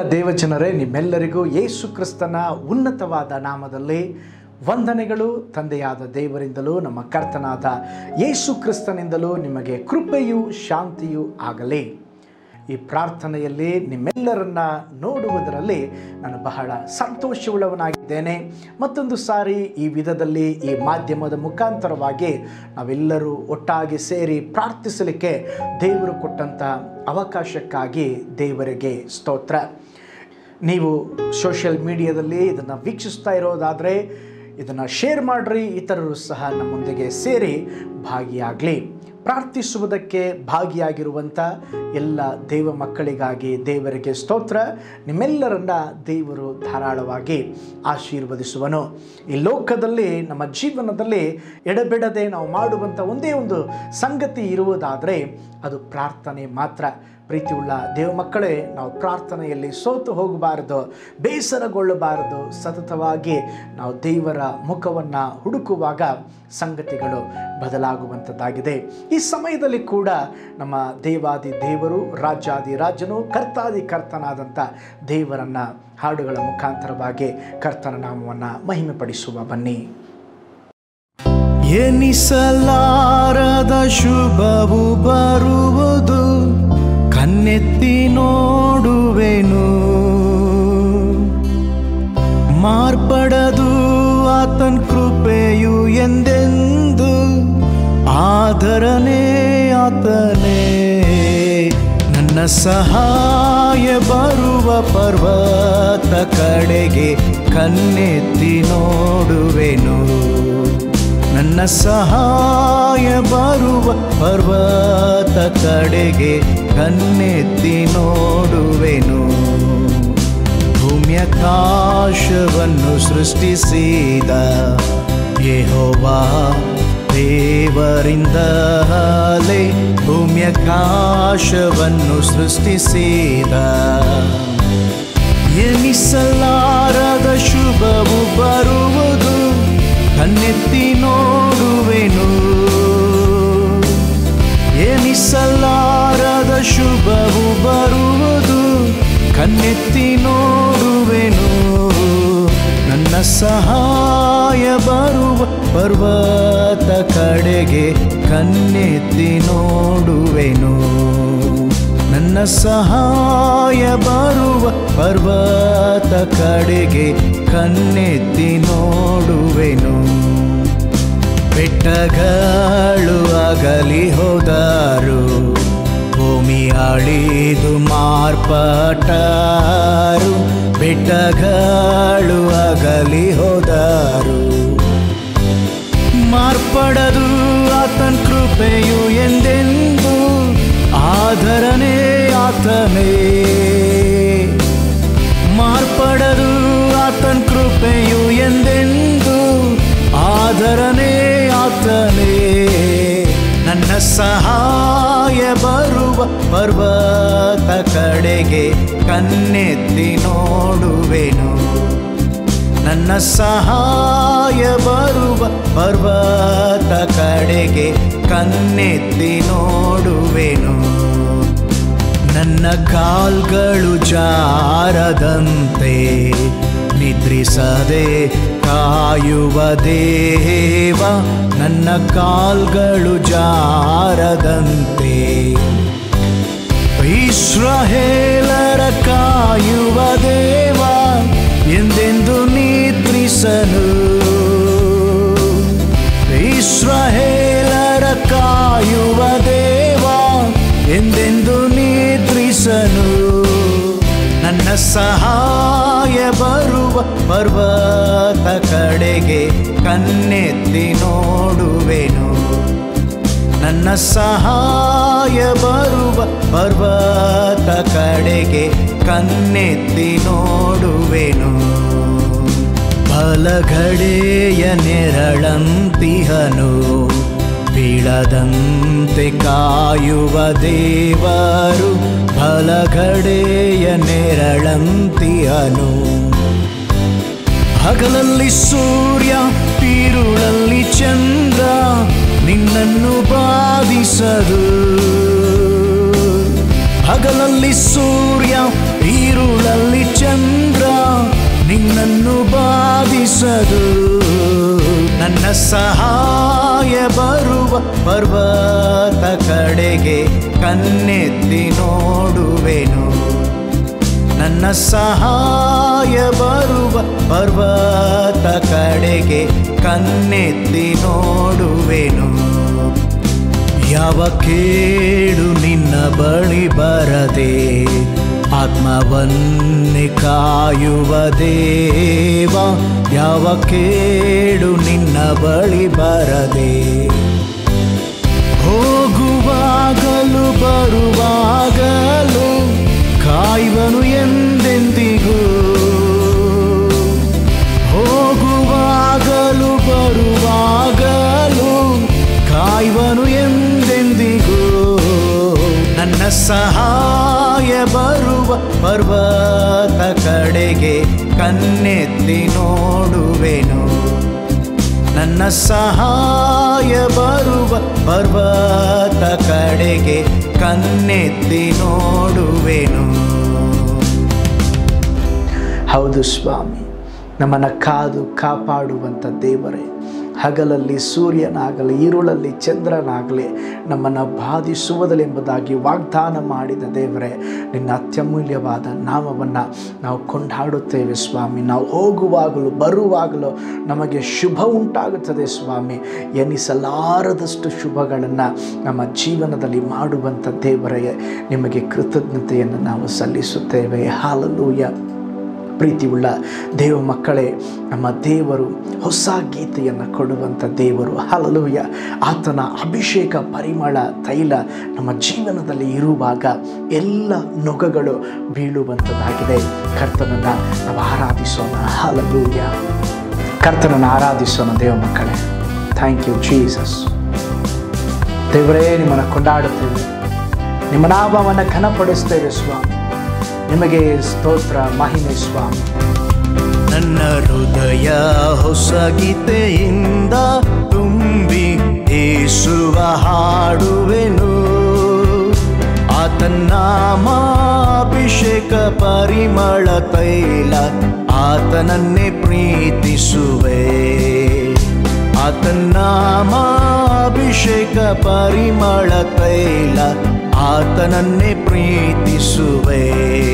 ದೇವಜನರೇ ನಿಮ್ಮೆಲ್ಲರಿಗೂ ಯೇಸು ಕ್ರಿಸ್ತನ ಉನ್ನತವಾದ ನಾಮದಲ್ಲಿ ವಂದನೆಗಳು ತಂದೆಯಾದ ದೇವರಿಂದಲೂ ನಮ್ಮ ಕರ್ತನಾದ ಯೇಸು ಕ್ರಿಸ್ತನಿಂದಲೂ ನಿಮಗೆ ಕೃಪೆಯೂ ಶಾಂತಿಯೂ ಆಗಲಿ ಈ ಪ್ರಾರ್ಥನೆಯಲ್ಲಿ ನಿಮ್ಮೆಲ್ಲರನ್ನ ನೋಡುವುದರಲ್ಲಿ ನಾನು ಬಹಳ ಸಂತೋಷವುಳ್ಳವನಾಗಿದ್ದೇನೆ ಮತ್ತೊಂದು ಸಾರಿ ಈ ವಿಧದಲ್ಲಿ ಈ ಮಾಧ್ಯಮದ ಮುಖಾಂತರವಾಗಿ ನಾವೆಲ್ಲರೂ ಒಟ್ಟಾಗಿ ಸೇರಿ ಪ್ರಾರ್ಥಿಸಲಿಕ್ಕೆ ದೇವರು ಕೊಟ್ಟಂಥ ಅವಕಾಶಕ್ಕಾಗಿ ದೇವರಿಗೆ ಸ್ತೋತ್ರ ನೀವು ಸೋಷಿಯಲ್ ಮೀಡಿಯಾದಲ್ಲಿ ಇದನ್ನು ವೀಕ್ಷಿಸ್ತಾ ಇರೋದಾದರೆ ಇದನ್ನು ಶೇರ್ ಮಾಡಿರಿ ಇತರರು ಸಹ ನಮ್ಮೊಂದಿಗೆ ಸೇರಿ ಭಾಗಿಯಾಗಲಿ ಪ್ರಾರ್ಥಿಸುವುದಕ್ಕೆ ಭಾಗಿಯಾಗಿರುವಂಥ ಎಲ್ಲ ದೇವ ಮಕ್ಕಳಿಗಾಗಿ ದೇವರಿಗೆ ಸ್ತೋತ್ರ ನಿಮ್ಮೆಲ್ಲರನ್ನ ದೇವರು ಧಾರಾಳವಾಗಿ ಆಶೀರ್ವದಿಸುವನು ಈ ಲೋಕದಲ್ಲಿ ನಮ್ಮ ಜೀವನದಲ್ಲಿ ಎಡಬಿಡದೆ ನಾವು ಮಾಡುವಂಥ ಒಂದೇ ಒಂದು ಸಂಗತಿ ಇರುವುದಾದರೆ ಅದು ಪ್ರಾರ್ಥನೆ ಮಾತ್ರ ಪ್ರೀತಿಯುಳ್ಳ ದೇವ ಮಕ್ಕಳೇ ನಾವು ಪ್ರಾರ್ಥನೆಯಲ್ಲಿ ಸೋತು ಹೋಗಬಾರದು ಬೇಸರಗೊಳ್ಳಬಾರದು ಸತತವಾಗಿ ನಾವು ದೇವರ ಮುಖವನ್ನು ಹುಡುಕುವಾಗ ಸಂಗತಿಗಳು ಬದಲಾಗುವಂಥದ್ದಾಗಿದೆ ಈ ಸಮಯದಲ್ಲಿ ಕೂಡ ನಮ್ಮ ದೇವಾದಿ ದೇವರು ರಾಜ್ಯಾದಿ ರಾಜನು ಕರ್ತಾದಿ ಕರ್ತನಾದಂಥ ದೇವರನ್ನು ಹಾಡುಗಳ ಮುಖಾಂತರವಾಗಿ ಕರ್ತನ ನಾಮವನ್ನು ಮಹಿಮೆಪಡಿಸುವ ಬನ್ನಿ ಎನಿಸಲಾರದ ಶುಭವು ಬರುವುದು ಕಣ್ಣೆತ್ತಿ ನೋಡುವೆನು ಮಾರ್ಪಡದು ಆತನ್ ಕೃಪೆಯು ಎಂದೆಂದು ಆದರನೇ ಆತನೇ ನನ್ನ ಸಹಾಯ ಬರುವ ಪರ್ವತ ಕಡೆಗೆ ಕಣ್ಣೆತ್ತಿ ನೋಡುವೆನು ನನ್ನ ಸಹಾಯ ಬರುವ ಪರ್ವತ ಕಡೆಗೆ ಕಣ್ಣೆತ್ತಿ ನೋಡುವೆನು ಭೂಮ್ಯಾಕಾಶವನ್ನು ಸೃಷ್ಟಿಸಿದ ಯೆಹೋವಾ ದೇವರಿಂದಲೇ ಭೂಮ್ಯಾಕಾಶವನ್ನು ಸೃಷ್ಟಿಸಿದ ಎನಿಸಲಾರದ ಶುಭವು ಬರುವುದು ಕಣ್ಣೆತ್ತಿ ನೋಡುವೆನು ಎನಿಸಲಾರದ ಶುಭವು ಬರುವುದು ಕಣ್ಣೆತ್ತಿ ನೋಡುವೆನು ನನ್ನ ಸಹಾಯ ಬರುವ ಪರ್ವತ ಕಡೆಗೆ ಕಣ್ಣೆತ್ತಿ ನೋಡುವೆನು ನನ್ನ ಸಹಾಯ ಬರುವ ಪರ್ವತ ಕಡೆಗೆ ಕಣ್ಣೆತ್ತಿ ನೋಡುವೆನು ಬೆಟ್ಟಗಳು ಅಗಲಿ ಹೋದರು ಭೂಮಿ ಅಳಿದು ಮಾರ್ಪಟ್ಟರು ಬೆಟ್ಟಗಳು ಅಗಲಿ ಹೋದರು ಮಾರ್ಪಡದು ಆತನ್ ಕೃಪೆಯು ಎಂದೆಂದು ಆದರನೇ ಆತನೇ ಮಾರ್ಪಡದು ಆತನ್ ಕೃಪೆಯು ಎಂದೆಂದು ಆದರನೇ ಆತನೇ ನನ್ನ ಸಹಾಯ ಬರುವ ಪರ್ವತ ಕಡೆಗೆ ಕಣ್ಣೆತ್ತಿ ನೋಡುವೆನು ನನ್ನ ಸಹಾಯ ಬರುವ ಪರ್ವತ ಕಡೆಗೆ ಕಣ್ಣೆತ್ತಿ ನೋಡುವೆನು ನನ್ನ ಕಾಲ್ಗಳು ಜಾರದಂತೆ ನಿದ್ರಿಸದೆ ಕಾಯುವ ದೇವ ನನ್ನ ಕಾಲ್ಗಳು ಜಾರದಂತೆ ಇಸ್ರಾಹೇಲರ ಕಾಯುವ ದೇವ ಎಂದೆಂದು ನಿದ್ರಿಸನು ಇಸ್ರಾಹೇಲರ ಕಾಯುವ ದೇವ ಎಂದೆಂದು ನಿದ್ರಿಸನು ನನ್ನ ಸಹಾಯ ಬರುವ ಪರ್ವತ ಕಡೆಗೆ ಕಣ್ಣೆತ್ತಿ ನೋಡುವೆನು ನನ್ನ ಸಹಾಯ ಬರುವ ಪರ್ವತ ಕಡೆಗೆ ಕಣ್ಣೆತ್ತಿ ನೋಡುವೆನು ಬಲಗಡೆಯ ನೆರಳಂತಿಹನು ಬೀಳದಂತೆ ಕಾಯುವ ದೇವರು ಬಲಗಡೆಯ ನೆರಳಂತಿಹನು ಹಗಲಲ್ಲಿ ಸೂರ್ಯ ತೀರುಳಲ್ಲಿ ಚಂದ್ರ ನಿನ್ನನ್ನು ಬಾಧಿಸದು ಹಗಲಲ್ಲಿ ಸೂರ್ಯ ಈ ಈರುಳಲ್ಲಿ ಚಂದ್ರ ನಿನ್ನನ್ನು ಬಾಧಿಸದು ನನ್ನ ಸಹಾಯ ಬರುವ ಪರ್ವತ ಕಡೆಗೆ ಕಣ್ಣೆತ್ತಿ ನೋಡುವೆನು ನನ್ನ ಸಹಾಯ ಬರುವ ಪರ್ವತ ಕಡೆಗೆ ಕಣ್ಣೆತ್ತಿ ನೋಡುವೆನು ಯಾವ ಕೇಡು ನಿನ್ನ ಬಳಿ ಬರದೆ ಆತ್ಮವನ್ನೇ ಕಾಯುವ ದೇವ ಯಾವ ಕೇಡು ನಿನ್ನ ಬಳಿ ಬರದೆ ಹೋಗುವಾಗಲು ಬರುವಾಗಲು ಕಾಯುವನು ಎಂದೆಂದಿಗೂ ಹೋಗುವಾಗಲು ಬರುವಾಗಲು ಕಾಯುವನು ಎಂದೆಂದಿಗೂ ನನ್ನ ಸಹಾಯ ಬರುವ ಪರ್ವತ ಕಡೆಗೆ ಕಣ್ಣೆತ್ತಿ ನೋಡುವೆನು ನನ್ನ ಸಹಾಯ ಬರುವ ಪರ್ವತ ಕಡೆಗೆ ಕಣ್ಣೆತ್ತಿ ನೋಡುವೆನು ಹೌದು ಸ್ವಾಮಿ ನಮ್ಮನ್ನು ಕಾದು ಕಾಪಾಡುವಂಥ ದೇವರೇ ಹಗಲಲ್ಲಿ ಸೂರ್ಯನಾಗಲಿ ഇരുಳಲ್ಲಿ ಚಂದ್ರನಾಗಲಿ ನಮ್ಮನ್ನು ಬಾಧಿಸುವುದಿಲೆಂಬುದಾಗಿ ವಾಗ್ದಾನ ಮಾಡಿದ ದೇವರೇ ನಿನ್ನ ಅತ್ಯಮೂಲ್ಯವಾದ ನಾಮವನ್ನು ನಾವು ಕೊಂಡಾಡುತ್ತೇವೆ ಸ್ವಾಮಿ ನಾವು ಹೋಗುವಾಗಲೂ ಬರುವಾಗಲೂ ನಮಗೆ ಶುಭ ಉಂಟಾಗುತ್ತದೆ ಸ್ವಾಮಿ ಎನಿಸಲಾರದಷ್ಟು ಶುಭಗಳನ್ನು ನಮ್ಮ ಜೀವನದಲ್ಲಿ ಮಾಡುವಂಥ ದೇವರೇ ನಿಮಗೆ ಕೃತಜ್ಞತೆಯನ್ನು ನಾವು ಸಲ್ಲಿಸುತ್ತೇವೆ ಹಾಲಲೂಯ ಪ್ರೀತಿಯುಳ್ಳ ದೇವ ಮಕ್ಕಳೇ ನಮ್ಮ ದೇವರು ಹೊಸ ಗೀತೆಯನ್ನು ಕೊಡುವಂಥ ದೇವರು ಹಲಲುಯ ಆತನ ಅಭಿಷೇಕ ಪರಿಮಳ ತೈಲ ನಮ್ಮ ಜೀವನದಲ್ಲಿ ಇರುವಾಗ ಎಲ್ಲ ನೊಗಗಳು ಬೀಳುವಂಥದ್ದಾಗಿದೆ ಕರ್ತನನ್ನು ನಾವು ಆರಾಧಿಸೋಣ ಹಲಲೂಯ ಕರ್ತನನ್ನು ಆರಾಧಿಸೋಣ ದೇವ ಮಕ್ಕಳೇ ಥ್ಯಾಂಕ್ ಯು ಜೀಸಸ್ ದೇವರೇ ನಿಮ್ಮನ್ನು ಕೊಂಡಾಡುತ್ತೇವೆ ನಿಮ್ಮ ನಾಮವನ್ನು ಘನಪಡಿಸ್ತೇವೆ ಸ್ವಾಮಿ ನಿಮಗೆ ಸ್ತೋತ್ರ ಮಹಿಮೆ ಸ್ವಾಮಿ ನನ್ನ ಹೃದಯ ಹೊಸ ಗೀತೆಯಿಂದ ತುಂಬಿ ಏಸುವ ಹಾಡುವೆನು ಆತನಾಮಾಭಿಷೇಕ ಪರಿಮಳ ತೈಲ ಆತನನ್ನೇ ಪ್ರೀತಿಸುವೆ ಆತನಾಮಾಭಿಷೇಕ ಪರಿಮಳ ತೈಲ ಆತನನ್ನೇ ಪ್ರೀತಿಸುವೆ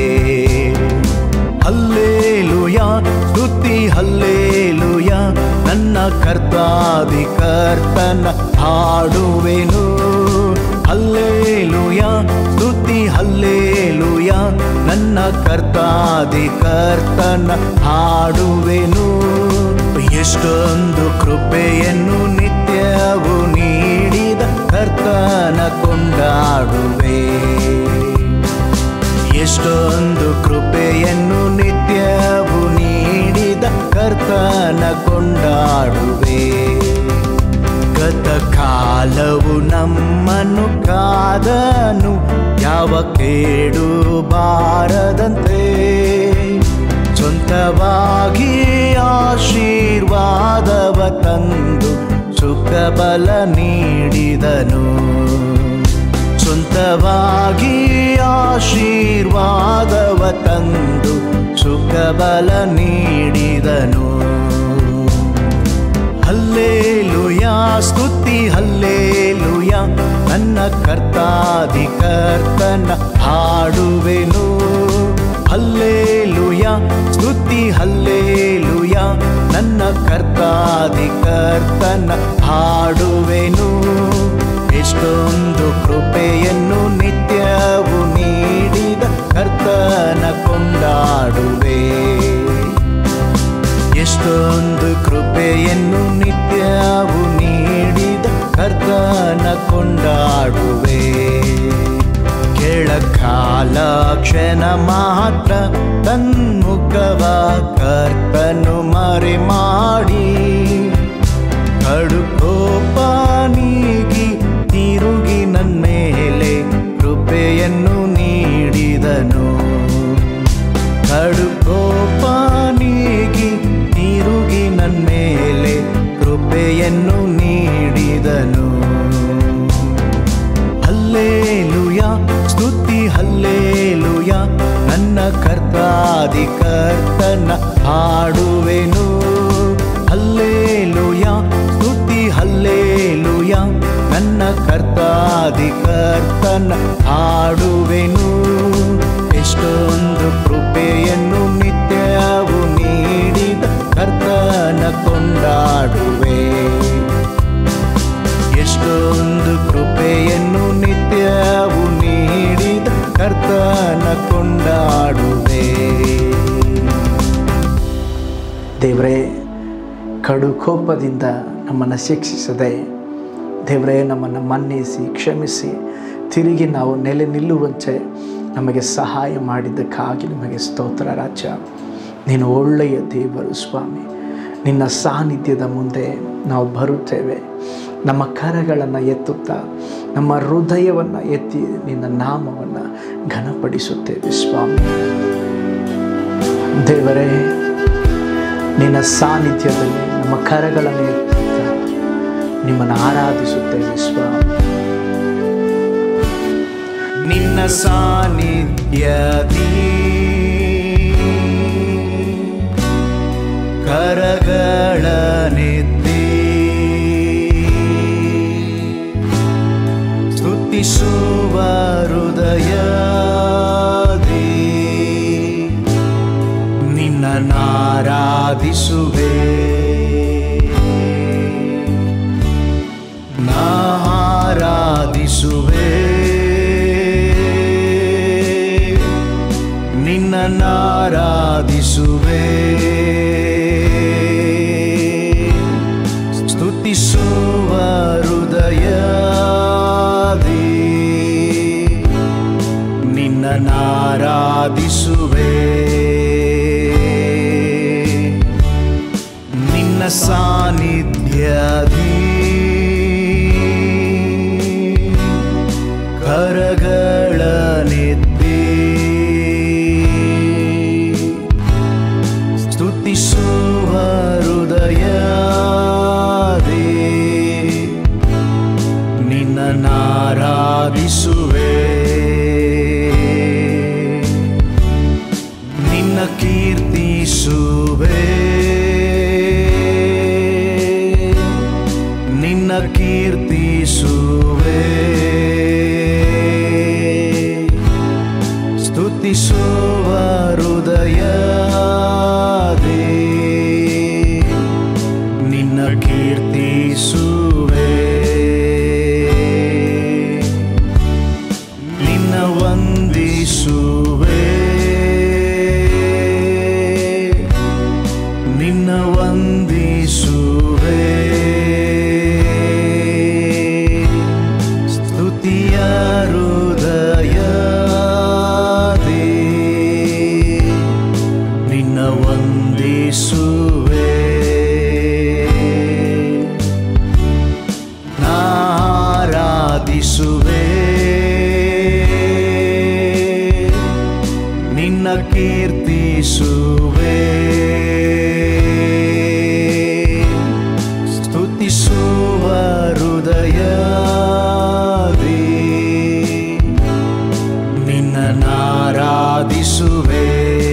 ಹಲ್ಲೇಲುಯ ಸ್ತುತಿ ಹಲ್ಲೇಲುಯ ನನ್ನ ಕರ್ತಾದಿ ಕರ್ತನ ಹಾಡುವೆನು ಹಲ್ಲೇಲುಯ ಸ್ತುತಿ ಹಲ್ಲೇಲುಯ ನನ್ನ ಕರ್ತಾದಿ ಕರ್ತನ ಹಾಡುವೆನು ಎಷ್ಟೊಂದು ಕೃಪೆಯನ್ನು ನಿತ್ಯವು ನೀಡಿದ ಕರ್ತನ ಕೊಂಡಾಡುವೆ ಎಷ್ಟೊಂದು ಕೃಪೆಯನ್ನು ನಿತ್ಯವು ನೀಡಿದ ಕರ್ತನ ಕೊಂಡಾಡುವೆ ಗತ ಕಾಲವು ನಮ್ಮನ್ನು ಕಾದನು ಯಾವ ಕೇಡು ಬಾರದಂತೆ ಸ್ವಂತವಾಗಿ ಆಶೀರ್ವಾದವ ತಂದು ಸುಖ ಬಲ ನೀಡಿದನು ಸ್ವಂತವಾಗಿ ಆಶೀರ್ವಾದವ ತಂದು ಸುಖ ಬಲ ನೀಡಿದನು ಹಲ್ಲೇಲುಯ ಸ್ತುತಿ ಹಲ್ಲೇಲುಯ ನನ್ನ ಕರ್ತಾದಿ ಕರ್ತನ ಹಾಡುವೆನು ಹಲ್ಲೇಲುಯ ಸ್ತುತಿ ಹಲ್ಲೇಲುಯ ನನ್ನ ಕರ್ತಾದಿ ಕರ್ತನ ಹಾಡುವೆನು ಎಷ್ಟೊಂದು ಕೃಪೆಯನ್ನು ನಿತ್ಯವು ನೀಡಿದ ಕರ್ತನ ಕೊಂಡಾಡುವೆ ಎಷ್ಟೊಂದು ಕೃಪೆಯನ್ನು ನಿತ್ಯವು ನೀಡಿದ ಕರ್ತನ ಕೊಂಡಾಡುವೆ ಕೆಳಕಾಲ ಕ್ಷಣ ಮಾತ್ರ ತನ್ಮುಖವ ಕರ್ತನು ಮರೆ ಮಾಡಿ ಕಡು ಕೋಪ ನೀಗಿ ತಿರುಗಿ ನನ್ನ ಮೇಲೆ ಕೃಪೆಯನ್ನು ನೀಡಿದನು ಕಡು ಕೋಪ ನೀಗಿ ತಿರುಗಿ ನನ್ನ ಮೇಲೆ ಕೃಪೆಯನ್ನು ನೀಡಿದನು ಹಲ್ಲೇಲುಯ ಸ್ತುತಿ ಹಲ್ಲೇಲುಯ ನನ್ನ ಕರ್ತ ಮುಗಾದಿ ಕರ್ತನ ಹಾಡುವೆನು ಎಷ್ಟೊಂದು ಕೃಪೆಯನ್ನು ನಿತ್ಯವು ನೀಡಿದ ಕರ್ತನ ಕೊಂಡಾಡುವೆ ಎಷ್ಟೊಂದು ಕೃಪೆಯನ್ನು ನಿತ್ಯವು ನೀಡಿದ ಕರ್ತನ ಕೊಂಡಾಡುವೆ ದೇವರೇ ಕಡು ಕೋಪದಿಂದ ನಮ್ಮನ್ನು ಶಿಕ್ಷಿಸದೆ ದೇವರೇ ನಮ್ಮನ್ನು ಮನ್ನಿಸಿ ಕ್ಷಮಿಸಿ ತಿರುಗಿ ನಾವು ನೆಲೆ ನಿಲ್ಲುವಂತೆ ನಮಗೆ ಸಹಾಯ ಮಾಡಿದ್ದಕ್ಕಾಗಿ ನಿಮಗೆ ಸ್ತೋತ್ರ ರಾಜ ನೀನು ಒಳ್ಳೆಯ ದೇವರು ಸ್ವಾಮಿ ನಿನ್ನ ಸಾನ್ನಿಧ್ಯದ ಮುಂದೆ ನಾವು ಬರುತ್ತೇವೆ ನಮ್ಮ ಕರಗಳನ್ನು ಎತ್ತುತ್ತಾ ನಮ್ಮ ಹೃದಯವನ್ನು ಎತ್ತಿ ನಿನ್ನ ನಾಮವನ್ನು ಘನಪಡಿಸುತ್ತೇವೆ ಸ್ವಾಮಿ ದೇವರೇ ನಿನ್ನ ಸಾನ್ನಿಧ್ಯದಲ್ಲಿ ನಮ್ಮ ಕರಗಳನ್ನು ಎತ್ತುತ್ತಾ ನಿಮ್ಮನ್ನು ಆರಾಧಿಸುತ್ತೇವೆ ಸ್ವಾಮಿ ನಿನ್ನ ಸಾನ್ನಿಧ್ಯದಿ ಕರಗಳನೆತ್ತಿ ಸ್ತುತಿಸುವ ಹೃದಯದಿ ನಿನ್ನ ನಾರಾಧಿಸುವೆ ನಾರಾಧಿಸುವೆ ನಿನ್ನ ನಾರಾಧಿಸುವೆ ಸ್ತುತಿಸುವ ಹೃದಯದಿ ನಿನ್ನ ನಾರಾಧಿಸುವೆ ನಿನ್ನ ಸಾನ್ನಿಧ್ಯದಿ ಕರಗಳನೆತ್ತಿ ಸ್ತುತಿಸುವ ಹೃದಯದಿ ನಿನ್ನ ನಾರಾಧಿಸುವೆ ನಿನ್ನ ಕೀರ್ತಿಸುವೆ ನಿನ್ನ ಕೀರ್ತಿಸುವೆ ಸ್ತುತಿಸುವ ಹೃದಯದಿ ನಿನ್ನ ಕೀರ್ತಿಸುವೆ ನಿನ್ನ ವಂದಿಸುವೆ ನಿನ್ನ ವಂದಿಸುವೆ ಸ್ತುತಿಯ ಹೃದಯದಿ ನಿನ್ನ ವಂದಿಸುವೆ ನಾರಾಧಿಸುವೆ ನಿನ್ನ ಕೀರ್ತಿಸುವೆ ಸ್ತುತಿಸುವ ಹೃದಯದಿ ನಿನ್ನ ನಾರಾಧಿಸುವೆ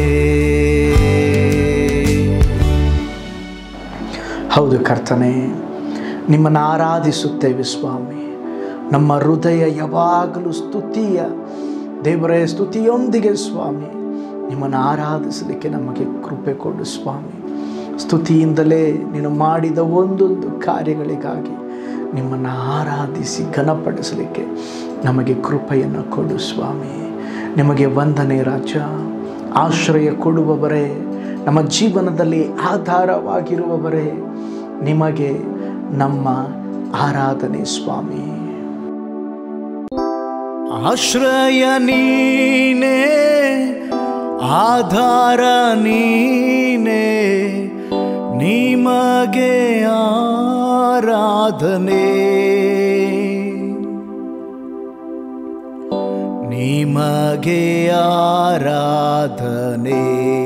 ಹೌದು ಕರ್ತನೆ ನಿಮ್ಮನ್ನು ಆರಾಧಿಸುತ್ತೇವೆ ಸ್ವಾಮಿ ನಮ್ಮ ಹೃದಯ ಯಾವಾಗಲೂ ಸ್ತುತಿಯ ದೇವರೇ ಸ್ತುತಿಯೊಂದಿಗೆ ಸ್ವಾಮಿ ನಿಮ್ಮನ್ನು ಆರಾಧಿಸಲಿಕ್ಕೆ ನಮಗೆ ಕೃಪೆ ಕೊಡು ಸ್ವಾಮಿ ಸ್ತುತಿಯಿಂದಲೇ ನೀನು ಮಾಡಿದ ಒಂದೊಂದು ಕಾರ್ಯಗಳಿಗಾಗಿ ನಿಮ್ಮನ್ನು ಆರಾಧಿಸಿ ಘನಪಡಿಸಲಿಕ್ಕೆ ನಮಗೆ ಕೃಪೆಯನ್ನು ಕೊಡು ಸ್ವಾಮಿ ನಿಮಗೆ ವಂದನೆ ರಾಜ ಆಶ್ರಯ ಕೊಡುವವರೇ ನಮ್ಮ ಜೀವನದಲ್ಲಿ ಆಧಾರವಾಗಿರುವವರೇ ನಿಮಗೆ ನಮ್ಮ ಆರಾಧನೆ ಸ್ವಾಮಿ ಆಶ್ರಯ ನೀನೇ ಆಧಾರ ನೀನೇ ನಿಮಗೆ ಆರಾಧನೆ ನಿಮಗೆ ಆರಾಧನೆ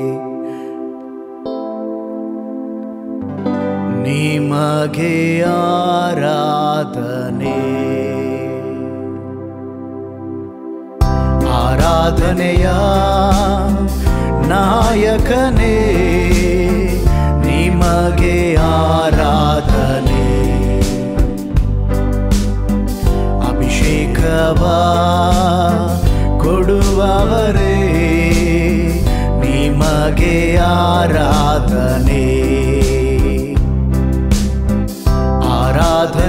ನಿಮಗೆ ಆರಾಧನೆ ಆರಾಧನೆಯ ನಾಯಕನೇ ನಿಮಗೆ ಆರಾಧನೆ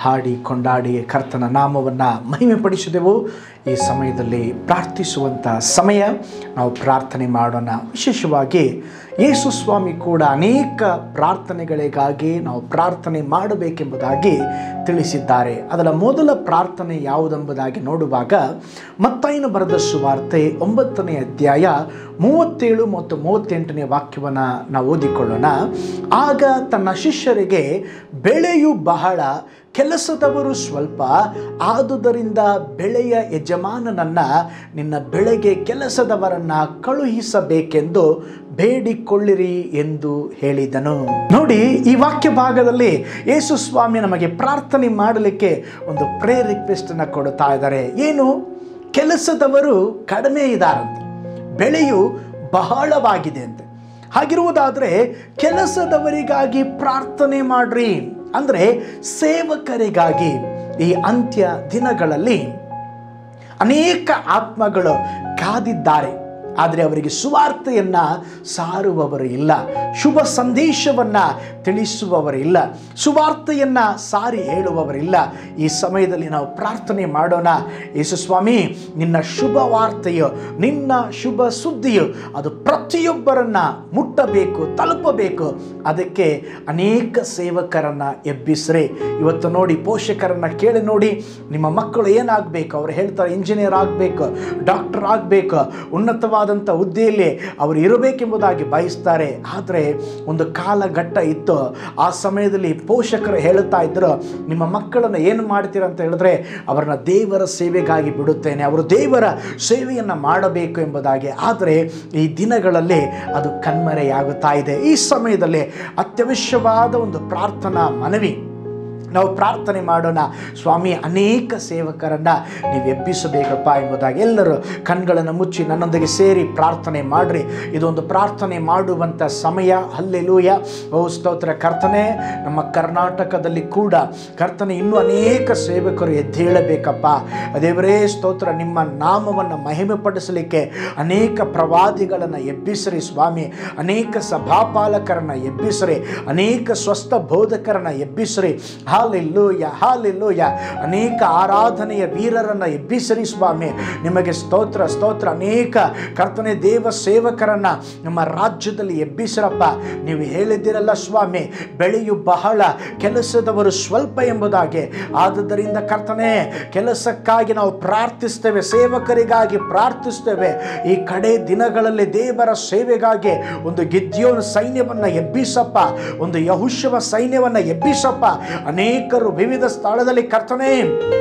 ಹಾಡಿ ಕೊಂಡಾಡಿ ಕರ್ತನ ನಾಮವನ್ನು ಮಹಿಮೆಪಡಿಸಿದೆವು ಈ ಸಮಯದಲ್ಲಿ ಪ್ರಾರ್ಥಿಸುವಂಥ ಸಮಯ ನಾವು ಪ್ರಾರ್ಥನೆ ಮಾಡೋಣ ವಿಶೇಷವಾಗಿ ಯೇಸು ಸ್ವಾಮಿ ಕೂಡ ಅನೇಕ ಪ್ರಾರ್ಥನೆಗಳಿಗಾಗಿ ನಾವು ಪ್ರಾರ್ಥನೆ ಮಾಡಬೇಕೆಂಬುದಾಗಿ ತಿಳಿಸಿದ್ದಾರೆ ಅದರ ಮೊದಲ ಪ್ರಾರ್ಥನೆ ಯಾವುದೆಂಬುದಾಗಿ ನೋಡುವಾಗ ಮತ್ತೈನ ಬರೆದ ಸುವಾರ್ತೆ ಒಂಬತ್ತನೇ ಅಧ್ಯಾಯ ಮೂವತ್ತೇಳು ಮತ್ತು ಮೂವತ್ತೆಂಟನೇ ವಾಕ್ಯವನ್ನು ನಾವು ಓದಿಕೊಳ್ಳೋಣ ಆಗ ತನ್ನ ಶಿಷ್ಯರಿಗೆ ಬೆಳೆಯು ಬಹಳ ಕೆಲಸದವರು ಸ್ವಲ್ಪ ಆದುದರಿಂದ ಬೆಳೆಯ ಯಜಮಾನನನ್ನ ನಿನ್ನ ಬೆಳೆಗೆ ಕೆಲಸದವರನ್ನ ಕಳುಹಿಸಬೇಕೆಂದು ಬೇಡಿಕೊಳ್ಳಿರಿ ಎಂದು ಹೇಳಿದನು ನೋಡಿ ಈ ವಾಕ್ಯ ಭಾಗದಲ್ಲಿ ಯೇಸು ಸ್ವಾಮಿ ನಮಗೆ ಪ್ರಾರ್ಥನೆ ಮಾಡಲಿಕ್ಕೆ ಒಂದು ಪ್ರೇ ರಿಕ್ವೆಸ್ಟ್ ಅನ್ನ ಕೊಡ್ತಾ ಇದ್ದಾರೆ ಏನು ಕೆಲಸದವರು ಕಡಿಮೆ ಇದ್ದಾರಂತೆ ಬೆಳೆಯು ಬಹಳವಾಗಿದೆ ಅಂತೆ ಹಾಗಿರುವುದಾದರೆ ಕೆಲಸದವರಿಗಾಗಿ ಪ್ರಾರ್ಥನೆ ಮಾಡ್ರಿ ಅಂದರೆ ಸೇವಕರಿಗಾಗಿ ಈ ಅಂತ್ಯ ದಿನಗಳಲ್ಲಿ ಅನೇಕ ಆತ್ಮಗಳು ಕಾದಿದ್ದಾರೆ ಆದರೆ ಅವರಿಗೆ ಸುವಾರ್ತೆಯನ್ನ ಸಾರುವವರು ಇಲ್ಲ ಶುಭ ಸಂದೇಶವನ್ನ ತಿಳಿಸುವವರಿಲ್ಲ ಸುವಾರ್ತೆಯನ್ನ ಸಾರಿ ಹೇಳುವವರಿಲ್ಲ ಈ ಸಮಯದಲ್ಲಿ ನಾವು ಪ್ರಾರ್ಥನೆ ಮಾಡೋಣ ಯೇಸು ಸ್ವಾಮಿ ನಿನ್ನ ಶುಭ ವಾರ್ತೆಯು ನಿನ್ನ ಶುಭ ಸುದ್ದಿಯು ಅದು ಪ್ರತಿಯೊಬ್ಬರನ್ನ ಮುಟ್ಟಬೇಕು ತಲುಪಬೇಕು ಅದಕ್ಕೆ ಅನೇಕ ಸೇವಕರನ್ನ ಎಬ್ಬಿಸ್ರಿ ಇವತ್ತು ನೋಡಿ ಪೋಷಕರನ್ನ ಕೇಳಿ ನೋಡಿ ನಿಮ್ಮ ಮಕ್ಕಳು ಏನಾಗಬೇಕು ಅವ್ರು ಹೇಳ್ತಾರೆ ಇಂಜಿನಿಯರ್ ಆಗಬೇಕು ಡಾಕ್ಟರ್ ಆಗಬೇಕು ಉನ್ನತವಾದಂಥ ಹುದ್ದೆಯಲ್ಲಿ ಅವರು ಇರಬೇಕೆಂಬುದಾಗಿ ಬಯಸ್ತಾರೆ ಆದರೆ ಒಂದು ಕಾಲಘಟ್ಟ ಇತ್ತು ಆ ಸಮಯದಲ್ಲಿ ಪೋಷಕರು ಹೇಳುತ್ತಾ ಇದ್ದರು ನಿಮ್ಮ ಮಕ್ಕಳನ್ನು ಏನು ಮಾಡ್ತೀರ ಅಂತ ಹೇಳಿದ್ರೆ ಅವರನ್ನ ದೇವರ ಸೇವೆಗಾಗಿ ಬಿಡುತ್ತೇನೆ ಅವರು ದೇವರ ಸೇವೆಯನ್ನು ಮಾಡಬೇಕು ಎಂಬುದಾಗಿ ಆದರೆ ಈ ದಿನಗಳಲ್ಲಿ ಅದು ಕಣ್ಮರೆಯಾಗುತ್ತಾ ಇದೆ ಈ ಸಮಯದಲ್ಲಿ ಅತ್ಯವಶ್ಯವಾದ ಒಂದು ಪ್ರಾರ್ಥನಾ ಮನವಿ ನಾವು ಪ್ರಾರ್ಥನೆ ಮಾಡೋಣ ಸ್ವಾಮಿ ಅನೇಕ ಸೇವಕರನ್ನು ನೀವು ಎಬ್ಬಿಸಬೇಕಪ್ಪ ಎಂಬುದಾಗಿ ಎಲ್ಲರೂ ಕಣ್ಗಳನ್ನು ಮುಚ್ಚಿ ನನ್ನೊಂದಿಗೆ ಸೇರಿ ಪ್ರಾರ್ಥನೆ ಮಾಡ್ರಿ ಇದೊಂದು ಪ್ರಾರ್ಥನೆ ಮಾಡುವಂಥ ಸಮಯ ಅಲ್ಲೆಲೂಯ ಓ ಸ್ತೋತ್ರ ಕರ್ತನೆ ನಮ್ಮ ಕರ್ನಾಟಕದಲ್ಲಿ ಕೂಡ ಕರ್ತನೆ ಇನ್ನೂ ಅನೇಕ ಸೇವಕರು ಎದ್ದೇಳಬೇಕಪ್ಪ ದೇವರೇ ಸ್ತೋತ್ರ ನಿಮ್ಮ ನಾಮವನ್ನು ಮಹಿಮೆಪಡಿಸಲಿಕ್ಕೆ ಅನೇಕ ಪ್ರವಾದಿಗಳನ್ನು ಎಬ್ಬಿಸ್ರಿ ಸ್ವಾಮಿ ಅನೇಕ ಸಭಾಪಾಲಕರನ್ನು ಎಬ್ಬಿಸ್ರಿ ಅನೇಕ ಸ್ವಸ್ಥ ಬೋಧಕರನ್ನು ಎಬ್ಬಿಸ್ರಿ ಹಾಲೆಲ್ಲೂಯ ಹಾಲೆಲ್ಲೂಯ ಅನೇಕ ಆರಾಧನೆಯ ವೀರರನ್ನು ಎಬ್ಬಿಸರಿ ಸ್ವಾಮಿ ನಿಮಗೆ ಸ್ತೋತ್ರ ಸ್ತೋತ್ರ ಅನೇಕ ಕರ್ತನೆ ದೇವ ಸೇವಕರನ್ನ ನಮ್ಮ ರಾಜ್ಯದಲ್ಲಿ ಎಬ್ಬಿಸರಪ್ಪ ನೀವು ಹೇಳಿದ್ದೀರಲ್ಲ ಸ್ವಾಮಿ ಬೆಳೆಯು ಬಹಳ ಕೆಲಸದವರು ಸ್ವಲ್ಪ ಎಂಬುದಾಗಿ ಆದುದರಿಂದ ಕರ್ತನೆ ಕೆಲಸಕ್ಕಾಗಿ ನಾವು ಪ್ರಾರ್ಥಿಸ್ತೇವೆ ಸೇವಕರಿಗಾಗಿ ಪ್ರಾರ್ಥಿಸ್ತೇವೆ ಈ ಕಡೆ ದಿನಗಳಲ್ಲಿ ದೇವರ ಸೇವೆಗಾಗಿ ಒಂದು ಗಿದ್ಯೋನ ಸೈನ್ಯವನ್ನು ಎಬ್ಬಿಸಪ್ಪ ಒಂದು ಯಹುಷ್ಯವ ಸೈನ್ಯವನ್ನು ಎಬ್ಬಿಸಪ್ಪ ಅನೇಕರು ವಿವಿಧ ಸ್ಥಳದಲ್ಲಿ ಕರ್ತನೆ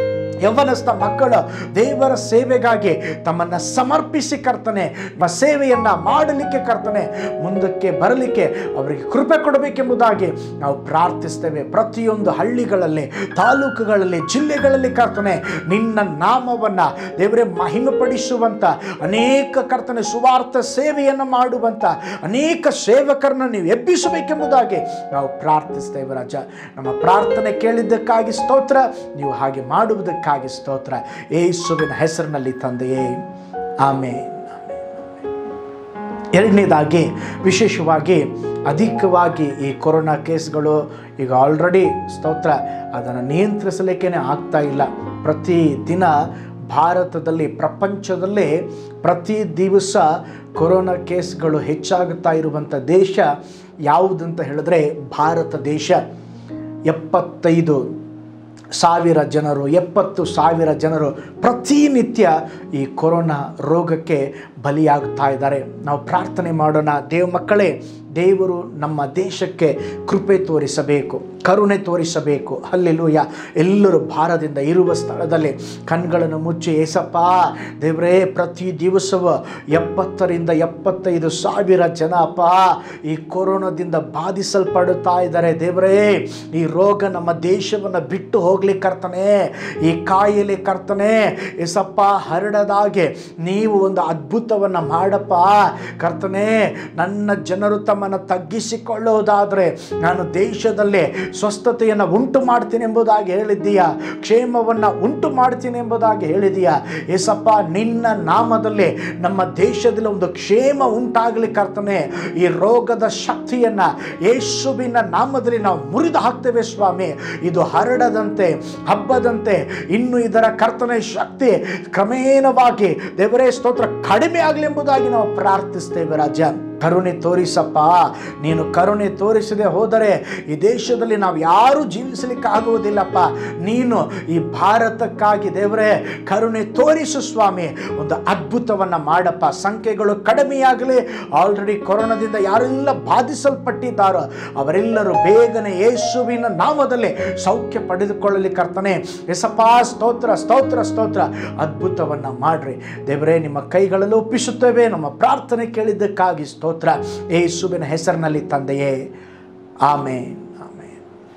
ಯೌವನಸ್ಥ ಮಕ್ಕಳು ದೇವರ ಸೇವೆಗಾಗಿ ತಮ್ಮನ್ನು ಸಮರ್ಪಿಸಿ ಕರ್ತನೆ ನಮ್ಮ ಸೇವೆಯನ್ನು ಮಾಡಲಿಕ್ಕೆ ಕರ್ತನೆ ಮುಂದಕ್ಕೆ ಬರಲಿಕ್ಕೆ ಅವರಿಗೆ ಕೃಪೆ ಕೊಡಬೇಕೆಂಬುದಾಗಿ ನಾವು ಪ್ರಾರ್ಥಿಸ್ತೇವೆ ಪ್ರತಿಯೊಂದು ಹಳ್ಳಿಗಳಲ್ಲಿ ತಾಲೂಕುಗಳಲ್ಲಿ ಜಿಲ್ಲೆಗಳಲ್ಲಿ ಕರ್ತನೆ ನಿನ್ನ ನಾಮವನ್ನು ದೇವರೇ ಮಹಿಮೆಪಡಿಸುವಂಥ ಅನೇಕ ಕರ್ತನೆ ಸುವಾರ್ಥ ಸೇವೆಯನ್ನು ಮಾಡುವಂಥ ಅನೇಕ ಸೇವಕರನ್ನ ನೀವು ಎಬ್ಬಿಸಬೇಕೆಂಬುದಾಗಿ ನಾವು ಪ್ರಾರ್ಥಿಸ್ತೇವೆ ರಾಜ ನಮ್ಮ ಪ್ರಾರ್ಥನೆ ಕೇಳಿದ್ದಕ್ಕಾಗಿ ಸ್ತೋತ್ರ ನೀವು ಹಾಗೆ ಮಾಡುವುದಕ್ಕಾಗಿ ಸ್ತೋತ್ರ ಯೇಸುವಿನ ಹೆಸರಿನಲ್ಲಿ ತಂದೆಯೇ ಆಮೇಲೆ ಎರಡನೇದಾಗಿ ವಿಶೇಷವಾಗಿ ಅಧಿಕವಾಗಿ ಈ ಕೊರೋನಾ ಕೇಸ್ಗಳು ಈಗ ಆಲ್ರೆಡಿ ಸ್ತೋತ್ರ ಅದನ್ನು ನಿಯಂತ್ರಿಸಲಿಕ್ಕೇ ಆಗ್ತಾ ಇಲ್ಲ ಪ್ರತಿ ದಿನ ಭಾರತದಲ್ಲಿ ಪ್ರಪಂಚದಲ್ಲೇ ಪ್ರತಿ ದಿವಸ ಕೊರೋನಾ ಕೇಸ್ಗಳು ಹೆಚ್ಚಾಗುತ್ತಾ ಇರುವಂಥ ದೇಶ ಯಾವುದಂತ ಹೇಳಿದ್ರೆ ಭಾರತ ದೇಶ ಎಪ್ಪತ್ತೈದು ಸಾವಿರ ಜನರು ಎಪ್ಪತ್ತು ಸಾವಿರ ಜನರು ಪ್ರತಿನಿತ್ಯ ಈ ಕೊರೋನಾ ರೋಗಕ್ಕೆ ಬಲಿಯಾಗ್ತಾ ಇದ್ದಾರೆ ನಾವು ಪ್ರಾರ್ಥನೆ ಮಾಡೋಣ ದೇವ ಮಕ್ಕಳೇ ದೇವರು ನಮ್ಮ ದೇಶಕ್ಕೆ ಕೃಪೆ ತೋರಿಸಬೇಕು ಕರುಣೆ ತೋರಿಸಬೇಕು ಅಲ್ಲೆಲ್ಲೂಯ ಎಲ್ಲರೂ ಭಾರದಿಂದ ಇರುವ ಸ್ಥಳದಲ್ಲಿ ಕಣ್ಗಳನ್ನು ಮುಚ್ಚಿ ಏಸಪ್ಪ ದೇವರೇ ಪ್ರತಿ ದಿವಸವೂ ಎಪ್ಪತ್ತರಿಂದ ಎಪ್ಪತ್ತೈದು ಸಾವಿರ ಜನ ಅಪ್ಪ ಈ ಕೊರೋನಾದಿಂದ ಬಾಧಿಸಲ್ಪಡುತ್ತಾ ಇದ್ದಾರೆ ದೇವರೇ ಈ ರೋಗ ನಮ್ಮ ದೇಶವನ್ನು ಬಿಟ್ಟು ಹೋಗ್ಲಿಕ್ಕೆ ಕರ್ತನೆ ಈ ಕಾಯಿಲೆ ಕರ್ತನೆ ಏಸಪ್ಪ ಹರಡದಾಗೆ ನೀವು ಒಂದು ಅದ್ಭುತವನ್ನು ಮಾಡಪ್ಪ ಕರ್ತನೆ ನನ್ನ ಜನರು ತಮ್ಮನ್ನು ತಗ್ಗಿಸಿಕೊಳ್ಳುವುದಾದರೆ ನಾನು ದೇಶದಲ್ಲಿ ಸ್ವಸ್ಥತೆಯನ್ನು ಉಂಟು ಮಾಡ್ತೀನಿ ಎಂಬುದಾಗಿ ಹೇಳಿದ್ದೀಯಾ ಕ್ಷೇಮವನ್ನು ಉಂಟು ಮಾಡ್ತೀನಿ ಎಂಬುದಾಗಿ ಹೇಳಿದೀಯಾ ಏಸಪ್ಪ ನಿನ್ನ ನಾಮದಲ್ಲಿ ನಮ್ಮ ದೇಶದಲ್ಲಿ ಒಂದು ಕ್ಷೇಮ ಉಂಟಾಗಲಿ ಕರ್ತನೆ ಈ ರೋಗದ ಶಕ್ತಿಯನ್ನು ಯೇಸುವಿನ ನಾಮದಲ್ಲಿ ನಾವು ಮುರಿದು ಹಾಕ್ತೇವೆ ಸ್ವಾಮಿ ಇದು ಹರಡದಂತೆ ಹಬ್ಬದಂತೆ ಇನ್ನು ಇದರ ಕರ್ತನೆ ಶಕ್ತಿ ಕ್ರಮೇಣವಾಗಿ ದೇವರೇ ಸ್ತೋತ್ರ ಕಡಿಮೆ ಆಗಲಿ ಎಂಬುದಾಗಿ ನಾವು ಪ್ರಾರ್ಥಿಸ್ತೇವೆ ರಾಜ ಕರುಣೆ ತೋರಿಸಪ್ಪ ನೀನು ಕರುಣೆ ತೋರಿಸದೆ ಹೋದರೆ ಈ ದೇಶದಲ್ಲಿ ನಾವು ಯಾರೂ ಜೀವಿಸಲಿಕ್ಕೆ ಆಗುವುದಿಲ್ಲಪ್ಪ ನೀನು ಈ ಭಾರತಕ್ಕಾಗಿ ದೇವರೇ ಕರುಣೆ ತೋರಿಸು ಸ್ವಾಮಿ ಒಂದು ಅದ್ಭುತವನ್ನು ಮಾಡಪ್ಪ ಸಂಖ್ಯೆಗಳು ಕಡಿಮೆಯಾಗಲಿ ಆಲ್ರೆಡಿ ಕೊರೋನಾದಿಂದ ಯಾರೆಲ್ಲ ಬಾಧಿಸಲ್ಪಟ್ಟಿದ್ದಾರೋ ಅವರೆಲ್ಲರೂ ಬೇಗನೆ ಯೇಸುವಿನ ನಾಮದಲ್ಲಿ ಸೌಖ್ಯ ಪಡೆದುಕೊಳ್ಳಲಿ ಕರ್ತನೆ ಎಸಪ್ಪ ಸ್ತೋತ್ರ ಸ್ತೋತ್ರ ಸ್ತೋತ್ರ ಅದ್ಭುತವನ್ನು ಮಾಡ್ರಿ ದೇವರೇ ನಿಮ್ಮ ಕೈಗಳಲ್ಲಿ ಒಪ್ಪಿಸುತ್ತೇವೆ ನಮ್ಮ ಪ್ರಾರ್ಥನೆ ಕೇಳಿದ್ದಕ್ಕಾಗಿ ಸ್ತೋತ್ರ ಯೇಸುವಿನ ಹೆಸರಿನಲ್ಲಿ ತಂದೆಯೇ ಆಮೇನ್ ಆಮೇನ್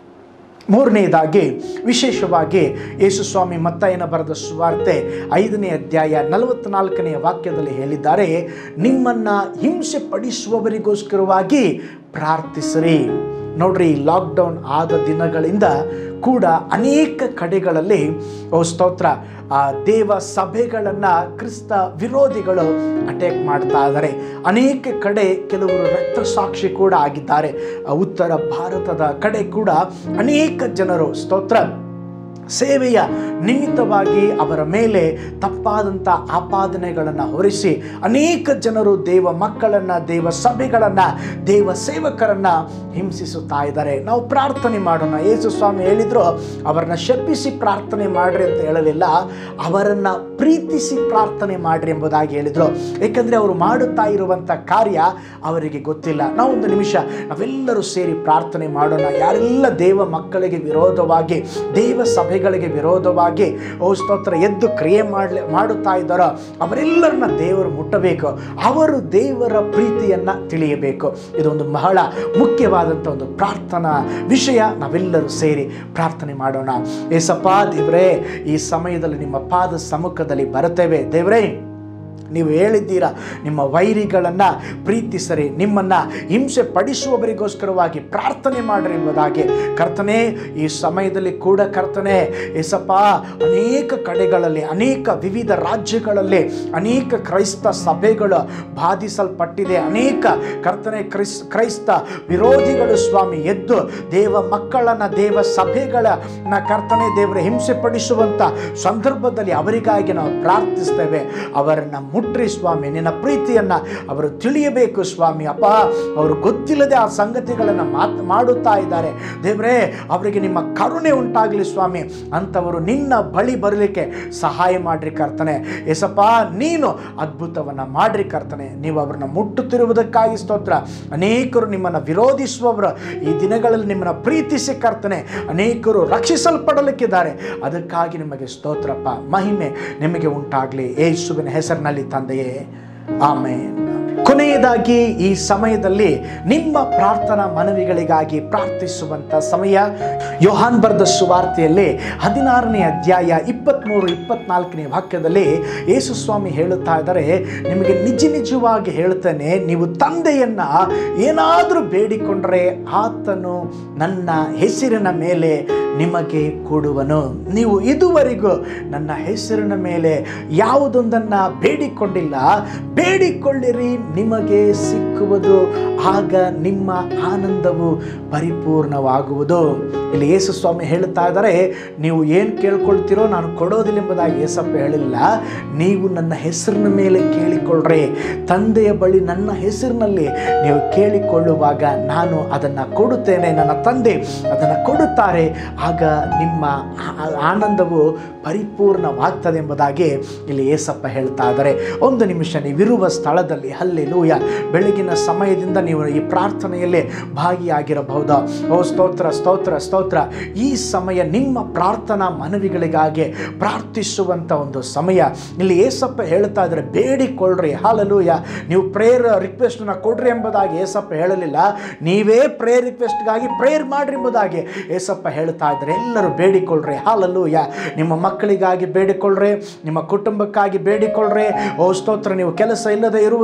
ಮೂರನೆಯದಾಗಿ ವಿಶೇಷವಾಗಿ ಯೇಸುಸ್ವಾಮಿ ಮತ್ತಾಯನ ಬರೆದ ಸುವಾರ್ತೆ ಐದನೇ ಅಧ್ಯಾಯ ನಲವತ್ನಾಲ್ಕನೆಯ ವಾಕ್ಯದಲ್ಲಿ ಹೇಳಿದ್ದಾರೆ ನಿಮ್ಮನ್ನು ಹಿಂಸೆ ಪಡಿಸುವವರಿಗೋಸ್ಕರವಾಗಿ ಪ್ರಾರ್ಥಿಸಿರಿ ನೋಡ್ರಿ ಲಾಕ್ಡೌನ್ ಆದ ದಿನಗಳಿಂದ ಕೂಡ ಅನೇಕ ಕಡೆಗಳಲ್ಲಿ ಓ ಸ್ತೋತ್ರ ಆ ದೇವ ಸಭೆಗಳನ್ನು ಕ್ರಿಸ್ತ ವಿರೋಧಿಗಳು ಅಟ್ಯಾಕ್ ಮಾಡ್ತಾ ಇದ್ದಾರೆ ಅನೇಕ ಕಡೆ ಕೆಲವರು ರಕ್ತಸಾಕ್ಷಿ ಕೂಡ ಆಗಿದ್ದಾರೆ ಆ ಉತ್ತರ ಭಾರತದ ಕಡೆ ಕೂಡ ಅನೇಕ ಜನರು ಸ್ತೋತ್ರ ಸೇವೆಯ ನಿಮಿತ್ತವಾಗಿ ಅವರ ಮೇಲೆ ತಪ್ಪಾದಂಥ ಆಪಾದನೆಗಳನ್ನು ಹೊರಿಸಿ ಅನೇಕ ಜನರು ದೇವ ಮಕ್ಕಳನ್ನು ದೇವ ಸಭೆಗಳನ್ನು ದೇವ ಸೇವಕರನ್ನು ಹಿಂಸಿಸುತ್ತಾ ಇದ್ದಾರೆ ನಾವು ಪ್ರಾರ್ಥನೆ ಮಾಡೋಣ ಯೇಸು ಸ್ವಾಮಿ ಹೇಳಿದ್ರು ಅವರನ್ನ ಶಪಿಸಿ ಪ್ರಾರ್ಥನೆ ಮಾಡ್ರಿ ಅಂತ ಹೇಳಲಿಲ್ಲ ಅವರನ್ನು ಪ್ರೀತಿಸಿ ಪ್ರಾರ್ಥನೆ ಮಾಡ್ರಿ ಎಂಬುದಾಗಿ ಹೇಳಿದರು ಏಕೆಂದರೆ ಅವರು ಮಾಡುತ್ತಾ ಇರುವಂಥ ಕಾರ್ಯ ಅವರಿಗೆ ಗೊತ್ತಿಲ್ಲ ನಾವು ಒಂದು ನಿಮಿಷ ನಾವೆಲ್ಲರೂ ಸೇರಿ ಪ್ರಾರ್ಥನೆ ಮಾಡೋಣ ಯಾರೆಲ್ಲ ದೇವ ಮಕ್ಕಳಿಗೆ ವಿರೋಧವಾಗಿ ದೇವ ಸಭೆಗಳಿಗೆ ವಿರೋಧವಾಗಿ ಓ ಸ್ತೋತ್ರ ಎದ್ದು ಕ್ರಿಯೆ ಮಾಡಲಿ ಮಾಡುತ್ತಾ ಇದ್ದಾರೋ ಅವರೆಲ್ಲರನ್ನ ದೇವರು ಮುಟ್ಟಬೇಕು ಅವರು ದೇವರ ಪ್ರೀತಿಯನ್ನು ತಿಳಿಯಬೇಕು ಇದೊಂದು ಬಹಳ ಮುಖ್ಯವಾದಂಥ ಒಂದು ಪ್ರಾರ್ಥನಾ ವಿಷಯ ನಾವೆಲ್ಲರೂ ಸೇರಿ ಪ್ರಾರ್ಥನೆ ಮಾಡೋಣ ಏಸಪ್ಪ ದೇವರೇ ಈ ಸಮಯದಲ್ಲಿ ನಿಮ್ಮ ಪಾದ ಸಮ್ಮುಖದಲ್ಲಿ ಬರುತ್ತೇವೆ ದೇವರೇ ನೀವು ಹೇಳಿದ್ದೀರಾ ನಿಮ್ಮ ವೈರಿಗಳನ್ನು ಪ್ರೀತಿಸರಿ ನಿಮ್ಮನ್ನು ಹಿಂಸೆ ಪಡಿಸುವವರಿಗೋಸ್ಕರವಾಗಿ ಪ್ರಾರ್ಥನೆ ಮಾಡಿರಿ ಎಂಬುದಾಗಿ ಕರ್ತನೆ ಈ ಸಮಯದಲ್ಲಿ ಕೂಡ ಕರ್ತನೆ ಏಸಪ್ಪ ಅನೇಕ ಕಡೆಗಳಲ್ಲಿ ಅನೇಕ ವಿವಿಧ ರಾಜ್ಯಗಳಲ್ಲಿ ಅನೇಕ ಕ್ರೈಸ್ತ ಸಭೆಗಳು ಬಾಧಿಸಲ್ಪಟ್ಟಿದೆ ಅನೇಕ ಕರ್ತನೆ ಕ್ರಿಸ್ ಕ್ರೈಸ್ತ ವಿರೋಧಿಗಳು ಸ್ವಾಮಿ ಎದ್ದು ದೇವ ಮಕ್ಕಳನ್ನು ದೇವ ಸಭೆಗಳನ್ನ ಕರ್ತನೆ ದೇವರ ಹಿಂಸೆ ಪಡಿಸುವಂಥ ಸಂದರ್ಭದಲ್ಲಿ ಅವರಿಗಾಗಿ ನಾವು ಪ್ರಾರ್ಥಿಸ್ತೇವೆ ಅವರನ್ನು ಮುಟ್ರಿ ಸ್ವಾಮಿ ನಿನ್ನ ಪ್ರೀತಿಯನ್ನು ಅವರು ತಿಳಿಯಬೇಕು ಸ್ವಾಮಿ ಅಪ್ಪ ಅವರು ಗೊತ್ತಿಲ್ಲದೆ ಆ ಸಂಗತಿಗಳನ್ನು ಮಾತ್ ಮಾಡುತ್ತಾ ಇದ್ದಾರೆ ದೇವರೇ ಅವರಿಗೆ ನಿಮ್ಮ ಕರುಣೆ ಉಂಟಾಗಲಿ ಸ್ವಾಮಿ ಅಂಥವರು ನಿನ್ನ ಬಳಿ ಬರಲಿಕ್ಕೆ ಸಹಾಯ ಮಾಡ್ರಿ ಕರ್ತನೆ ಎಸಪ್ಪ ನೀನು ಅದ್ಭುತವನ್ನು ಮಾಡ್ರಿ ಕರ್ತನೆ ನೀವು ಅವ್ರನ್ನ ಮುಟ್ಟುತ್ತಿರುವುದಕ್ಕಾಗಿ ಸ್ತೋತ್ರ ಅನೇಕರು ನಿಮ್ಮನ್ನು ವಿರೋಧಿಸುವವರು ಈ ದಿನಗಳಲ್ಲಿ ನಿಮ್ಮನ್ನು ಪ್ರೀತಿಸಿ ಕರ್ತನೆ ಅನೇಕರು ರಕ್ಷಿಸಲ್ಪಡಲಿಕ್ಕಿದ್ದಾರೆ ಅದಕ್ಕಾಗಿ ನಿಮಗೆ ಸ್ತೋತ್ರಪ್ಪ ಮಹಿಮೆ ನಿಮಗೆ ಉಂಟಾಗಲಿ ಯೇಸುವಿನ ಹೆಸರಿನಲ್ಲಿ ತಂದೆಯೇ ಆಮೇನ್ ಕೊನೆಯದಾಗಿ ಈ ಸಮಯದಲ್ಲಿ ನಿಮ್ಮ ಪ್ರಾರ್ಥನಾ ಮನವಿಗಳಿಗಾಗಿ ಪ್ರಾರ್ಥಿಸುವಂಥ ಸಮಯ ಯೋಹಾನ್ ಬರೆದ ಸುವಾರ್ತೆಯಲ್ಲಿ ಹದಿನಾರನೇ ಅಧ್ಯಾಯ ಇಪ್ಪತ್ತ್ಮೂರು ಇಪ್ಪತ್ನಾಲ್ಕನೇ ವಾಕ್ಯದಲ್ಲಿ ಯೇಸು ಸ್ವಾಮಿ ಹೇಳುತ್ತಾ ಇದ್ದಾರೆ ನಿಮಗೆ ನಿಜ ನಿಜವಾಗಿ ಹೇಳ್ತೇನೆ ನೀವು ತಂದೆಯನ್ನು ಏನಾದರೂ ಬೇಡಿಕೊಂಡರೆ ಆತನು ನನ್ನ ಹೆಸರಿನ ಮೇಲೆ ನಿಮಗೆ ಕೊಡುವನು ನೀವು ಇದುವರೆಗೂ ನನ್ನ ಹೆಸರಿನ ಮೇಲೆ ಯಾವುದೊಂದನ್ನು ಬೇಡಿಕೊಂಡಿಲ್ಲ ಬೇಡಿಕೊಳ್ಳಿರಿ ನಿಮಗೆ ಸಿಕ್ಕುವುದು ಆಗ ನಿಮ್ಮ ಆನಂದವು ಪರಿಪೂರ್ಣವಾಗುವುದು ಇಲ್ಲಿ ಯೇಸು ಸ್ವಾಮಿ ಹೇಳುತ್ತಾ ಇದ್ದಾರೆ ನೀವು ಏನು ಕೇಳ್ಕೊಳ್ತೀರೋ ನಾನು ಕೊಡೋದಿಲ್ಲ ಎಂಬುದಾಗಿ ಯೇಸಪ್ಪ ಹೇಳಿಲ್ಲ ನೀವು ನನ್ನ ಹೆಸರಿನ ಮೇಲೆ ಕೇಳಿಕೊಳ್ಳ್ರಿ ತಂದೆಯ ಬಳಿ ನನ್ನ ಹೆಸರಿನಲ್ಲಿ ನೀವು ಕೇಳಿಕೊಳ್ಳುವಾಗ ನಾನು ಅದನ್ನು ಕೊಡುತ್ತೇನೆ ನನ್ನ ತಂದೆ ಅದನ್ನು ಕೊಡುತ್ತಾರೆ ಆಗ ನಿಮ್ಮ ಆ- ಆನಂದವು ಪರಿಪೂರ್ಣವಾಗ್ತದೆ ಎಂಬುದಾಗಿ ಇಲ್ಲಿ ಏಸಪ್ಪ ಹೇಳ್ತಾ ಇದ್ದಾರೆ ಒಂದು ನಿಮಿಷ ನೀವಿರುವ ಸ್ಥಳದಲ್ಲಿ ಹಲ್ಲಿ ಲೂಯ ಬೆಳಗಿನ ಸಮಯದಿಂದ ನೀವು ಈ ಪ್ರಾರ್ಥನೆಯಲ್ಲಿ ಭಾಗಿಯಾಗಿರಬಹುದು ಓ ಸ್ತೋತ್ರ ಸ್ತೋತ್ರ ಸ್ತೋತ್ರ ಈ ಸಮಯ ನಿಮ್ಮ ಪ್ರಾರ್ಥನಾ ಮನವಿಗಳಿಗಾಗಿ ಪ್ರಾರ್ಥಿಸುವಂಥ ಒಂದು ಸಮಯ ಇಲ್ಲಿ ಏಸಪ್ಪ ಹೇಳ್ತಾ ಇದ್ದಾರೆ ಬೇಡಿಕೊಳ್ಳ್ರಿ ಹಾಲಲೂಯ ನೀವು ಪ್ರೇಯರ್ ರಿಕ್ವೆಸ್ಟನ್ನ ಕೊಡ್ರಿ ಎಂಬುದಾಗಿ ಏಸಪ್ಪ ಹೇಳಲಿಲ್ಲ ನೀವೇ ಪ್ರೇಯರ್ ರಿಕ್ವೆಸ್ಟ್ಗಾಗಿ ಪ್ರೇಯರ್ ಮಾಡ್ರಿ ಎಂಬುದಾಗಿ ಏಸಪ್ಪ ಹೇಳ್ತಾ ಇದ್ದಾರೆ ಎಲ್ಲರೂ ಬೇಡಿಕೊಳ್ಳ್ರಿ ಹಾಲಲೂಯ ನಿಮ್ಮ ಮಕ್ಕಳಿಗಾಗಿ ಬೇಡಿಕೊಳ್ಳ್ರಿ ನಿಮ್ಮ ಕುಟುಂಬಕ್ಕಾಗಿ ಬೇಡಿಕೊಳ್ಳ್ರಿ ಓ ಸ್ತೋತ್ರ ನೀವು ಕೆಲಸ ಇಲ್ಲದೆ ಇರುವುದಾದರೆ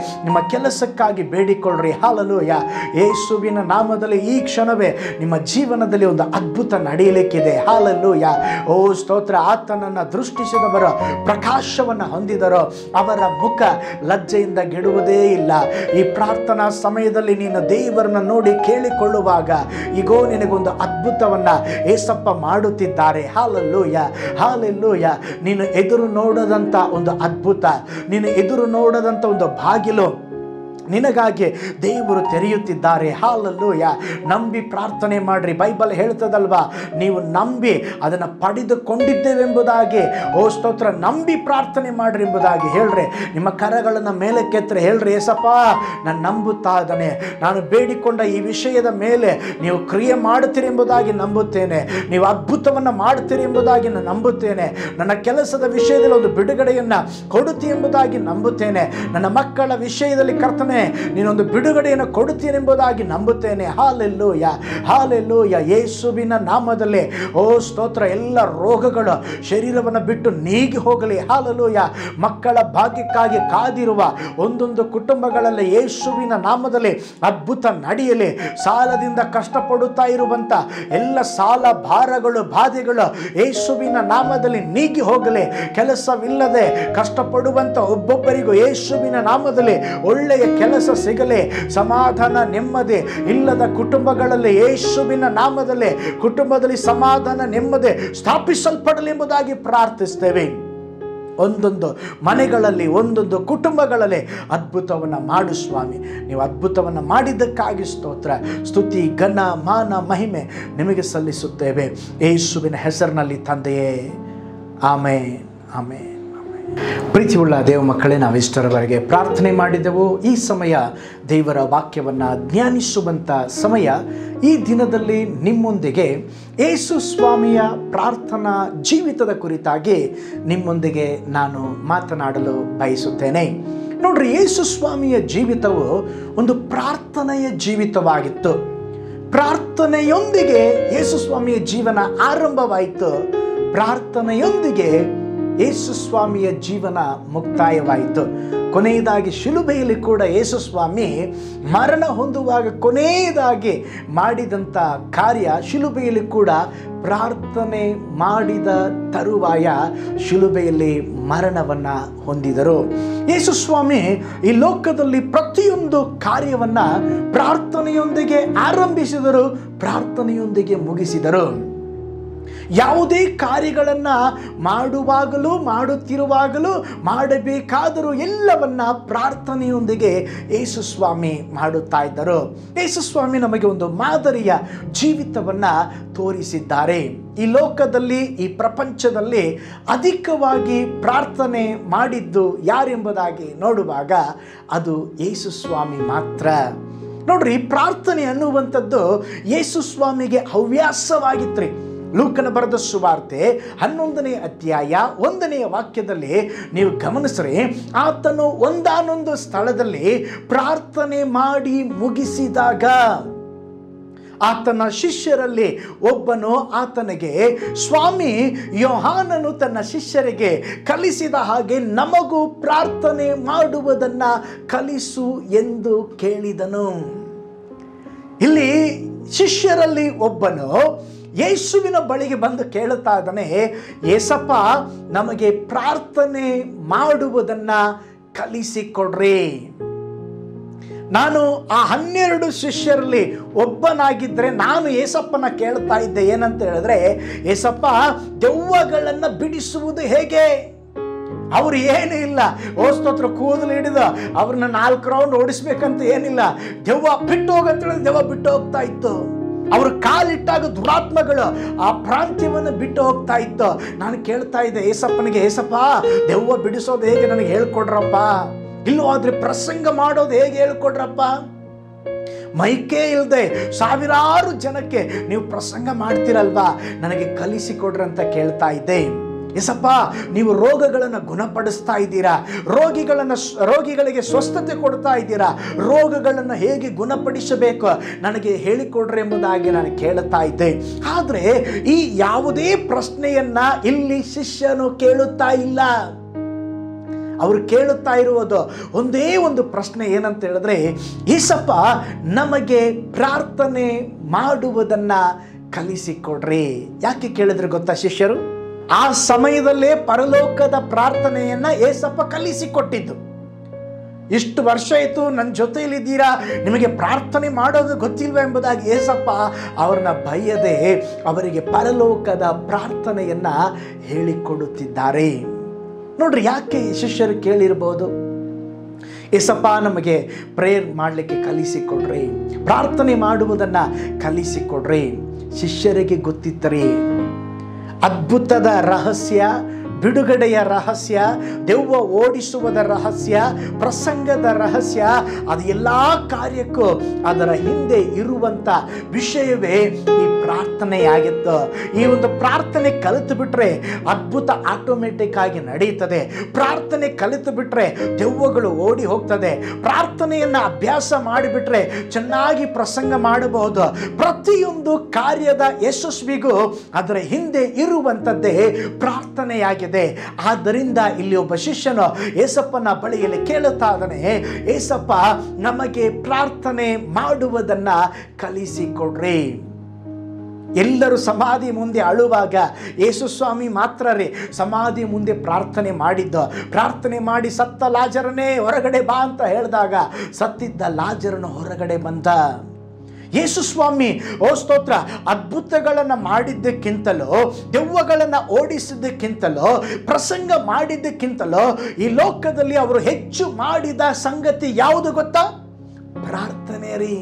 ನಿಮ್ಮ ಕೆಲಸಕ್ಕಾಗಿ ಬೇಡಿಕೊಳ್ಳ್ರಿ ಹಾಲಲೂಯ ಯೇಸುವಿನ ನಾಮದಲ್ಲಿ ಈ ಕ್ಷಣವೇ ನಿಮ್ಮ ಜೀವನದಲ್ಲಿ ಒಂದು ಅದ್ಭುತ ನಡೆಯಲಿಕ್ಕಿದೆ ಹಾಲಲ್ಲೂಯ ಓ ಸ್ತೋತ್ರ ಆತನನ್ನು ದೃಷ್ಟಿಸಿದವರ ಪ್ರಕಾಶವನ್ನು ಹೊಂದಿದರೋ ಅವರ ಮುಖ ಲಜ್ಜೆಯಿಂದ ಗೆಡುವುದೇ ಇಲ್ಲ ಈ ಪ್ರಾರ್ಥನಾ ಸಮಯದಲ್ಲಿ ನೀನು ದೇವರನ್ನ ನೋಡಿ ಕೇಳಿಕೊಳ್ಳುವಾಗ ಈಗೋ ನಿನಗೊಂದು ಅದ್ಭುತವನ್ನ ಏಸಪ್ಪ ಮಾಡುತ್ತಿದ್ದಾರೆ ಹಾಲಲ್ಲೂಯ ಹಾಲೆಲ್ಲೂಯ ನೀನು ಎದುರು ನೋಡದಂಥ ಒಂದು ಅದ್ಭುತ ನೀನು ಎದುರು ನೋಡದಂಥ ಒಂದು ಬಾಗಿಲು ನಿನಗಾಗಿ ದೇವರು ತೆರೆಯುತ್ತಿದ್ದಾರೆ ಹಾಲಲ್ಲೂಯ ನಂಬಿ ಪ್ರಾರ್ಥನೆ ಮಾಡ್ರಿ ಬೈಬಲ್ ಹೇಳ್ತದಲ್ವಾ ನೀವು ನಂಬಿ ಅದನ್ನು ಪಡೆದುಕೊಂಡಿದ್ದೇವೆಂಬುದಾಗಿ ಓ ಸ್ತೋತ್ರ ನಂಬಿ ಪ್ರಾರ್ಥನೆ ಮಾಡ್ರಿ ಎಂಬುದಾಗಿ ಹೇಳ್ರಿ ನಿಮ್ಮ ಕರಗಳನ್ನು ಮೇಲಕ್ಕೆತ್ತರೆ ಹೇಳ್ರಿ ಏಸಪ್ಪ ನಾನು ನಂಬುತ್ತಾ ಇದ್ದಾನೆ ನಾನು ಬೇಡಿಕೊಂಡ ಈ ವಿಷಯದ ಮೇಲೆ ನೀವು ಕ್ರಿಯೆ ಮಾಡುತ್ತೀರಿ ಎಂಬುದಾಗಿ ನಂಬುತ್ತೇನೆ ನೀವು ಅದ್ಭುತವನ್ನು ಮಾಡುತ್ತೀರಿ ಎಂಬುದಾಗಿ ನಾನು ನಂಬುತ್ತೇನೆ ನನ್ನ ಕೆಲಸದ ವಿಷಯದಲ್ಲಿ ಒಂದು ಬಿಡುಗಡೆಯನ್ನು ಕೊಡುತ್ತಿ ಎಂಬುದಾಗಿ ನಂಬುತ್ತೇನೆ ನನ್ನ ಮಕ್ಕಳ ವಿಷಯದಲ್ಲಿ ಕರ್ತನೆ ನೀನೊಂದು ಬಿಡುಗಡೆಯನ್ನು ಕೊಡುತ್ತೀನಿ ಎಂಬುದಾಗಿ ನಂಬುತ್ತೇನೆ ಹಾಲೆಲ್ಲೂಯ ಹಾಲೆಲ್ಲೂಯ ಯೇಸುವಿನ ನಾಮದಲ್ಲಿ ಓ ಸ್ತೋತ್ರ ಎಲ್ಲ ರೋಗಗಳು ಶರೀರವನ್ನು ಬಿಟ್ಟು ನೀಗಿ ಹೋಗಲಿ ಹಾಲೆಲ್ಲೂಯ ಮಕ್ಕಳ ಭಾಗ್ಯಕ್ಕಾಗಿ ಕಾದಿರುವ ಒಂದೊಂದು ಕುಟುಂಬಗಳಲ್ಲಿ ಯೇಸುವಿನ ನಾಮದಲ್ಲಿ ಅದ್ಭುತ ನಡೆಯಲಿ ಸಾಲದಿಂದ ಕಷ್ಟಪಡುತ್ತಾ ಇರುವಂತ ಎಲ್ಲ ಸಾಲ ಭಾರಗಳು ಬಾಧೆಗಳು ಯೇಸುವಿನ ನಾಮದಲ್ಲಿ ನೀಗಿ ಹೋಗಲಿ ಕೆಲಸವಿಲ್ಲದೆ ಕಷ್ಟಪಡುವಂತ ಒಬ್ಬೊಬ್ಬರಿಗೂ ಯೇಸುವಿನ ನಾಮದಲ್ಲಿ ಒಳ್ಳೆಯ ಕೆಲಸ ಸಿಗಲಿ ಸಮಾಧಾನ ನೆಮ್ಮದಿ ಇಲ್ಲದ ಕುಟುಂಬಗಳಲ್ಲಿ ಯೇಸುವಿನ ನಾಮದಲ್ಲಿ ಕುಟುಂಬದಲ್ಲಿ ಸಮಾಧಾನ ನೆಮ್ಮದಿ ಸ್ಥಾಪಿಸಲ್ಪಡಲಿ ಎಂಬುದಾಗಿ ಪ್ರಾರ್ಥಿಸ್ತೇವೆ ಒಂದೊಂದು ಮನೆಗಳಲ್ಲಿ ಒಂದೊಂದು ಕುಟುಂಬಗಳಲ್ಲಿ ಅದ್ಭುತವನ್ನು ಮಾಡು ಸ್ವಾಮಿ ನೀವು ಅದ್ಭುತವನ್ನು ಮಾಡಿದ್ದಕ್ಕಾಗಿ ಸ್ತೋತ್ರ ಸ್ತುತಿ ಘನ ಮಾನ ಮಹಿಮೆ ನಿಮಗೆ ಸಲ್ಲಿಸುತ್ತೇವೆ ಯೇಸುವಿನ ಹೆಸರಿನಲ್ಲಿ ತಂದೆಯೇ ಆಮೇ ಆಮೇ ಪ್ರೀತಿಯುಳ್ಳ ದೇವ ಮಕ್ಕಳೇ ನಾವು ಇಷ್ಟರವರೆಗೆ ಪ್ರಾರ್ಥನೆ ಮಾಡಿದೆವು ಈ ಸಮಯ ದೇವರ ವಾಕ್ಯವನ್ನು ಧ್ಯಾನಿಸುವಂಥ ಸಮಯ ಈ ದಿನದಲ್ಲಿ ನಿಮ್ಮೊಂದಿಗೆ ಯೇಸು ಸ್ವಾಮಿಯ ಪ್ರಾರ್ಥನಾ ಜೀವಿತದ ಕುರಿತಾಗಿ ನಿಮ್ಮೊಂದಿಗೆ ನಾನು ಮಾತನಾಡಲು ಬಯಸುತ್ತೇನೆ ನೋಡ್ರಿ ಯೇಸು ಸ್ವಾಮಿಯ ಜೀವಿತವು ಒಂದು ಪ್ರಾರ್ಥನೆಯ ಜೀವಿತವಾಗಿತ್ತು ಪ್ರಾರ್ಥನೆಯೊಂದಿಗೆ ಯೇಸು ಸ್ವಾಮಿಯ ಜೀವನ ಆರಂಭವಾಯಿತು ಪ್ರಾರ್ಥನೆಯೊಂದಿಗೆ ಯೇಸು ಸ್ವಾಮಿಯ ಜೀವನ ಮುಕ್ತಾಯವಾಯಿತು ಕೊನೆಯದಾಗಿ ಶಿಲುಬೆಯಲ್ಲಿ ಕೂಡ ಯೇಸು ಸ್ವಾಮಿ ಮರಣ ಹೊಂದುವಾಗ ಕೊನೆಯದಾಗಿ ಮಾಡಿದಂಥ ಕಾರ್ಯ ಶಿಲುಬೆಯಲ್ಲಿ ಕೂಡ ಪ್ರಾರ್ಥನೆ ಮಾಡಿದ ತರುವಾಯ ಶಿಲುಬೆಯಲ್ಲಿ ಮರಣವನ್ನು ಹೊಂದಿದರು ಯೇಸು ಸ್ವಾಮಿ ಈ ಲೋಕದಲ್ಲಿ ಪ್ರತಿಯೊಂದು ಕಾರ್ಯವನ್ನು ಪ್ರಾರ್ಥನೆಯೊಂದಿಗೆ ಆರಂಭಿಸಿದರು ಪ್ರಾರ್ಥನೆಯೊಂದಿಗೆ ಮುಗಿಸಿದರು ಯಾವುದೇ ಕಾರ್ಯಗಳನ್ನು ಮಾಡುವಾಗಲೂ ಮಾಡುತ್ತಿರುವಾಗಲೂ ಮಾಡಬೇಕಾದರೂ ಎಲ್ಲವನ್ನ ಪ್ರಾರ್ಥನೆಯೊಂದಿಗೆ ಯೇಸು ಸ್ವಾಮಿ ಮಾಡುತ್ತಾ ಇದ್ದರು ಯೇಸು ಸ್ವಾಮಿ ನಮಗೆ ಒಂದು ಮಾದರಿಯ ಜೀವಿತವನ್ನು ತೋರಿಸಿದ್ದಾರೆ ಈ ಲೋಕದಲ್ಲಿ ಈ ಪ್ರಪಂಚದಲ್ಲಿ ಅಧಿಕವಾಗಿ ಪ್ರಾರ್ಥನೆ ಮಾಡಿದ್ದು ಯಾರೆಂಬುದಾಗಿ ನೋಡುವಾಗ ಅದು ಯೇಸು ಸ್ವಾಮಿ ಮಾತ್ರ ನೋಡ್ರಿ ಪ್ರಾರ್ಥನೆ ಅನ್ನುವಂಥದ್ದು ಯೇಸು ಸ್ವಾಮಿಗೆ ಹವ್ಯಾಸವಾಗಿತ್ತು ಲೂಕನ ಬರೆದ ಸುವಾರ್ತೆ ಹನ್ನೊಂದನೇ ಅಧ್ಯಾಯ ಒಂದನೆಯ ವಾಕ್ಯದಲ್ಲಿ ನೀವು ಗಮನಿಸ್ರಿ ಆತನು ಒಂದಾನೊಂದು ಸ್ಥಳದಲ್ಲಿ ಪ್ರಾರ್ಥನೆ ಮಾಡಿ ಮುಗಿಸಿದಾಗ ಆತನ ಶಿಷ್ಯರಲ್ಲಿ ಒಬ್ಬನು ಆತನಿಗೆ ಸ್ವಾಮಿ ಯೋಹಾನನು ತನ್ನ ಶಿಷ್ಯರಿಗೆ ಕಲಿಸಿದ ಹಾಗೆ ನಮಗೂ ಪ್ರಾರ್ಥನೆ ಮಾಡುವುದನ್ನು ಕಲಿಸು ಎಂದು ಕೇಳಿದನು ಇಲ್ಲಿ ಶಿಷ್ಯರಲ್ಲಿ ಒಬ್ಬನು ಯೇಸುವಿನ ಬಳಿಗೆ ಬಂದು ಕೇಳುತ್ತಾ ಇದ್ದಾನೆ ಏಸಪ್ಪ ನಮಗೆ ಪ್ರಾರ್ಥನೆ ಮಾಡುವುದನ್ನು ಕಲಿಸಿಕೊಡ್ರಿ ನಾನು ಆ ಹನ್ನೆರಡು ಶಿಷ್ಯರಲ್ಲಿ ಒಬ್ಬನಾಗಿದ್ದರೆ ನಾನು ಏಸಪ್ಪನ ಕೇಳ್ತಾ ಇದ್ದೆ ಏನಂತ ಹೇಳಿದ್ರೆ ಏಸಪ್ಪ ದೆವ್ವಗಳನ್ನು ಬಿಡಿಸುವುದು ಹೇಗೆ ಅವ್ರು ಏನೂ ಇಲ್ಲ ಓಸ್ತೋತ್ರ ಕೂದಲು ಹಿಡಿದು ಅವ್ರನ್ನ ನಾಲ್ಕು ರೌಂಡ್ ಓಡಿಸ್ಬೇಕಂತ ಏನಿಲ್ಲ ದೆವ್ವ ಬಿಟ್ಟು ಹೋಗಂತ ಹೇಳಿದ್ರೆ ದೆವ್ವ ಬಿಟ್ಟು ಹೋಗ್ತಾ ಇತ್ತು ಅವ್ರ ಕಾಲಿಟ್ಟಾಗ ದುರಾತ್ಮಗಳು ಆ ಪ್ರಾಂತ್ಯವನ್ನು ಬಿಟ್ಟು ಹೋಗ್ತಾ ಇತ್ತು ನಾನು ಕೇಳ್ತಾ ಇದ್ದೆ ಏಸಪ್ಪನಿಗೆ ಏಸಪ್ಪ ದೆವ್ವ ಬಿಡಿಸೋದು ಹೇಗೆ ನನಗೆ ಹೇಳ್ಕೊಡ್ರಪ್ಪ ಇಲ್ಲೋ ಆದ್ರೆ ಪ್ರಸಂಗ ಮಾಡೋದು ಹೇಗೆ ಹೇಳ್ಕೊಡ್ರಪ್ಪ ಮೈಕೇ ಇಲ್ಲದೆ ಸಾವಿರಾರು ಜನಕ್ಕೆ ನೀವು ಪ್ರಸಂಗ ಮಾಡ್ತೀರಲ್ವಾ ನನಗೆ ಕಲಿಸಿಕೊಡ್ರಿ ಅಂತ ಕೇಳ್ತಾ ಇದ್ದೆ ಎಸಪ್ಪ ನೀವು ರೋಗಗಳನ್ನು ಗುಣಪಡಿಸ್ತಾ ಇದ್ದೀರಾ ರೋಗಿಗಳನ್ನು ರೋಗಿಗಳಿಗೆ ಸ್ವಸ್ಥತೆ ಕೊಡ್ತಾ ಇದ್ದೀರಾ ರೋಗಗಳನ್ನು ಹೇಗೆ ಗುಣಪಡಿಸಬೇಕು ನನಗೆ ಹೇಳಿಕೊಡ್ರಿ ಎಂಬುದಾಗಿ ನಾನು ಕೇಳುತ್ತಾ ಇದ್ದೆ ಆದರೆ ಈ ಯಾವುದೇ ಪ್ರಶ್ನೆಯನ್ನ ಇಲ್ಲಿ ಶಿಷ್ಯನು ಕೇಳುತ್ತಾ ಇಲ್ಲ ಅವರು ಕೇಳುತ್ತಾ ಇರುವುದು ಒಂದೇ ಒಂದು ಪ್ರಶ್ನೆ ಏನಂತ ಹೇಳಿದ್ರೆ ಏಸಪ್ಪ ನಮಗೆ ಪ್ರಾರ್ಥನೆ ಮಾಡುವುದನ್ನು ಕಲಿಸಿಕೊಡ್ರಿ ಯಾಕೆ ಕೇಳಿದ್ರೆ ಗೊತ್ತಾ ಶಿಷ್ಯರು ಆ ಸಮಯದಲ್ಲೇ ಪರಲೋಕದ ಪ್ರಾರ್ಥನೆಯನ್ನ ಏಸಪ್ಪ ಕಲಿಸಿಕೊಟ್ಟಿದ್ದು ಇಷ್ಟು ವರ್ಷ ಆಯಿತು ನನ್ನ ಜೊತೆಯಲ್ಲಿದ್ದೀರಾ ನಿಮಗೆ ಪ್ರಾರ್ಥನೆ ಮಾಡೋದು ಗೊತ್ತಿಲ್ವ ಎಂಬುದಾಗಿ ಏಸಪ್ಪ ಅವ್ರನ್ನ ಬೈಯದೆ ಅವರಿಗೆ ಪರಲೋಕದ ಪ್ರಾರ್ಥನೆಯನ್ನ ಹೇಳಿಕೊಡುತ್ತಿದ್ದಾರೆ ನೋಡ್ರಿ ಯಾಕೆ ಈ ಶಿಷ್ಯರು ಕೇಳಿರ್ಬೋದು ಏಸಪ್ಪ ನಮಗೆ ಪ್ರೇಯರ್ ಮಾಡಲಿಕ್ಕೆ ಕಲಿಸಿಕೊಡ್ರಿ ಪ್ರಾರ್ಥನೆ ಮಾಡುವುದನ್ನು ಕಲಿಸಿಕೊಡ್ರಿ ಶಿಷ್ಯರಿಗೆ ಗೊತ್ತಿತ್ತರಿ ಅದ್ಭುತದ ರಹಸ್ಯ ಬಿಡುಗಡೆಯ ರಹಸ್ಯ ದೆವ್ವ ಓಡಿಸುವುದ ರಹಸ್ಯ ಪ್ರಸಂಗದ ರಹಸ್ಯ ಅದು ಎಲ್ಲ ಕಾರ್ಯಕ್ಕೂ ಅದರ ಹಿಂದೆ ಇರುವಂಥ ವಿಷಯವೇ ಈ ಪ್ರಾರ್ಥನೆಯಾಗಿತ್ತು ಈ ಒಂದು ಪ್ರಾರ್ಥನೆ ಕಲಿತು ಬಿಟ್ರೆ ಅದ್ಭುತ ಆಟೋಮೆಟಿಕ್ ಆಗಿ ನಡೀತದೆ ಪ್ರಾರ್ಥನೆ ಕಲಿತು ಬಿಟ್ರೆ ದೆವ್ವಗಳು ಓಡಿ ಹೋಗ್ತದೆ ಪ್ರಾರ್ಥನೆಯನ್ನ ಅಭ್ಯಾಸ ಮಾಡಿಬಿಟ್ರೆ ಚೆನ್ನಾಗಿ ಪ್ರಸಂಗ ಮಾಡಬಹುದು ಪ್ರತಿಯೊಂದು ಕಾರ್ಯದ ಯಶಸ್ವಿಗೂ ಅದರ ಹಿಂದೆ ಇರುವಂಥದ್ದೇ ಪ್ರಾರ್ಥನೆಯಾಗಿದೆ ಆದ್ದರಿಂದ ಇಲ್ಲಿ ಒಬ್ಬ ಶಿಷ್ಯನು ಏಸಪ್ಪನ ಬಳಿಯಲ್ಲಿ ಕೇಳುತ್ತಾ ಇದ್ದಾನೆ ಏಸಪ್ಪ ನಮಗೆ ಪ್ರಾರ್ಥನೆ ಮಾಡುವುದನ್ನ ಕಲಿಸಿಕೊಡ್ರಿ ಎಲ್ಲರೂ ಸಮಾಧಿ ಮುಂದೆ ಅಳುವಾಗ ಯೇಸು ಸ್ವಾಮಿ ಮಾತ್ರ ರೀ ಸಮಾಧಿ ಮುಂದೆ ಪ್ರಾರ್ಥನೆ ಮಾಡಿದ್ದು ಪ್ರಾರ್ಥನೆ ಮಾಡಿ ಸತ್ತ ಲಾಜರನೇ ಹೊರಗಡೆ ಬಾ ಅಂತ ಹೇಳಿದಾಗ ಸತ್ತಿದ್ದ ಲಾಜರನು ಹೊರಗಡೆ ಬಂದ ಯೇಸು ಸ್ವಾಮಿ ಓ ಸ್ತೋತ್ರ ಅದ್ಭುತಗಳನ್ನು ಮಾಡಿದ್ದಕ್ಕಿಂತಲೂ ದೆವ್ವಗಳನ್ನು ಓಡಿಸಿದ್ದಕ್ಕಿಂತಲೂ ಪ್ರಸಂಗ ಮಾಡಿದ್ದಕ್ಕಿಂತಲೂ ಈ ಲೋಕದಲ್ಲಿ ಅವರು ಹೆಚ್ಚು ಮಾಡಿದ ಸಂಗತಿ ಯಾವುದು ಗೊತ್ತಾ ಪ್ರಾರ್ಥನೆ ರೀ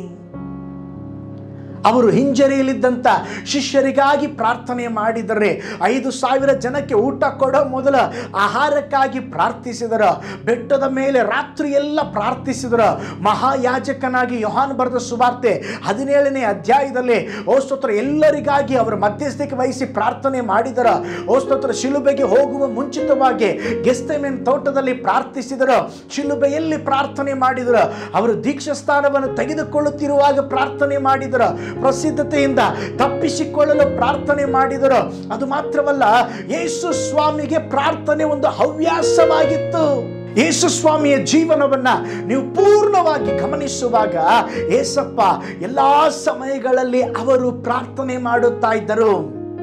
ಅವರು ಹಿಂಜರಿಯಲಿದ್ದಂಥ ಶಿಷ್ಯರಿಗಾಗಿ ಪ್ರಾರ್ಥನೆ ಮಾಡಿದರೆ ಐದು ಸಾವಿರ ಜನಕ್ಕೆ ಊಟ ಕೊಡೋ ಮೊದಲ ಆಹಾರಕ್ಕಾಗಿ ಪ್ರಾರ್ಥಿಸಿದರು ಬೆಟ್ಟದ ಮೇಲೆ ರಾತ್ರಿ ಎಲ್ಲ ಪ್ರಾರ್ಥಿಸಿದರು ಮಹಾಯಾಜಕನಾಗಿ ಯೋಹಾನ್ ಬರೆದ ಸುವಾರ್ತೆ ಹದಿನೇಳನೇ ಅಧ್ಯಾಯದಲ್ಲಿ ಓಸ್ತೋತ್ರ ಎಲ್ಲರಿಗಾಗಿ ಅವರು ಮಧ್ಯಸ್ಥಿಕೆ ವಹಿಸಿ ಪ್ರಾರ್ಥನೆ ಮಾಡಿದರು ಓಸ್ತೋತ್ರ ಶಿಲುಬೆಗೆ ಹೋಗುವ ಮುಂಚಿತವಾಗಿ ಗೆಸ್ತೆಮೆನ್ ತೋಟದಲ್ಲಿ ಪ್ರಾರ್ಥಿಸಿದರು ಶಿಲುಬೆಯಲ್ಲಿ ಪ್ರಾರ್ಥನೆ ಮಾಡಿದರು ಅವರು ದೀಕ್ಷಾಸ್ಥಾನವನ್ನು ತೆಗೆದುಕೊಳ್ಳುತ್ತಿರುವಾಗ ಪ್ರಾರ್ಥನೆ ಮಾಡಿದರು ಪ್ರಸಿದ್ಧತೆಯಿಂದ ತಪ್ಪಿಸಿಕೊಳ್ಳಲು ಪ್ರಾರ್ಥನೆ ಮಾಡಿದರು ಅದು ಮಾತ್ರವಲ್ಲ ಯೇಸು ಸ್ವಾಮಿಗೆ ಪ್ರಾರ್ಥನೆ ಒಂದು ಹವ್ಯಾಸವಾಗಿತ್ತು ಯೇಸು ಸ್ವಾಮಿಯ ಜೀವನವನ್ನ ನೀವು ಪೂರ್ಣವಾಗಿ ಗಮನಿಸುವಾಗ ಏಸಪ್ಪ ಎಲ್ಲಾ ಸಮಯಗಳಲ್ಲಿ ಅವರು ಪ್ರಾರ್ಥನೆ ಮಾಡುತ್ತಾ ಇದ್ದರು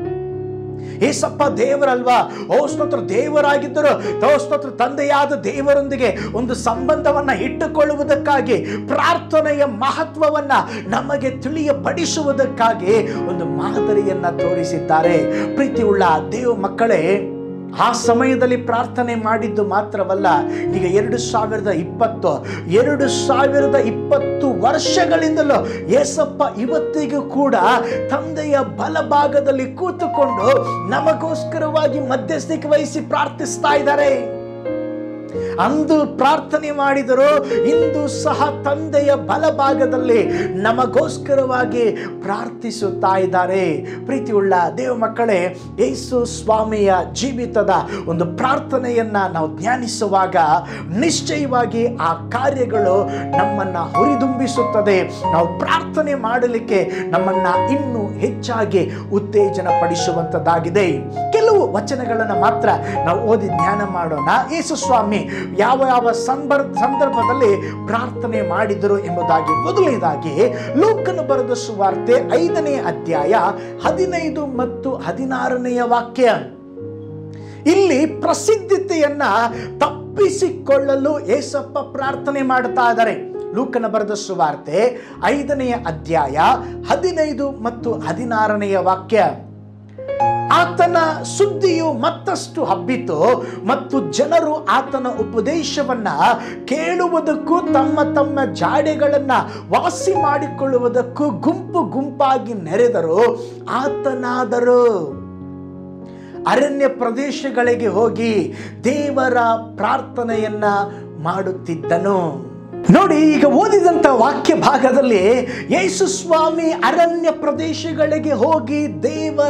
ಏಸಪ್ಪ ದೇವರಲ್ವಾ ಓ ಸ್ತೋತ್ರ ದೇವರಾಗಿದ್ದರು ಓ ಸ್ತೋತ್ರ ತಂದೆಯಾದ ದೇವರೊಂದಿಗೆ ಒಂದು ಸಂಬಂಧವನ್ನ ಇಟ್ಟುಕೊಳ್ಳುವುದಕ್ಕಾಗಿ ಪ್ರಾರ್ಥನೆಯ ಮಹತ್ವವನ್ನ ನಮಗೆ ತಿಳಿಯಪಡಿಸುವುದಕ್ಕಾಗಿ ಒಂದು ಮಾದರಿಯನ್ನ ತೋರಿಸಿದ್ದಾರೆ ಪ್ರೀತಿಯುಳ್ಳ ದೇವ ಮಕ್ಕಳೇ ಆ ಸಮಯದಲ್ಲಿ ಪ್ರಾರ್ಥನೆ ಮಾಡಿದ್ದು ಮಾತ್ರವಲ್ಲ ಈಗ ಎರಡು ಸಾವಿರದ ಇಪ್ಪತ್ತು ಎರಡು ಸಾವಿರದ ಇಪ್ಪತ್ತು ವರ್ಷಗಳಿಂದಲೂ ಏಸಪ್ಪ ಇವತ್ತಿಗೂ ಕೂಡ ತಂದೆಯ ಬಲಭಾಗದಲ್ಲಿ ಕೂತುಕೊಂಡು ನಮಗೋಸ್ಕರವಾಗಿ ಮಧ್ಯಸ್ಥಿಕೆ ವಹಿಸಿ ಪ್ರಾರ್ಥಿಸ್ತಾ ಇದ್ದಾರೆ ಅಂದು ಪ್ರಾರ್ಥನೆ ಮಾಡಿದರು ಇಂದು ಸಹ ತಂದೆಯ ಬಲಭಾಗದಲ್ಲಿ ನಮಗೋಸ್ಕರವಾಗಿ ಪ್ರಾರ್ಥಿಸುತ್ತಾ ಇದ್ದಾರೆ ಪ್ರೀತಿಯುಳ್ಳ ದೇವ ಮಕ್ಕಳೇ ಯೇಸು ಸ್ವಾಮಿಯ ಜೀವಿತದ ಒಂದು ಪ್ರಾರ್ಥನೆಯನ್ನ ನಾವು ಧ್ಯಾನಿಸುವಾಗ ನಿಶ್ಚಯವಾಗಿ ಆ ಕಾರ್ಯಗಳು ನಮ್ಮನ್ನ ಹುರಿದುಂಬಿಸುತ್ತದೆ ನಾವು ಪ್ರಾರ್ಥನೆ ಮಾಡಲಿಕ್ಕೆ ನಮ್ಮನ್ನ ಇನ್ನೂ ಹೆಚ್ಚಾಗಿ ಉತ್ತೇಜನ ಪಡಿಸುವಂಥದ್ದಾಗಿದೆ ಕೆಲವು ವಚನಗಳನ್ನು ಮಾತ್ರ ನಾವು ಓದಿ ಧ್ಯಾನ ಮಾಡೋಣ ಯೇಸು ಸ್ವಾಮಿ ಯಾವ ಯಾವ ಸಂದರ್ಭ ಸಂದರ್ಭದಲ್ಲಿ ಪ್ರಾರ್ಥನೆ ಮಾಡಿದರು ಎಂಬುದಾಗಿ ಮೊದಲನೇದಾಗಿ ಲೋಕನು ಬರೆದ ಸುವಾರ್ತೆ ಐದನೇ ಅಧ್ಯಾಯ ಹದಿನೈದು ಮತ್ತು ಹದಿನಾರನೆಯ ವಾಕ್ಯ ಇಲ್ಲಿ ಪ್ರಸಿದ್ಧತೆಯನ್ನ ತಪ್ಪಿಸಿಕೊಳ್ಳಲು ಏಸಪ್ಪ ಪ್ರಾರ್ಥನೆ ಮಾಡ್ತಾ ಇದ್ದಾರೆ ಲೂಕನ ಬರೆದ ಸುವಾರ್ತೆ ಐದನೆಯ ಅಧ್ಯಾಯ ಹದಿನೈದು ಮತ್ತು ಹದಿನಾರನೆಯ ವಾಕ್ಯ ಆತನ ಸುದ್ದಿಯು ಮತ್ತಷ್ಟು ಹಬ್ಬಿತು ಮತ್ತು ಜನರು ಆತನ ಉಪದೇಶವನ್ನ ಕೇಳುವುದಕ್ಕೂ ತಮ್ಮ ತಮ್ಮ ಜಾಡೆಗಳನ್ನ ವಾಸಿ ಮಾಡಿಕೊಳ್ಳುವುದಕ್ಕೂ ಗುಂಪು ಗುಂಪಾಗಿ ನೆರೆದರು ಆತನಾದರು ಅರಣ್ಯ ಪ್ರದೇಶಗಳಿಗೆ ಹೋಗಿ ದೇವರ ಪ್ರಾರ್ಥನೆಯನ್ನ ಮಾಡುತ್ತಿದ್ದನು ನೋಡಿ ಈಗ ಓದಿದಂಥ ವಾಕ್ಯ ಭಾಗದಲ್ಲಿ ಯೇಸು ಸ್ವಾಮಿ ಅರಣ್ಯ ಪ್ರದೇಶಗಳಿಗೆ ಹೋಗಿ ದೇವರ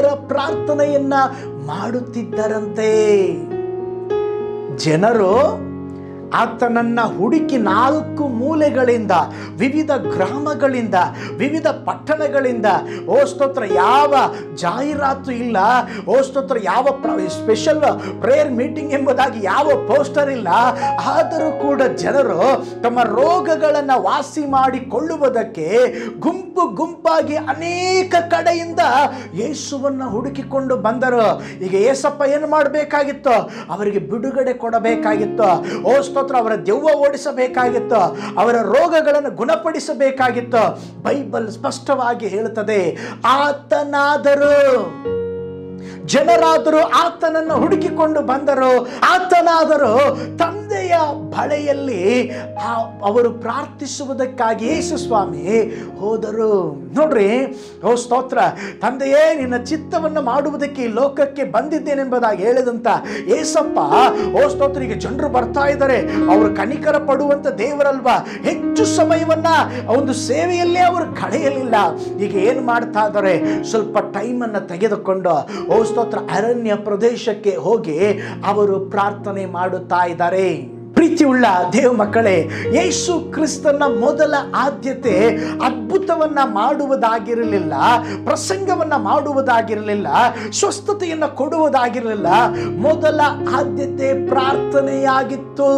ಪ್ರಾರ್ಥನೆಯನ್ನ ಮಾಡುತ್ತಿದ್ದರಂತೆ ಜನರು ಆತನನ್ನ ಹುಡುಕಿ ನಾಲ್ಕು ಮೂಲೆಗಳಿಂದ ವಿವಿಧ ಗ್ರಾಮಗಳಿಂದ ವಿವಿಧ ಪಟ್ಟಣಗಳಿಂದ ಓ ಸ್ತೋತ್ರ ಯಾವ ಜಾಹೀರಾತು ಇಲ್ಲ ಓ ಸ್ತೋತ್ರ ಯಾವ ಸ್ಪೆಷಲ್ ಪ್ರೇಯರ್ ಮೀಟಿಂಗ್ ಎಂಬುದಾಗಿ ಯಾವ ಪೋಸ್ಟರ್ ಇಲ್ಲ ಆದರೂ ಕೂಡ ಜನರು ತಮ್ಮ ರೋಗಗಳನ್ನು ವಾಸಿ ಮಾಡಿಕೊಳ್ಳುವುದಕ್ಕೆ ಗುಂಪು ಗುಂಪಾಗಿ ಅನೇಕ ಕಡೆಯಿಂದ ಯೇಸುವನ್ನ ಹುಡುಕಿಕೊಂಡು ಬಂದರು ಈಗ ಏಸಪ್ಪ ಏನು ಮಾಡಬೇಕಾಗಿತ್ತು ಅವರಿಗೆ ಬಿಡುಗಡೆ ಕೊಡಬೇಕಾಗಿತ್ತು ಓ ಸ್ತೋತ್ರ ಅವರ ದೆವ್ವ ಓಡಿಸಬೇಕಾಗಿತ್ತು ಅವರ ರೋಗಗಳನ್ನು ಗುಣಪಡಿಸಬೇಕಾಗಿತ್ತು ಬೈಬಲ್ ಸ್ಪಷ್ಟವಾಗಿ ಹೇಳುತ್ತದೆ ಆತನಾದರೂ ಜನರಾದರೂ ಆತನನ್ನು ಹುಡುಕಿಕೊಂಡು ಬಂದರು ಆತನಾದರೂ ತಂದೆಯ ಬಳೆಯಲ್ಲಿ ಆ- ಅವರು ಪ್ರಾರ್ಥಿಸುವುದಕ್ಕಾಗಿ ಯೇಸು ಸ್ವಾಮಿ ಹೋದರು ನೋಡ್ರಿ ಓ ಸ್ತೋತ್ರ ತಂದೆಯೇ ನಿನ್ನ ಚಿತ್ತವನ್ನು ಮಾಡುವುದಕ್ಕೆ ಈ ಲೋಕಕ್ಕೆ ಬಂದಿದ್ದೇನೆಂಬುದಾಗಿ ಹೇಳಿದಂತ ಏಸಪ್ಪ ಓ ಸ್ತೋತ್ರ ಈಗ ಜನರು ಬರ್ತಾ ಇದ್ದಾರೆ ಅವರು ಕನಿಕರ ಪಡುವಂತ ದೇವರಲ್ವಾ ಹೆಚ್ಚು ಸಮಯವನ್ನ ಒಂದು ಸೇವೆಯಲ್ಲೇ ಅವರು ಕಳೆಯಲಿಲ್ಲ ಈಗ ಏನು ಮಾಡ್ತಾ ಇದ್ದಾರೆ ಸ್ವಲ್ಪ ಟೈಮನ್ನು ತೆಗೆದುಕೊಂಡು ಓ ಸ್ತೋತ್ರ ಅರಣ್ಯ ಪ್ರದೇಶಕ್ಕೆ ಹೋಗಿ ಅವರು ಪ್ರಾರ್ಥನೆ ಮಾಡುತ್ತಾ ಇದ್ದಾರೆ ಪ್ರೀತಿಯುಳ್ಳ ದೇವ ಮಕ್ಕಳೇ ಯೇಸು ಕ್ರಿಸ್ತನ ಮೊದಲ ಆದ್ಯತೆ ಅದ್ಭುತವನ್ನ ಮಾಡುವುದಾಗಿರಲಿಲ್ಲ ಪ್ರಸಂಗವನ್ನ ಮಾಡುವುದಾಗಿರಲಿಲ್ಲ ಸ್ವಸ್ಥತೆಯನ್ನು ಕೊಡುವುದಾಗಿರಲಿಲ್ಲ ಮೊದಲ ಆದ್ಯತೆ ಪ್ರಾರ್ಥನೆಯಾಗಿತ್ತು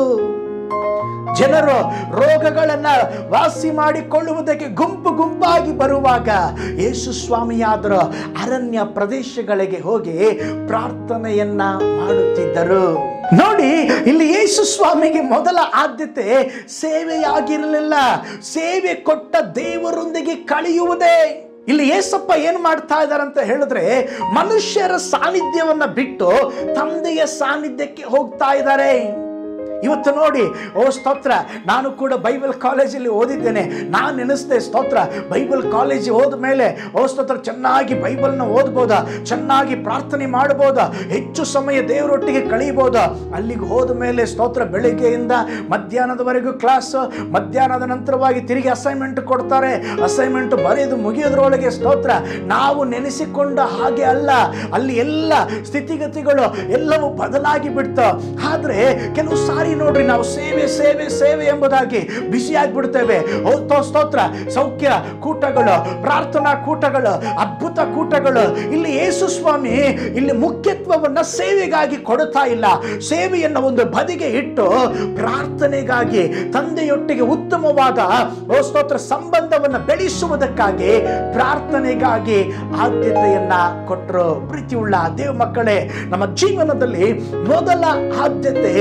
ಜನರು ರೋಗಗಳನ್ನ ವಾಸಿ ಮಾಡಿಕೊಳ್ಳುವುದಕ್ಕೆ ಗುಂಪು ಗುಂಪಾಗಿ ಬರುವಾಗ ಯೇಸು ಸ್ವಾಮಿಯಾದರು ಅರಣ್ಯ ಪ್ರದೇಶಗಳಿಗೆ ಹೋಗಿ ಪ್ರಾರ್ಥನೆಯನ್ನ ಮಾಡುತ್ತಿದ್ದರು ನೋಡಿ ಇಲ್ಲಿ ಯೇಸು ಸ್ವಾಮಿಗೆ ಮೊದಲ ಆದ್ಯತೆ ಸೇವೆಯಾಗಿರಲಿಲ್ಲ ಸೇವೆ ಕೊಟ್ಟ ದೇವರೊಂದಿಗೆ ಕಳೆಯುವುದೇ ಇಲ್ಲಿ ಏಸಪ್ಪ ಏನು ಮಾಡ್ತಾ ಇದ್ದಾರೆ ಅಂತ ಹೇಳಿದ್ರೆ ಮನುಷ್ಯರ ಸಾನ್ನಿಧ್ಯವನ್ನ ಬಿಟ್ಟು ತಂದೆಯ ಸಾನ್ನಿಧ್ಯಕ್ಕೆ ಹೋಗ್ತಾ ಇದ್ದಾರೆ ಇವತ್ತು ನೋಡಿ ಓ ಸ್ತೋತ್ರ ನಾನು ಕೂಡ ಬೈಬಲ್ ಕಾಲೇಜಲ್ಲಿ ಓದಿದ್ದೇನೆ ನಾನು ನೆನೆಸ್ದೆ ಸ್ತೋತ್ರ ಬೈಬಲ್ ಕಾಲೇಜ್ ಹೋದ ಮೇಲೆ ಓ ಸ್ತೋತ್ರ ಚೆನ್ನಾಗಿ ಬೈಬಲ್ನ ಓದ್ಬೋದಾ ಚೆನ್ನಾಗಿ ಪ್ರಾರ್ಥನೆ ಮಾಡ್ಬೋದಾ ಹೆಚ್ಚು ಸಮಯ ದೇವರೊಟ್ಟಿಗೆ ಕಳೀಬೋದಾ ಅಲ್ಲಿಗೆ ಹೋದ ಮೇಲೆ ಸ್ತೋತ್ರ ಬೆಳಿಗ್ಗೆಯಿಂದ ಮಧ್ಯಾಹ್ನದವರೆಗೂ ಕ್ಲಾಸ್ ಮಧ್ಯಾಹ್ನದ ನಂತರವಾಗಿ ತಿರುಗಿ ಅಸೈನ್ಮೆಂಟ್ ಕೊಡ್ತಾರೆ ಅಸೈನ್ಮೆಂಟ್ ಬರೆದು ಮುಗಿಯೋದ್ರೊಳಗೆ ಸ್ತೋತ್ರ ನಾವು ನೆನೆಸಿಕೊಂಡ ಹಾಗೆ ಅಲ್ಲ ಅಲ್ಲಿ ಎಲ್ಲ ಸ್ಥಿತಿಗತಿಗಳು ಎಲ್ಲವೂ ಬದಲಾಗಿ ಬಿಡ್ತು ಆದ್ರೆ ಕೆಲವು ಸಾರಿ ನೋಡ್ರಿ ನಾವು ಸೇವೆ ಸೇವೆ ಸೇವೆ ಎಂಬುದಾಗಿ ಬಿಸಿಯಾಗಿ ಬಿಡ್ತೇವೆ ಓ ಸ್ತೋತ್ರ ಸೌಖ್ಯ ಕೂಟಗಳು ಪ್ರಾರ್ಥನಾ ಕೂಟಗಳು ಅದ್ಭುತ ಕೂಟಗಳು ಇಲ್ಲಿ ಯೇಸು ಸ್ವಾಮಿ ಇಲ್ಲಿ ಮುಖ್ಯತ್ವವನ್ನ ಸೇವೆಗಾಗಿ ಕೊಡುತ್ತಾ ಇಲ್ಲ ಸೇವೆಯನ್ನು ಒಂದು ಬದಿಗೆ ಇಟ್ಟು ಪ್ರಾರ್ಥನೆಗಾಗಿ ತಂದೆಯೊಟ್ಟಿಗೆ ಉತ್ತಮವಾದ ಓ ಸ್ತೋತ್ರ ಸಂಬಂಧವನ್ನು ಬೆಳೆಸುವುದಕ್ಕಾಗಿ ಪ್ರಾರ್ಥನೆಗಾಗಿ ಆದ್ಯತೆಯನ್ನ ಕೊಟ್ಟರು ಪ್ರೀತಿಯುಳ್ಳ ದೇವ ಮಕ್ಕಳೇ ನಮ್ಮ ಜೀವನದಲ್ಲಿ ಮೊದಲ ಆದ್ಯತೆ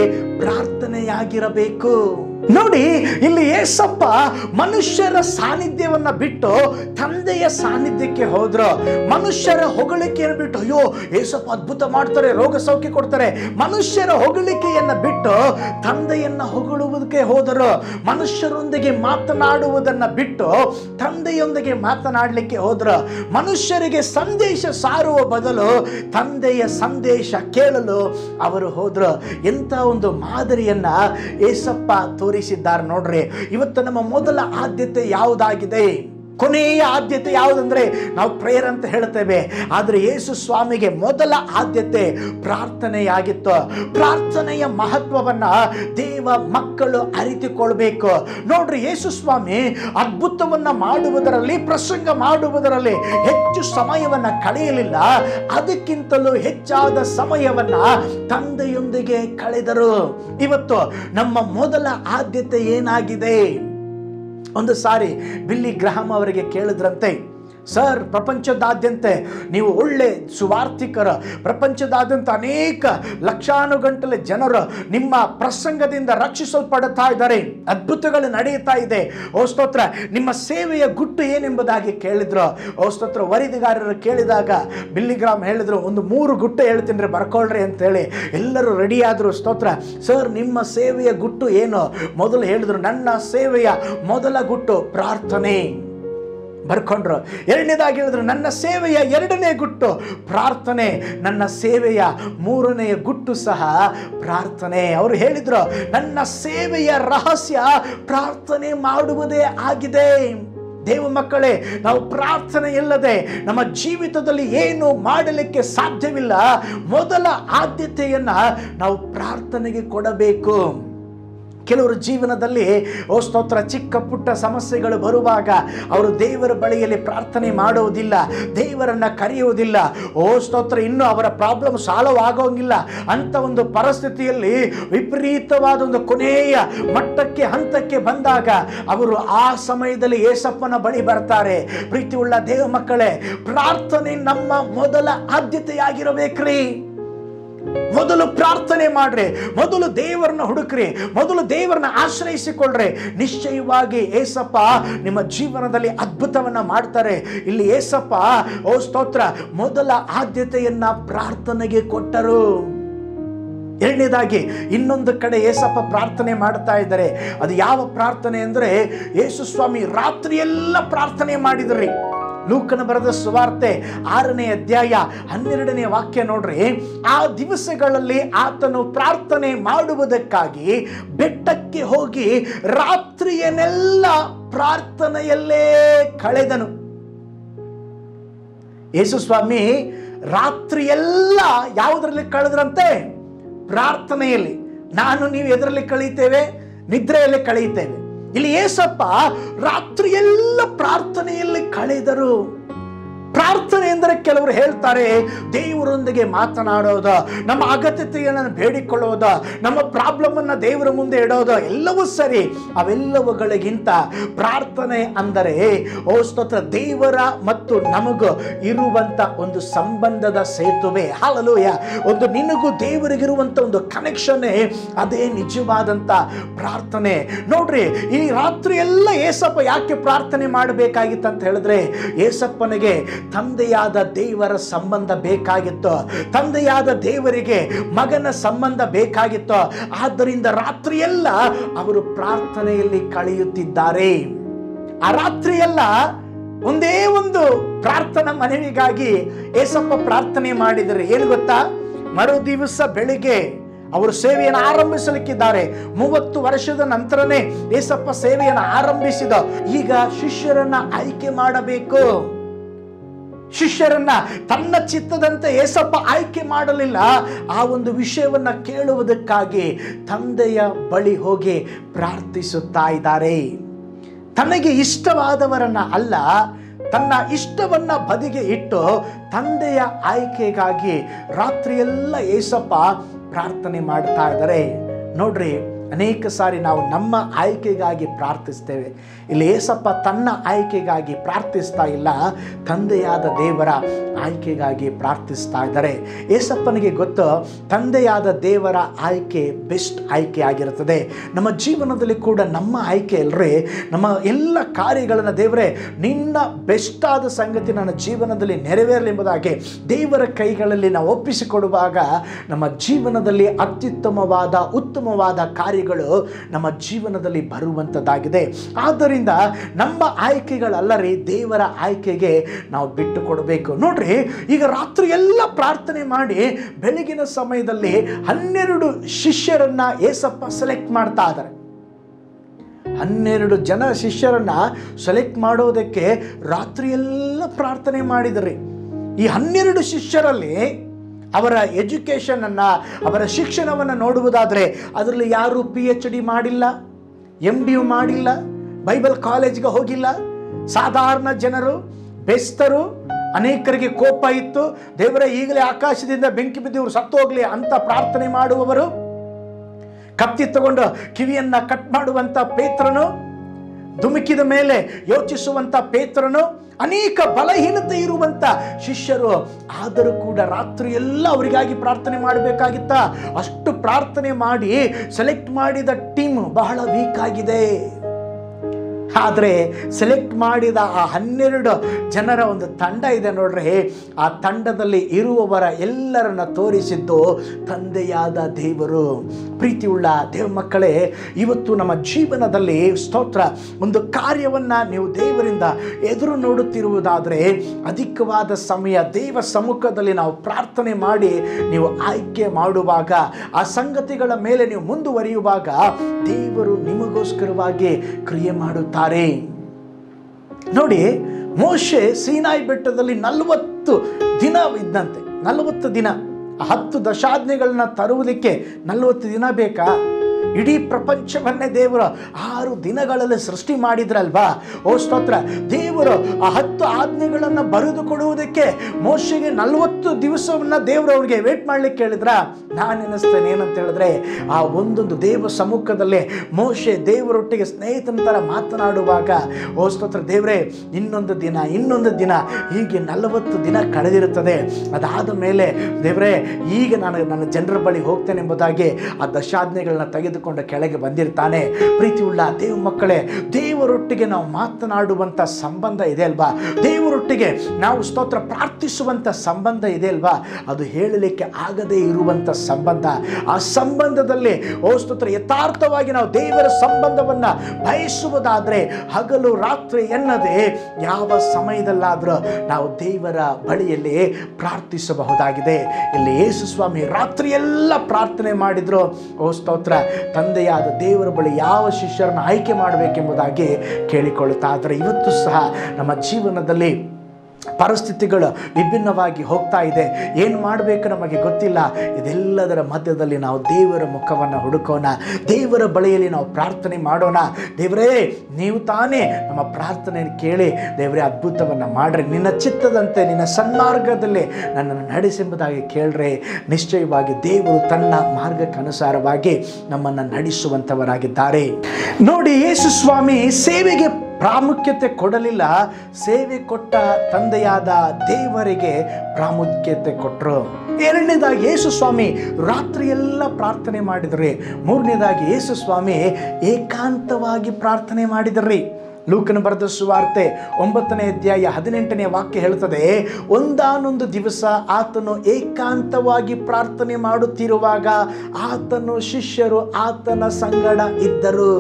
ಪ್ರಾರ್ಥನೆಯಾಗಿರಬೇಕು ನೋಡಿ ಇಲ್ಲಿ ಏಸಪ್ಪ ಮನುಷ್ಯರ ಸಾನ್ನಿಧ್ಯವನ್ನ ಬಿಟ್ಟು ತಂದೆಯ ಸಾನ್ನಿಧ್ಯಕ್ಕೆ ಹೋದ್ರು ಮನುಷ್ಯರ ಹೊಗಳಿಕೆಯನ್ನು ಬಿಟ್ಟು ಅಯ್ಯೋ ಏಸಪ್ಪ ಅದ್ಭುತ ಮಾಡ್ತಾರೆ ರೋಗ ಸೌಖ್ಯ ಕೊಡ್ತಾರೆ ಮನುಷ್ಯರ ಹೊಗಳಿಕೆಯನ್ನ ಬಿಟ್ಟು ತಂದೆಯನ್ನ ಹೊಗಳುವುದಕ್ಕೆ ಹೋದರು ಮನುಷ್ಯರೊಂದಿಗೆ ಮಾತನಾಡುವುದನ್ನ ಬಿಟ್ಟು ತಂದೆಯೊಂದಿಗೆ ಮಾತನಾಡಲಿಕ್ಕೆ ಹೋದ್ರು ಮನುಷ್ಯರಿಗೆ ಸಂದೇಶ ಸಾರುವ ಬದಲು ತಂದೆಯ ಸಂದೇಶ ಕೇಳಲು ಅವರು ಹೋದ್ರು ಎಂತ ಒಂದು ಮಾದರಿಯನ್ನ ಏಸಪ್ಪ ತೋರಿಸಿದ್ದಾರೆ ನೋಡ್ರಿ ಇವತ್ತು ನಮ್ಮ ಮೊದಲ ಆದ್ಯತೆ ಯಾವುದಾಗಿದೆ ಕೊನೆಯ ಆದ್ಯತೆ ಯಾವುದಂದ್ರೆ ನಾವು ಪ್ರೇಯರ್ ಅಂತ ಹೇಳ್ತೇವೆ ಆದರೆ ಯೇಸು ಸ್ವಾಮಿಗೆ ಮೊದಲ ಆದ್ಯತೆ ಪ್ರಾರ್ಥನೆಯಾಗಿತ್ತು ಪ್ರಾರ್ಥನೆಯ ಮಹತ್ವವನ್ನ ದೇವ ಮಕ್ಕಳು ಅರಿತುಕೊಳ್ಬೇಕು ನೋಡ್ರಿ ಯೇಸು ಸ್ವಾಮಿ ಅದ್ಭುತವನ್ನ ಮಾಡುವುದರಲ್ಲಿ ಪ್ರಸಂಗ ಮಾಡುವುದರಲ್ಲಿ ಹೆಚ್ಚು ಸಮಯವನ್ನ ಕಳೆಯಲಿಲ್ಲ ಅದಕ್ಕಿಂತಲೂ ಹೆಚ್ಚಾದ ಸಮಯವನ್ನ ತಂದೆಯೊಂದಿಗೆ ಕಳೆದರು ಇವತ್ತು ನಮ್ಮ ಮೊದಲ ಆದ್ಯತೆ ಏನಾಗಿದೆ ಒಂದು ಸಾರಿ ಬಿಲ್ಲಿ ಗ್ರಹಂ ಅವರಿಗೆ ಕೇಳಿದ್ರಂತೆ ಸರ್ ಪ್ರಪಂಚದಾದ್ಯಂತ ನೀವು ಒಳ್ಳೆ ಸುವಾರ್ಥಿಕರ ಪ್ರಪಂಚದಾದ್ಯಂತ ಅನೇಕ ಲಕ್ಷಾನುಗಂಟಲೆ ಜನರು ನಿಮ್ಮ ಪ್ರಸಂಗದಿಂದ ರಕ್ಷಿಸಲ್ಪಡುತ್ತಾ ಇದ್ದಾರೆ ಅದ್ಭುತಗಳು ನಡೆಯುತ್ತಾ ಇದೆ ಓ ಸ್ತೋತ್ರ ನಿಮ್ಮ ಸೇವೆಯ ಗುಟ್ಟು ಏನೆಂಬುದಾಗಿ ಕೇಳಿದ್ರು ಓ ಸ್ತೋತ್ರ ವರದಿಗಾರರು ಕೇಳಿದಾಗ ಬಿಲ್ಲಿಗ್ರಾಮ್ ಹೇಳಿದ್ರು ಒಂದು ಮೂರು ಗುಟ್ಟು ಹೇಳ್ತೀನಿ ರೀ ಬರ್ಕೊಳ್ರಿ ಅಂತೇಳಿ ಎಲ್ಲರೂ ರೆಡಿ ಆದರು ಸ್ತೋತ್ರ ಸರ್ ನಿಮ್ಮ ಸೇವೆಯ ಗುಟ್ಟು ಏನು ಮೊದಲು ಹೇಳಿದ್ರು ನನ್ನ ಸೇವೆಯ ಮೊದಲ ಗುಟ್ಟು ಪ್ರಾರ್ಥನೆ ಬರ್ಕೊಂಡ್ರು ಎರಡನೇದಾಗಿ ಹೇಳಿದ್ರು ನನ್ನ ಸೇವೆಯ ಎರಡನೇ ಗುಟ್ಟು ಪ್ರಾರ್ಥನೆ ನನ್ನ ಸೇವೆಯ ಮೂರನೆಯ ಗುಟ್ಟು ಸಹ ಪ್ರಾರ್ಥನೆ ಅವರು ಹೇಳಿದ್ರು ನನ್ನ ಸೇವೆಯ ರಹಸ್ಯ ಪ್ರಾರ್ಥನೆ ಮಾಡುವುದೇ ಆಗಿದೆ ದೇವ ಮಕ್ಕಳೇ ನಾವು ಪ್ರಾರ್ಥನೆ ಇಲ್ಲದೆ ನಮ್ಮ ಜೀವಿತದಲ್ಲಿ ಏನು ಮಾಡಲಿಕ್ಕೆ ಸಾಧ್ಯವಿಲ್ಲ ಮೊದಲ ಆದ್ಯತೆಯನ್ನ ನಾವು ಪ್ರಾರ್ಥನೆಗೆ ಕೊಡಬೇಕು ಕೆಲವರ ಜೀವನದಲ್ಲಿ ಓ ಸ್ತೋತ್ರ ಚಿಕ್ಕ ಪುಟ್ಟ ಸಮಸ್ಯೆಗಳು ಬರುವಾಗ ಅವರು ದೇವರ ಬಳಿಯಲ್ಲಿ ಪ್ರಾರ್ಥನೆ ಮಾಡುವುದಿಲ್ಲ ದೇವರನ್ನ ಕರೆಯುವುದಿಲ್ಲ ಓ ಸ್ತೋತ್ರ ಇನ್ನು ಅವರ ಪ್ರಾಬ್ಲಮ್ ಸಾಲ್ವ್ ಆಗೋಂಗಿಲ್ಲ ಅಂತ ಒಂದು ಪರಿಸ್ಥಿತಿಯಲ್ಲಿ ವಿಪರೀತವಾದ ಒಂದು ಕೊನೆಯ ಮಟ್ಟಕ್ಕೆ ಹಂತಕ್ಕೆ ಬಂದಾಗ ಅವರು ಆ ಸಮಯದಲ್ಲಿ ಏಸಪ್ಪನ ಬಳಿ ಬರ್ತಾರೆ ಪ್ರೀತಿ ಉಳ್ಳ ದೇವ ಮಕ್ಕಳೇ ಪ್ರಾರ್ಥನೆ ನಮ್ಮ ಮೊದಲ ಆದ್ಯತೆಯಾಗಿರಬೇಕ್ರಿ ಮೊದಲು ಪ್ರಾರ್ಥನೆ ಮಾಡ್ರಿ ಮೊದಲು ದೇವರನ್ನ ಹುಡುಕ್ರಿ ಮೊದಲು ದೇವರನ್ನ ಆಶ್ರಯಿಸಿಕೊಳ್ಳ್ರಿ ನಿಶ್ಚಯವಾಗಿ ಏಸಪ್ಪ ನಿಮ್ಮ ಜೀವನದಲ್ಲಿ ಅದ್ಭುತವನ್ನ ಮಾಡ್ತಾರೆ ಇಲ್ಲಿ ಏಸಪ್ಪ ಓ ಸ್ತೋತ್ರ ಮೊದಲ ಆದ್ಯತೆಯನ್ನ ಪ್ರಾರ್ಥನೆಗೆ ಕೊಟ್ಟರು ಎರಡನೇದಾಗಿ ಇನ್ನೊಂದು ಕಡೆ ಏಸಪ್ಪ ಪ್ರಾರ್ಥನೆ ಮಾಡ್ತಾ ಇದ್ದಾರೆ ಅದು ಯಾವ ಪ್ರಾರ್ಥನೆ ಅಂದರೆ ಯೇಸು ಸ್ವಾಮಿ ರಾತ್ರಿಯೆಲ್ಲ ಪ್ರಾರ್ಥನೆ ಮಾಡಿದ್ರಿ ಲೂಕನ ಬರೆದ ಸುವಾರ್ತೆ ಆರನೇ ಅಧ್ಯಾಯ ಹನ್ನೆರಡನೇ ವಾಕ್ಯ ನೋಡ್ರಿ ಆ ದಿವಸಗಳಲ್ಲಿ ಆತನು ಪ್ರಾರ್ಥನೆ ಮಾಡುವುದಕ್ಕಾಗಿ ಬೆಟ್ಟಕ್ಕೆ ಹೋಗಿ ರಾತ್ರಿಯನ್ನೆಲ್ಲ ಪ್ರಾರ್ಥನೆಯಲ್ಲೇ ಕಳೆದನು ಯೇಸು ಸ್ವಾಮಿ ರಾತ್ರಿಯೆಲ್ಲ ಯಾವುದರಲ್ಲಿ ಕಳೆದ್ರಂತೆ ಪ್ರಾರ್ಥನೆಯಲ್ಲಿ ನಾನು ನೀವು ಎದರಲ್ಲಿ ಕಳೀತೇವೆ ನಿದ್ರೆಯಲ್ಲಿ ಕಳೆಯುತ್ತೇವೆ ಇಲ್ಲಿ ಏಸಪ್ಪ ರಾತ್ರಿಯೆಲ್ಲ ಪ್ರಾರ್ಥನೆಯಲ್ಲಿ ಕಳೆದರು ಪ್ರಾರ್ಥನೆ ಎಂದರೆ ಕೆಲವರು ಹೇಳ್ತಾರೆ ದೇವರೊಂದಿಗೆ ಮಾತನಾಡೋದು ನಮ್ಮ ಅಗತ್ಯತೆಯನ್ನು ಬೇಡಿಕೊಳ್ಳೋದು ನಮ್ಮ ಪ್ರಾಬ್ಲಮ್ ಅನ್ನ ದೇವರ ಮುಂದೆ ಇಡೋದು ಎಲ್ಲವೂ ಸರಿ ಅವೆಲ್ಲವುಗಳಿಗಿಂತ ಪ್ರಾರ್ಥನೆ ಅಂದರೆ ಓ ಸ್ತೋತ್ರ ದೇವರ ಮತ್ತು ನಮಗೂ ಇರುವಂತ ಒಂದು ಸಂಬಂಧದ ಸೇತುವೆ ಹಾಲಲೂಯ ಒಂದು ನಿನಗೂ ದೇವರಿಗಿರುವಂತ ಒಂದು ಕನೆಕ್ಷನ್ನೇ ಅದೇ ನಿಜವಾದಂತ ಪ್ರಾರ್ಥನೆ ನೋಡ್ರಿ ಈ ರಾತ್ರಿ ಎಲ್ಲ ಏಸಪ್ಪ ಯಾಕೆ ಪ್ರಾರ್ಥನೆ ಮಾಡಬೇಕಾಗಿತ್ತು ಅಂತ ಹೇಳಿದ್ರೆ ಏಸಪ್ಪನಿಗೆ ತಂದೆಯಾದ ದೇವರ ಸಂಬಂಧ ಬೇಕಾಗಿತ್ತು ತಂದೆಯಾದ ದೇವರಿಗೆ ಮಗನ ಸಂಬಂಧ ಬೇಕಾಗಿತ್ತು ಆದ್ದರಿಂದ ರಾತ್ರಿಯೆಲ್ಲ ಅವರು ಪ್ರಾರ್ಥನೆಯಲ್ಲಿ ಕಳೆಯುತ್ತಿದ್ದಾರೆ ಆ ರಾತ್ರಿಯೆಲ್ಲ ಒಂದೇ ಒಂದು ಪ್ರಾರ್ಥನಾ ಮನವಿಗಾಗಿ ಏಸಪ್ಪ ಪ್ರಾರ್ಥನೆ ಮಾಡಿದರೆ ಏನು ಗೊತ್ತಾ ಮರು ದಿವಸ ಬೆಳಿಗ್ಗೆ ಅವರು ಸೇವೆಯನ್ನು ಆರಂಭಿಸಲಿಕ್ಕಿದ್ದಾರೆ ಮೂವತ್ತು ವರ್ಷದ ನಂತರನೇ ಏಸಪ್ಪ ಸೇವೆಯನ್ನು ಆರಂಭಿಸಿದ ಈಗ ಶಿಷ್ಯರನ್ನ ಆಯ್ಕೆ ಮಾಡಬೇಕು ಶಿಷ್ಯರನ್ನ ತನ್ನ ಚಿತ್ತದಂತೆ ಏಸಪ್ಪ ಆಯ್ಕೆ ಮಾಡಲಿಲ್ಲ ಆ ಒಂದು ವಿಷಯವನ್ನ ಕೇಳುವುದಕ್ಕಾಗಿ ತಂದೆಯ ಬಳಿ ಹೋಗಿ ಪ್ರಾರ್ಥಿಸುತ್ತಾ ಇದ್ದಾರೆ ತನಗೆ ಇಷ್ಟವಾದವರನ್ನ ಅಲ್ಲ ತನ್ನ ಇಷ್ಟವನ್ನ ಬದಿಗೆ ಇಟ್ಟು ತಂದೆಯ ಆಯ್ಕೆಗಾಗಿ ರಾತ್ರಿಯೆಲ್ಲ ಏಸಪ್ಪ ಪ್ರಾರ್ಥನೆ ಮಾಡ್ತಾ ಇದ್ದಾರೆ ನೋಡ್ರಿ ಅನೇಕ ಸಾರಿ ನಾವು ನಮ್ಮ ಆಯ್ಕೆಗಾಗಿ ಪ್ರಾರ್ಥಿಸ್ತೇವೆ ಇಲ್ಲಿ ಏಸಪ್ಪ ತನ್ನ ಆಯ್ಕೆಗಾಗಿ ಪ್ರಾರ್ಥಿಸ್ತಾ ಇಲ್ಲ ತಂದೆಯಾದ ದೇವರ ಆಯ್ಕೆಗಾಗಿ ಪ್ರಾರ್ಥಿಸ್ತಾ ಇದ್ದಾರೆ ಏಸಪ್ಪನಿಗೆ ಗೊತ್ತು ತಂದೆಯಾದ ದೇವರ ಆಯ್ಕೆ ಬೆಸ್ಟ್ ಆಯ್ಕೆ ಆಗಿರುತ್ತದೆ ನಮ್ಮ ಜೀವನದಲ್ಲಿ ಕೂಡ ನಮ್ಮ ಆಯ್ಕೆ ಅಲ್ರಿ ನಮ್ಮ ಎಲ್ಲ ಕಾರ್ಯಗಳನ್ನು ದೇವರೇ ನಿನ್ನ ಬೆಸ್ಟ್ ಆದ ಸಂಗತಿ ನನ್ನ ಜೀವನದಲ್ಲಿ ನೆರವೇರಲಿ ಎಂಬುದಾಗಿ ದೇವರ ಕೈಗಳಲ್ಲಿ ನಾವು ಒಪ್ಪಿಸಿಕೊಡುವಾಗ ನಮ್ಮ ಜೀವನದಲ್ಲಿ ಅತ್ಯುತ್ತಮವಾದ ಉತ್ತಮವಾದ ಕಾರ್ಯಗಳು ನಮ್ಮ ಜೀವನದಲ್ಲಿ ಬರುವಂಥದ್ದಾಗಿದೆ ಆದ್ದರಿಂದ ನಮ್ಮ ಆಯ್ಕೆಗಳಲ್ಲರಿ ದೇವರ ಆಯ್ಕೆಗೆ ನಾವು ಬಿಟ್ಟು ಕೊಡಬೇಕು ನೋಡ್ರಿ ಈಗ ರಾತ್ರಿ ಎಲ್ಲ ಪ್ರಾರ್ಥನೆ ಮಾಡಿ ಬೆಳಗಿನ ಸಮಯದಲ್ಲಿ ಹನ್ನೆರಡು ಶಿಷ್ಯರನ್ನ ಏಸಪ್ಪ ಸೆಲೆಕ್ಟ್ ಮಾಡ್ತಾ ಇದ್ದಾರೆ ಹನ್ನೆರಡು ಜನ ಶಿಷ್ಯರನ್ನ ಸೆಲೆಕ್ಟ್ ಮಾಡೋದಕ್ಕೆ ರಾತ್ರಿಯೆಲ್ಲ ಪ್ರಾರ್ಥನೆ ಮಾಡಿದ್ರಿ ಈ ಹನ್ನೆರಡು ಶಿಷ್ಯರಲ್ಲಿ ಅವರ ಎಜುಕೇಷನ್ ಅನ್ನ ಅವರ ಶಿಕ್ಷಣವನ್ನು ನೋಡುವುದಾದರೆ ಅದರಲ್ಲಿ ಯಾರು ಪಿ ಎಚ್ ಡಿ ಮಾಡಿಲ್ಲ ಎಂ ಡಿ ಯು ಮಾಡಿಲ್ಲ ಬೈಬಲ್ ಕಾಲೇಜ್ಗೆ ಹೋಗಿಲ್ಲ ಸಾಧಾರಣ ಜನರು ಬೆಸ್ತರು ಅನೇಕರಿಗೆ ಕೋಪ ಇತ್ತು ದೇವರ ಈಗಲೇ ಆಕಾಶದಿಂದ ಬೆಂಕಿ ಬಿದ್ದು ಇವರು ಸತ್ತು ಹೋಗ್ಲಿ ಅಂತ ಪ್ರಾರ್ಥನೆ ಮಾಡುವವರು ಕತ್ತಿ ತಗೊಂಡು ಕಿವಿಯನ್ನ ಕಟ್ ಮಾಡುವಂತ ಪೇತ್ರನು ಧುಮುಕಿದ ಮೇಲೆ ಯೋಚಿಸುವಂತ ಪೇತ್ರನು ಅನೇಕ ಬಲಹೀನತೆ ಇರುವಂತ ಶಿಷ್ಯರು ಆದರೂ ಕೂಡ ರಾತ್ರಿ ಎಲ್ಲ ಅವರಿಗಾಗಿ ಪ್ರಾರ್ಥನೆ ಮಾಡಬೇಕಾಗಿತ್ತ ಅಷ್ಟು ಪ್ರಾರ್ಥನೆ ಮಾಡಿ ಸೆಲೆಕ್ಟ್ ಮಾಡಿದ ಟೀಮ್ ಬಹಳ ವೀಕ್ ಆಗಿದೆ ಆದರೆ ಸೆಲೆಕ್ಟ್ ಮಾಡಿದ ಆ ಹನ್ನೆರಡು ಜನರ ಒಂದು ತಂಡ ಇದೆ ನೋಡ್ರಿ ಆ ತಂಡದಲ್ಲಿ ಇರುವವರ ಎಲ್ಲರನ್ನ ತೋರಿಸಿದ್ದು ತಂದೆಯಾದ ದೇವರು ಪ್ರೀತಿಯುಳ್ಳ ದೇವ ಮಕ್ಕಳೇ ಇವತ್ತು ನಮ್ಮ ಜೀವನದಲ್ಲಿ ಸ್ತೋತ್ರ ಒಂದು ಕಾರ್ಯವನ್ನ ನೀವು ದೇವರಿಂದ ಎದುರು ನೋಡುತ್ತಿರುವುದಾದರೆ ಅಧಿಕವಾದ ಸಮಯ ದೇವ ಸಮ್ಮುಖದಲ್ಲಿ ನಾವು ಪ್ರಾರ್ಥನೆ ಮಾಡಿ ನೀವು ಆಯ್ಕೆ ಮಾಡುವಾಗ ಆ ಸಂಗತಿಗಳ ಮೇಲೆ ನೀವು ಮುಂದುವರಿಯುವಾಗ ದೇವರು ನಿಮಗೋಸ್ಕರವಾಗಿ ಕ್ರಿಯೆ ಮಾಡುತ್ತಾರೆ ನೋಡಿ ಮೋಶೆ ಸೀನಾಯಿ ಬೆಟ್ಟದಲ್ಲಿ ನಲವತ್ತು ದಿನ ಇದ್ದಂತೆ ನಲವತ್ತು ದಿನ ಆ ಹತ್ತು ದಶಾಜ್ಞೆಗಳನ್ನ ತರುವುದಕ್ಕೆ ನಲವತ್ತು ದಿನ ಬೇಕಾ ಇಡೀ ಪ್ರಪಂಚವನ್ನೇ ದೇವರು ಆರು ದಿನಗಳಲ್ಲಿ ಸೃಷ್ಟಿ ಮಾಡಿದ್ರಲ್ವಾ ಓ ಸ್ತೋತ್ರ ದೇವರು ಆ ಹತ್ತು ಆಜ್ಞೆಗಳನ್ನು ಬರೆದು ಕೊಡುವುದಕ್ಕೆ ಮೋಶೆಗೆ ನಲವತ್ತು ದಿವಸವನ್ನ ದೇವರು ಅವ್ರಿಗೆ ವೇಟ್ ಮಾಡ್ಲಿಕ್ಕೆ ಹೇಳಿದ್ರ ನಾನು ಎನಿಸ್ತೇನೆ ಏನಂತ ಹೇಳಿದ್ರೆ ಆ ಒಂದೊಂದು ದೇವ ಸಮ್ಮುಖದಲ್ಲಿ ಮೋಶೆ ದೇವರೊಟ್ಟಿಗೆ ಸ್ನೇಹಿತನ ಥರ ಮಾತನಾಡುವಾಗ ಓ ಸ್ತೋತ್ರ ದೇವರೇ ಇನ್ನೊಂದು ದಿನ ಇನ್ನೊಂದು ದಿನ ಹೀಗೆ ನಲವತ್ತು ದಿನ ಕಳೆದಿರುತ್ತದೆ ಅದಾದ ಮೇಲೆ ದೇವರೇ ಈಗ ನಾನು ನನ್ನ ಜನರ ಬಳಿ ಹೋಗ್ತೇನೆ ಎಂಬುದಾಗಿ ಆ ದಶಾಜ್ಞೆಗಳನ್ನ ತೆಗೆದುಕೊಂಡು ಕೆಳಗೆ ಬಂದಿರ್ತಾನೆ ಪ್ರೀತಿಯುಳ್ಳ ದೇವ ಮಕ್ಕಳೇ ದೇವರೊಟ್ಟಿಗೆ ನಾವು ಮಾತನಾಡುವಂಥ ಸಂಬಂಧ ಇದೆ ಅಲ್ವಾ ದೇವರೊಟ್ಟಿಗೆ ನಾವು ಸ್ತೋತ್ರ ಪ್ರಾರ್ಥಿಸುವಂಥ ಸಂಬಂಧ ಇದೆ ಅಲ್ವಾ ಅದು ಹೇಳಲಿಕ್ಕೆ ಆಗದೇ ಇರುವಂಥ ಸಂಬಂಧ ಆ ಸಂಬಂಧದಲ್ಲಿ ಓ ಸ್ತೋತ್ರ ಯಥಾರ್ಥವಾಗಿ ನಾವು ದೇವರ ಸಂಬಂಧವನ್ನ ಬಯಸುವುದಾದ್ರೆ ಹಗಲು ರಾತ್ರಿ ಎನ್ನದೆ ಯಾವ ಸಮಯದಲ್ಲಾದರೂ ನಾವು ದೇವರ ಬಳಿಯಲ್ಲಿ ಪ್ರಾರ್ಥಿಸಬಹುದಾಗಿದೆ ಇಲ್ಲಿ ಯೇಸು ಸ್ವಾಮಿ ರಾತ್ರಿಯೆಲ್ಲ ಪ್ರಾರ್ಥನೆ ಮಾಡಿದ್ರು ಓ ಸ್ತೋತ್ರ ತಂದೆಯಾದ ದೇವರ ಬಳಿ ಯಾವ ಶಿಷ್ಯರನ್ನು ಆಯ್ಕೆ ಮಾಡಬೇಕೆಂಬುದಾಗಿ ಕೇಳಿಕೊಳ್ಳುತ್ತಾ ಆದರೆ ಇವತ್ತು ಸಹ ನಮ್ಮ ಜೀವನದಲ್ಲಿ ಪರಿಸ್ಥಿತಿಗಳು ವಿಭಿನ್ನವಾಗಿ ಹೋಗ್ತಾ ಇದೆ ಏನು ಮಾಡಬೇಕು ನಮಗೆ ಗೊತ್ತಿಲ್ಲ ಇದೆಲ್ಲದರ ಮಧ್ಯದಲ್ಲಿ ನಾವು ದೇವರ ಮುಖವನ್ನು ಹುಡುಕೋಣ ದೇವರ ಬಳಿಯಲ್ಲಿ ನಾವು ಪ್ರಾರ್ಥನೆ ಮಾಡೋಣ ದೇವರೇ ನೀವು ತಾನೇ ನಮ್ಮ ಪ್ರಾರ್ಥನೆಯನ್ನು ಕೇಳಿ ದೇವರೇ ಅದ್ಭುತವನ್ನು ಮಾಡ್ರಿ ನಿನ್ನ ಚಿತ್ತದಂತೆ ನಿನ್ನ ಸನ್ಮಾರ್ಗದಲ್ಲಿ ನನ್ನನ್ನು ನಡೆಸೆಂಬುದಾಗಿ ಕೇಳ್ರೆ ನಿಶ್ಚಯವಾಗಿ ದೇವರು ತನ್ನ ಮಾರ್ಗಕ್ಕನುಸಾರವಾಗಿ ನಮ್ಮನ್ನು ನಡೆಸುವಂಥವರಾಗಿದ್ದಾರೆ ನೋಡಿ ಯೇಸು ಸ್ವಾಮಿ ಸೇವೆಗೆ ಪ್ರಾಮುಖ್ಯತೆ ಕೊಡಲಿಲ್ಲ ಸೇವೆ ಕೊಟ್ಟ ತಂದೆಯಾದ ದೇವರಿಗೆ ಪ್ರಾಮುಖ್ಯತೆ ಕೊಟ್ಟರು ಎರಡನೇದಾಗಿ ಯೇಸು ಸ್ವಾಮಿ ರಾತ್ರಿಯೆಲ್ಲ ಪ್ರಾರ್ಥನೆ ಮಾಡಿದ್ರಿ ಮೂರನೇದಾಗಿ ಯೇಸು ಸ್ವಾಮಿ ಏಕಾಂತವಾಗಿ ಪ್ರಾರ್ಥನೆ ಮಾಡಿದ್ರಿ ಲೂಕನ ಬರೆದ ಸುವಾರ್ತೆ ಒಂಬತ್ತನೇ ಅಧ್ಯಾಯ ಹದಿನೆಂಟನೇ ವಾಕ್ಯ ಹೇಳ್ತದೆ ಒಂದಾನೊಂದು ದಿವಸ ಆತನು ಏಕಾಂತವಾಗಿ ಪ್ರಾರ್ಥನೆ ಮಾಡುತ್ತಿರುವಾಗ ಆತನು ಶಿಷ್ಯರು ಆತನ ಸಂಗಡ ಇದ್ದರು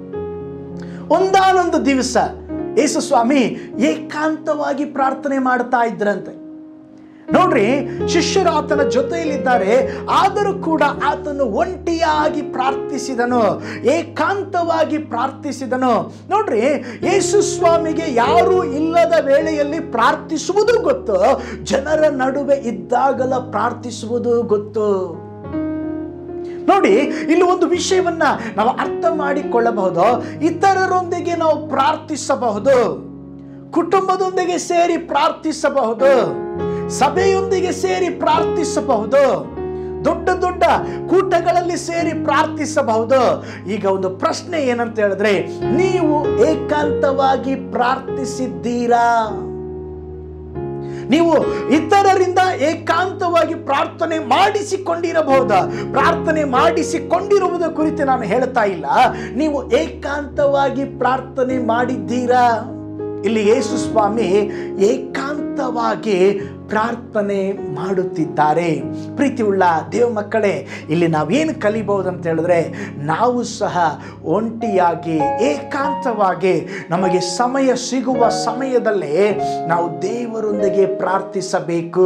ಒಂದಾನೊಂದು ದಿವಸ ಯೇಸು ಸ್ವಾಮಿ ಏಕಾಂತವಾಗಿ ಪ್ರಾರ್ಥನೆ ಮಾಡ್ತಾ ಇದ್ರಂತೆ ನೋಡ್ರಿ ಶಿಷ್ಯರು ಆತನ ಜೊತೆಯಲ್ಲಿದ್ದಾರೆ ಆದರೂ ಕೂಡ ಆತನು ಒಂಟಿಯಾಗಿ ಪ್ರಾರ್ಥಿಸಿದನು ಏಕಾಂತವಾಗಿ ಪ್ರಾರ್ಥಿಸಿದನು ನೋಡ್ರಿ ಯೇಸು ಸ್ವಾಮಿಗೆ ಯಾರೂ ಇಲ್ಲದ ವೇಳೆಯಲ್ಲಿ ಪ್ರಾರ್ಥಿಸುವುದು ಗೊತ್ತು ಜನರ ನಡುವೆ ಇದ್ದಾಗಲ ಪ್ರಾರ್ಥಿಸುವುದು ಗೊತ್ತು ನೋಡಿ ಇಲ್ಲಿ ಒಂದು ವಿಷಯವನ್ನ ನಾವು ಅರ್ಥ ಮಾಡಿಕೊಳ್ಳಬಹುದು ಇತರರೊಂದಿಗೆ ನಾವು ಪ್ರಾರ್ಥಿಸಬಹುದು ಕುಟುಂಬದೊಂದಿಗೆ ಸೇರಿ ಪ್ರಾರ್ಥಿಸಬಹುದು ಸಭೆಯೊಂದಿಗೆ ಸೇರಿ ಪ್ರಾರ್ಥಿಸಬಹುದು ದೊಡ್ಡ ದೊಡ್ಡ ಕೂಟಗಳಲ್ಲಿ ಸೇರಿ ಪ್ರಾರ್ಥಿಸಬಹುದು ಈಗ ಒಂದು ಪ್ರಶ್ನೆ ಏನಂತ ಹೇಳಿದ್ರೆ ನೀವು ಏಕಾಂತವಾಗಿ ಪ್ರಾರ್ಥಿಸಿದ್ದೀರಾ ನೀವು ಇತರರಿಂದ ಏಕಾಂತವಾಗಿ ಪ್ರಾರ್ಥನೆ ಮಾಡಿಸಿಕೊಂಡಿರಬಹುದಾ ಪ್ರಾರ್ಥನೆ ಮಾಡಿಸಿಕೊಂಡಿರುವುದ ಕುರಿತು ನಾನು ಹೇಳ್ತಾ ಇಲ್ಲ ನೀವು ಏಕಾಂತವಾಗಿ ಪ್ರಾರ್ಥನೆ ಮಾಡಿದ್ದೀರಾ ಇಲ್ಲಿ ಯೇಸು ಸ್ವಾಮಿ ಏಕಾಂತವಾಗಿ ಪ್ರಾರ್ಥನೆ ಮಾಡುತ್ತಿದ್ದಾರೆ ಪ್ರೀತಿಯುಳ್ಳ ದೇವ ಮಕ್ಕಳೇ ಇಲ್ಲಿ ನಾವೇನು ಕಲಿಬಹುದು ಅಂತ ಹೇಳಿದ್ರೆ ನಾವು ಸಹ ಒಂಟಿಯಾಗಿ ಏಕಾಂತವಾಗಿ ನಮಗೆ ಸಮಯ ಸಿಗುವ ಸಮಯದಲ್ಲಿ ನಾವು ದೇವರೊಂದಿಗೆ ಪ್ರಾರ್ಥಿಸಬೇಕು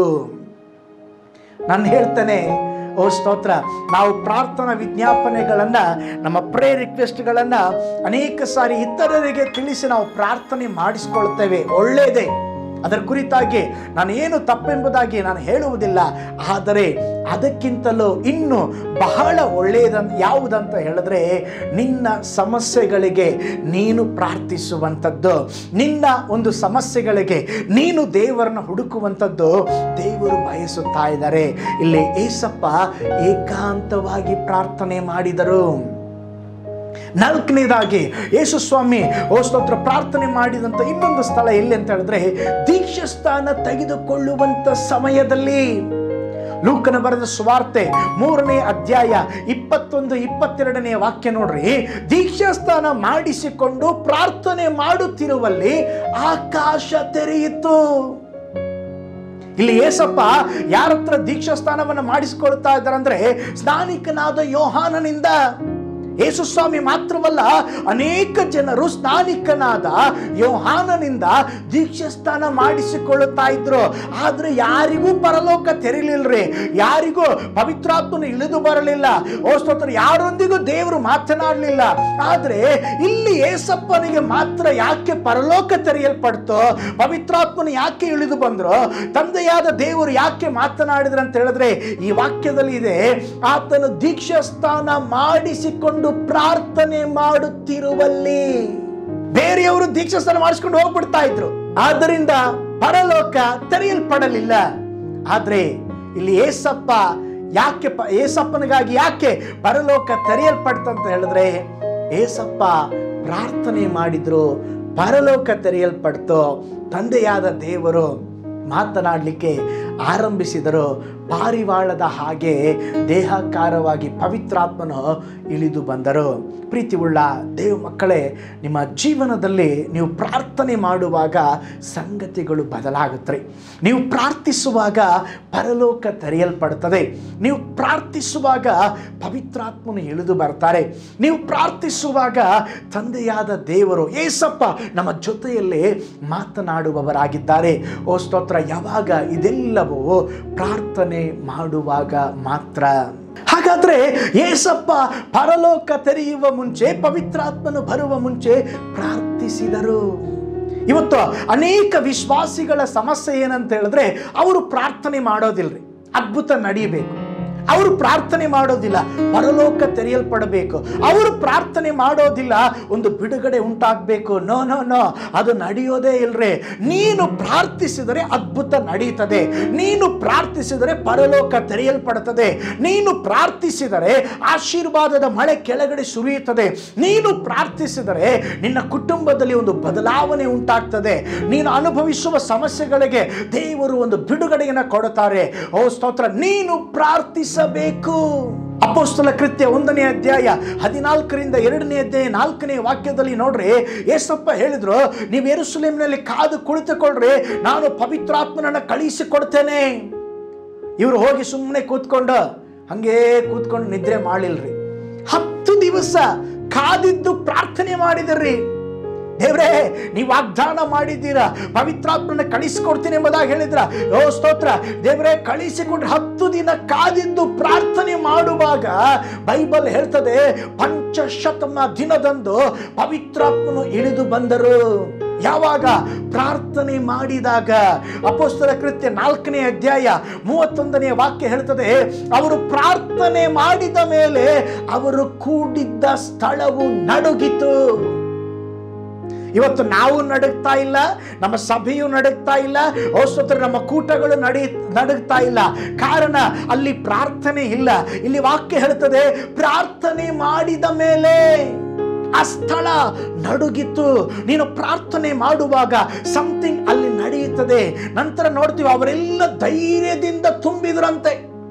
ನಾನು ಹೇಳ್ತೇನೆ ಓ ಸ್ತೋತ್ರ ನಾವು ಪ್ರಾರ್ಥನಾ ವಿಜ್ಞಾಪನೆಗಳನ್ನು ನಮ್ಮ ಪ್ರೇ ರಿಕ್ವೆಸ್ಟ್ಗಳನ್ನು ಅನೇಕ ಸಾರಿ ಇತರರಿಗೆ ತಿಳಿಸಿ ನಾವು ಪ್ರಾರ್ಥನೆ ಮಾಡಿಸ್ಕೊಳ್ತೇವೆ ಒಳ್ಳೆಯದೇ ಅದರ ಕುರಿತಾಗಿ ನಾನು ಏನು ತಪ್ಪೆಂಬುದಾಗಿ ನಾನು ಹೇಳುವುದಿಲ್ಲ ಆದರೆ ಅದಕ್ಕಿಂತಲೂ ಇನ್ನು ಬಹಳ ಒಳ್ಳೆಯದಂತ ಯಾವುದಂತ ಹೇಳಿದ್ರೆ ನಿನ್ನ ಸಮಸ್ಯೆಗಳಿಗೆ ನೀನು ಪ್ರಾರ್ಥಿಸುವಂಥದ್ದು ನಿನ್ನ ಒಂದು ಸಮಸ್ಯೆಗಳಿಗೆ ನೀನು ದೇವರನ್ನ ಹುಡುಕುವಂಥದ್ದು ದೇವರು ಬಯಸುತ್ತಾ ಇದ್ದಾರೆ ಇಲ್ಲಿ ಏಸಪ್ಪ ಏಕಾಂತವಾಗಿ ಪ್ರಾರ್ಥನೆ ಮಾಡಿದರು ನಾಲ್ಕನೇದಾಗಿ ಯೇಸು ಸ್ವಾಮಿ ಓ ಸ್ತೋತ್ರ ಪ್ರಾರ್ಥನೆ ಮಾಡಿದಂಥ ಇನ್ನೊಂದು ಸ್ಥಳ ಎಲ್ಲಿ ಅಂತ ಹೇಳಿದ್ರೆ ದೀಕ್ಷಾ ಸ್ಥಾನ ತೆಗೆದುಕೊಳ್ಳುವಂಥ ಸಮಯದಲ್ಲಿ ಲೂಕನ ಬರೆದ ಸುವಾರ್ತೆ ಮೂರನೇ ಅಧ್ಯಾಯ ಇಪ್ಪತ್ತೊಂದು ಇಪ್ಪತ್ತೆರಡನೇ ವಾಕ್ಯ ನೋಡ್ರಿ ದೀಕ್ಷಾಸ್ಥಾನ ಮಾಡಿಸಿಕೊಂಡು ಪ್ರಾರ್ಥನೆ ಮಾಡುತ್ತಿರುವಲ್ಲಿ ಆಕಾಶ ತೆರೆಯಿತು ಇಲ್ಲಿ ಏಸಪ್ಪ ಯಾರ ಹತ್ರ ದೀಕ್ಷಾಸ್ಥಾನವನ್ನು ಮಾಡಿಸಿಕೊಳ್ತಾ ಇದ್ದಾರೆ ಅಂದ್ರೆ ಸ್ನಾನಿಕನಾದ ಯೋಹಾನನಿಂದ ಯೇಸು ಸ್ವಾಮಿ ಮಾತ್ರವಲ್ಲ ಅನೇಕ ಜನರು ಸ್ನಾನಿಕನಾದ ಯೋಹಾನನಿಂದ ದೀಕ್ಷಾಸ್ಥಾನ ಮಾಡಿಸಿಕೊಳ್ಳುತ್ತಾ ಇದ್ರು ಆದ್ರೆ ಯಾರಿಗೂ ಪರಲೋಕ ತೆರಿಲಿಲ್ರಿ ಯಾರಿಗೂ ಪವಿತ್ರಾತ್ಮನು ಇಳಿದು ಬರಲಿಲ್ಲ ಓ ಸ್ತೋತ್ರ ಯಾರೊಂದಿಗೂ ದೇವರು ಮಾತನಾಡಲಿಲ್ಲ ಆದ್ರೆ ಇಲ್ಲಿ ಏಸಪ್ಪನಿಗೆ ಮಾತ್ರ ಯಾಕೆ ಪರಲೋಕ ತೆರೆಯಲ್ಪಡ್ತೋ ಪವಿತ್ರಾತ್ಮನು ಯಾಕೆ ಇಳಿದು ಬಂದ್ರು ತಂದೆಯಾದ ದೇವರು ಯಾಕೆ ಮಾತನಾಡಿದ್ರು ಅಂತ ಹೇಳಿದ್ರೆ ಈ ವಾಕ್ಯದಲ್ಲಿ ಇದೆ ಆತನು ದೀಕ್ಷಾಸ್ಥಾನ ಮಾಡಿಸಿಕೊಂಡು ಮಾಡಿಕೊಂಡು ಪ್ರಾರ್ಥನೆ ಮಾಡುತ್ತಿರುವಲ್ಲಿ ಬೇರೆಯವರು ದೀಕ್ಷಾಸ್ನಾನ ಮಾಡಿಸ್ಕೊಂಡು ಹೋಗ್ಬಿಡ್ತಾ ಇದ್ರು ಆದ್ದರಿಂದ ಪರಲೋಕ ತೆರೆಯಲ್ಪಡಲಿಲ್ಲ ಆದ್ರೆ ಇಲ್ಲಿ ಏಸಪ್ಪ ಯಾಕೆ ಪ ಏಸಪ್ಪನಿಗಾಗಿ ಯಾಕೆ ಪರಲೋಕ ತೆರೆಯಲ್ಪಡ್ತಂತ ಹೇಳಿದ್ರೆ ಏಸಪ್ಪ ಪ್ರಾರ್ಥನೆ ಮಾಡಿದ್ರು ಪರಲೋಕ ತೆರೆಯಲ್ಪಡ್ತು ತಂದೆಯಾದ ದೇವರು ಮಾತನಾಡಲಿಕ್ಕೆ ಆರಂಭಿಸಿದರು ಪಾರಿವಾಳದ ಹಾಗೆ ದೇಹಕಾರವಾಗಿ ಪವಿತ್ರಾತ್ಮನು ಇಳಿದು ಬಂದರು ಪ್ರೀತಿ ಉಳ್ಳ ದೇವ ಮಕ್ಕಳೇ ನಿಮ್ಮ ಜೀವನದಲ್ಲಿ ನೀವು ಪ್ರಾರ್ಥನೆ ಮಾಡುವಾಗ ಸಂಗತಿಗಳು ಬದಲಾಗುತ್ತೆ ನೀವು ಪ್ರಾರ್ಥಿಸುವಾಗ ಪರಲೋಕ ತೆರೆಯಲ್ಪಡುತ್ತದೆ ನೀವು ಪ್ರಾರ್ಥಿಸುವಾಗ ಪವಿತ್ರಾತ್ಮನು ಇಳಿದು ಬರ್ತಾರೆ ನೀವು ಪ್ರಾರ್ಥಿಸುವಾಗ ತಂದೆಯಾದ ದೇವರು ಏಸಪ್ಪ ನಮ್ಮ ಜೊತೆಯಲ್ಲಿ ಮಾತನಾಡುವವರಾಗಿದ್ದಾರೆ ಓ ಸ್ತೋತ್ರ ಯಾವಾಗ ಇದೆಲ್ಲವೂ ಪ್ರಾರ್ಥನೆ ಮಾಡುವಾಗ ಮಾತ್ರ ಹಾಗಾದ್ರೆ ಏಸಪ್ಪ ಪರಲೋಕ ತೆರೆಯುವ ಮುಂಚೆ ಪವಿತ್ರಾತ್ಮನು ಬರುವ ಮುಂಚೆ ಪ್ರಾರ್ಥಿಸಿದರು ಇವತ್ತು ಅನೇಕ ವಿಶ್ವಾಸಿಗಳ ಸಮಸ್ಯೆ ಏನಂತ ಹೇಳಿದ್ರೆ ಅವರು ಪ್ರಾರ್ಥನೆ ಮಾಡೋದಿಲ್ರಿ ಅದ್ಭುತ ನಡೆಯಬೇಕು ಅವರು ಪ್ರಾರ್ಥನೆ ಮಾಡೋದಿಲ್ಲ ಪರಲೋಕ ತೆರೆಯಲ್ಪಡಬೇಕು ಅವರು ಪ್ರಾರ್ಥನೆ ಮಾಡೋದಿಲ್ಲ ಒಂದು ಬಿಡುಗಡೆ ಉಂಟಾಗಬೇಕು ನೋ ನೋ ನೋ ಅದು ನಡೆಯೋದೇ ಇಲ್ರಿ ನೀನು ಪ್ರಾರ್ಥಿಸಿದರೆ ಅದ್ಭುತ ನಡೆಯುತ್ತದೆ ನೀನು ಪ್ರಾರ್ಥಿಸಿದರೆ ಪರಲೋಕ ತೆರೆಯಲ್ಪಡುತ್ತದೆ ನೀನು ಪ್ರಾರ್ಥಿಸಿದರೆ ಆಶೀರ್ವಾದದ ಮಳೆ ಕೆಳಗಡೆ ಸುರಿಯುತ್ತದೆ ನೀನು ಪ್ರಾರ್ಥಿಸಿದರೆ ನಿನ್ನ ಕುಟುಂಬದಲ್ಲಿ ಒಂದು ಬದಲಾವಣೆ ಉಂಟಾಗ್ತದೆ ನೀನು ಅನುಭವಿಸುವ ಸಮಸ್ಯೆಗಳಿಗೆ ದೇವರು ಒಂದು ಬಿಡುಗಡೆಯನ್ನು ಕೊಡುತ್ತಾರೆ ಓ ಸ್ತೋತ್ರ ನೀನು ಪ್ರಾರ್ಥಿಸಬೇಕು ಅಪೋಸ್ತಲ ಕೃತ್ಯ ಒಂದನೇ ಅಧ್ಯಾಯ ಹದಿನಾಲ್ಕರಿಂದ ಎರಡನೇ ಅಧ್ಯಾಯ ನಾಲ್ಕನೇ ವಾಕ್ಯದಲ್ಲಿ ನೋಡ್ರಿ ಏಸಪ್ಪ ಹೇಳಿದ್ರು ನೀವು ಎರುಸಲೇಮಿನಲ್ಲಿ ಕಾದು ಕುಳಿತುಕೊಳ್ರಿ ನಾನು ಪವಿತ್ರಾತ್ಮನನ್ನ ಕಳಿಸಿಕೊಡ್ತೇನೆ ಇವರು ಹೋಗಿ ಸುಮ್ಮನೆ ಕೂತ್ಕೊಂಡು ಹಂಗೇ ಕೂತ್ಕೊಂಡು ನಿದ್ರೆ ಮಾಡಿಲ್ರಿ ಹತ್ತು ದಿವಸ ಕಾದಿದ್ದು ಪ್ರಾರ್ಥನೆ ಮಾಡಿದ್ರಿ ದೇವ್ರೇ ನೀವು ವಾಗ್ದಾನ ಮಾಡಿದ್ದೀರಾ ಪವಿತ್ರಾತ್ಮನ ಕಳಿಸಿಕೊಡ್ತೀನಿ ಎಂಬುದಾಗಿ ಹೇಳಿದ್ರ ಓ ಸ್ತೋತ್ರ ದೇವ್ರೇ ಕಳಿಸಿಕೊಂಡ್ರೆ ಹತ್ತು ದಿನ ಕಾದಿದ್ದು ಪ್ರಾರ್ಥನೆ ಮಾಡುವಾಗ ಬೈಬಲ್ ಹೇಳ್ತದೆ ಪಂಚಶತಮ ದಿನದಂದು ಪವಿತ್ರಾತ್ಮನು ಇಳಿದು ಬಂದರು ಯಾವಾಗ ಪ್ರಾರ್ಥನೆ ಮಾಡಿದಾಗ ಅಪೋಸ್ತಲ ಕೃತ್ಯ ನಾಲ್ಕನೇ ಅಧ್ಯಾಯ ಮೂವತ್ತೊಂದನೇ ವಾಕ್ಯ ಹೇಳ್ತದೆ ಅವರು ಪ್ರಾರ್ಥನೆ ಮಾಡಿದ ಮೇಲೆ ಅವರು ಕೂಡಿದ್ದ ಸ್ಥಳವು ನಡುಗಿತು ಇವತ್ತು ನಾವು ನಡುಗ್ತಾ ಇಲ್ಲ ನಮ್ಮ ಸಭೆಯು ನಡುಗ್ತಾ ಇಲ್ಲ ಸ್ತೋತ್ರ ನಮ್ಮ ಕೂಟಗಳು ನಡಿ ನಡುಗ್ತಾ ಇಲ್ಲ ಕಾರಣ ಅಲ್ಲಿ ಪ್ರಾರ್ಥನೆ ಇಲ್ಲ ಇಲ್ಲಿ ವಾಕ್ಯ ಹೇಳ್ತದೆ ಪ್ರಾರ್ಥನೆ ಮಾಡಿದ ಮೇಲೆ ಆ ಸ್ಥಳ ನಡುಗಿತ್ತು ನೀನು ಪ್ರಾರ್ಥನೆ ಮಾಡುವಾಗ ಸಮಥಿಂಗ್ ಅಲ್ಲಿ ನಡೆಯುತ್ತದೆ ನಂತರ ನೋಡ್ತೀವಿ ಅವರೆಲ್ಲ ಧೈರ್ಯದಿಂದ ತುಂಬಿದ್ರಂತೆ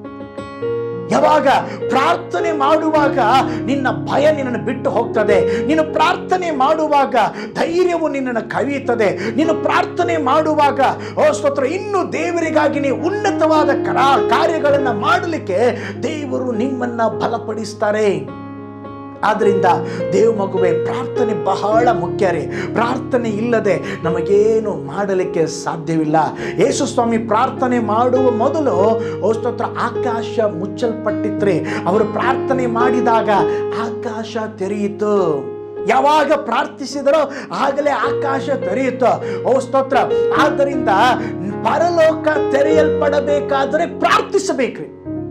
ಯಾವಾಗ ಪ್ರಾರ್ಥನೆ ಮಾಡುವಾಗ ನಿನ್ನ ಭಯ ನಿನ್ನನ್ನು ಬಿಟ್ಟು ಹೋಗ್ತದೆ ನೀನು ಪ್ರಾರ್ಥನೆ ಮಾಡುವಾಗ ಧೈರ್ಯವು ನಿನ್ನನ್ನು ಕವಿಯುತ್ತದೆ ನೀನು ಪ್ರಾರ್ಥನೆ ಮಾಡುವಾಗ ಓ ಸ್ತೋತ್ರ ಇನ್ನು ದೇವರಿಗಾಗಿ ನೀವು ಉನ್ನತವಾದ ಕರ ಕಾರ್ಯಗಳನ್ನು ಮಾಡಲಿಕ್ಕೆ ದೇವರು ನಿಮ್ಮನ್ನ ಬಲಪಡಿಸ್ತಾರೆ ಆದ್ರಿಂದ ದೇವ ಮಗುವೆ ಪ್ರಾರ್ಥನೆ ಬಹಳ ಮುಖ್ಯ ರೀ ಪ್ರಾರ್ಥನೆ ಇಲ್ಲದೆ ನಮಗೇನು ಮಾಡಲಿಕ್ಕೆ ಸಾಧ್ಯವಿಲ್ಲ ಯೇಸು ಸ್ವಾಮಿ ಪ್ರಾರ್ಥನೆ ಮಾಡುವ ಮೊದಲು ಸ್ತೋತ್ರ ಆಕಾಶ ಮುಚ್ಚಲ್ಪಟ್ಟಿತ್ರಿ ಅವರು ಪ್ರಾರ್ಥನೆ ಮಾಡಿದಾಗ ಆಕಾಶ ತೆರೆಯಿತು ಯಾವಾಗ ಪ್ರಾರ್ಥಿಸಿದರೋ ಆಗಲೇ ಆಕಾಶ ತೆರೆಯಿತು ಓ ಸ್ತೋತ್ರ ಆದ್ದರಿಂದ ಪರಲೋಕ ತೆರೆಯಲ್ಪಡಬೇಕಾದರೆ ಪ್ರಾರ್ಥಿಸಬೇಕ್ರಿ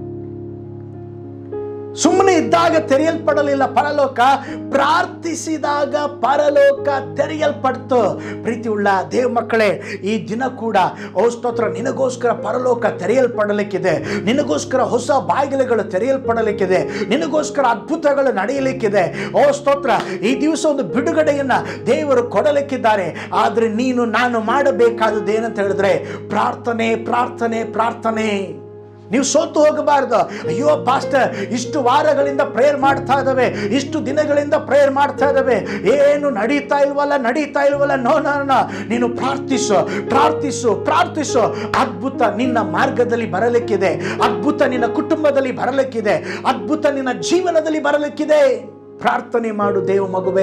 ಸುಮ್ಮನೆ ಇದ್ದಾಗ ತೆರೆಯಲ್ಪಡಲಿಲ್ಲ ಪರಲೋಕ ಪ್ರಾರ್ಥಿಸಿದಾಗ ಪರಲೋಕ ತೆರೆಯಲ್ಪಡ್ತು ಪ್ರೀತಿ ಉಳ್ಳ ದೇವ ಮಕ್ಕಳೇ ಈ ದಿನ ಕೂಡ ಓ ಸ್ತೋತ್ರ ನಿನಗೋಸ್ಕರ ಪರಲೋಕ ತೆರೆಯಲ್ಪಡಲಿಕ್ಕಿದೆ ನಿನಗೋಸ್ಕರ ಹೊಸ ಬಾಗಿಲುಗಳು ತೆರೆಯಲ್ಪಡಲಿಕ್ಕಿದೆ ನಿನಗೋಸ್ಕರ ಅದ್ಭುತಗಳು ನಡೆಯಲಿಕ್ಕಿದೆ ಓ ಸ್ತೋತ್ರ ಈ ದಿವಸ ಒಂದು ಬಿಡುಗಡೆಯನ್ನ ದೇವರು ಕೊಡಲಿಕ್ಕಿದ್ದಾರೆ ಆದ್ರೆ ನೀನು ನಾನು ಮಾಡಬೇಕಾದದ್ದು ಏನಂತ ಹೇಳಿದ್ರೆ ಪ್ರಾರ್ಥನೆ ಪ್ರಾರ್ಥನೆ ಪ್ರಾರ್ಥನೆ ನೀವು ಸೋತು ಹೋಗಬಾರ್ದು ಅಯ್ಯೋ ಪಾಸ್ಟರ್ ಇಷ್ಟು ವಾರಗಳಿಂದ ಪ್ರೇಯರ್ ಮಾಡ್ತಾ ಇದ್ದಾವೆ ಇಷ್ಟು ದಿನಗಳಿಂದ ಪ್ರೇಯರ್ ಮಾಡ್ತಾ ಇದ್ದಾವೆ ಏನು ನಡೀತಾ ಇಲ್ವಲ್ಲ ನಡೀತಾ ಇಲ್ವಲ್ಲ ನೋ ನೋ ನೋ. ನೀನು ಪ್ರಾರ್ಥಿಸು ಪ್ರಾರ್ಥಿಸು ಪ್ರಾರ್ಥಿಸು ಅದ್ಭುತ ನಿನ್ನ ಮಾರ್ಗದಲ್ಲಿ ಬರಲಿಕ್ಕಿದೆ ಅದ್ಭುತ ನಿನ್ನ ಕುಟುಂಬದಲ್ಲಿ ಬರಲಿಕ್ಕಿದೆ ಅದ್ಭುತ ನಿನ್ನ ಜೀವನದಲ್ಲಿ ಬರಲಿಕ್ಕಿದೆ ಪ್ರಾರ್ಥನೆ ಮಾಡು ದೇವ ಮಗುವೆ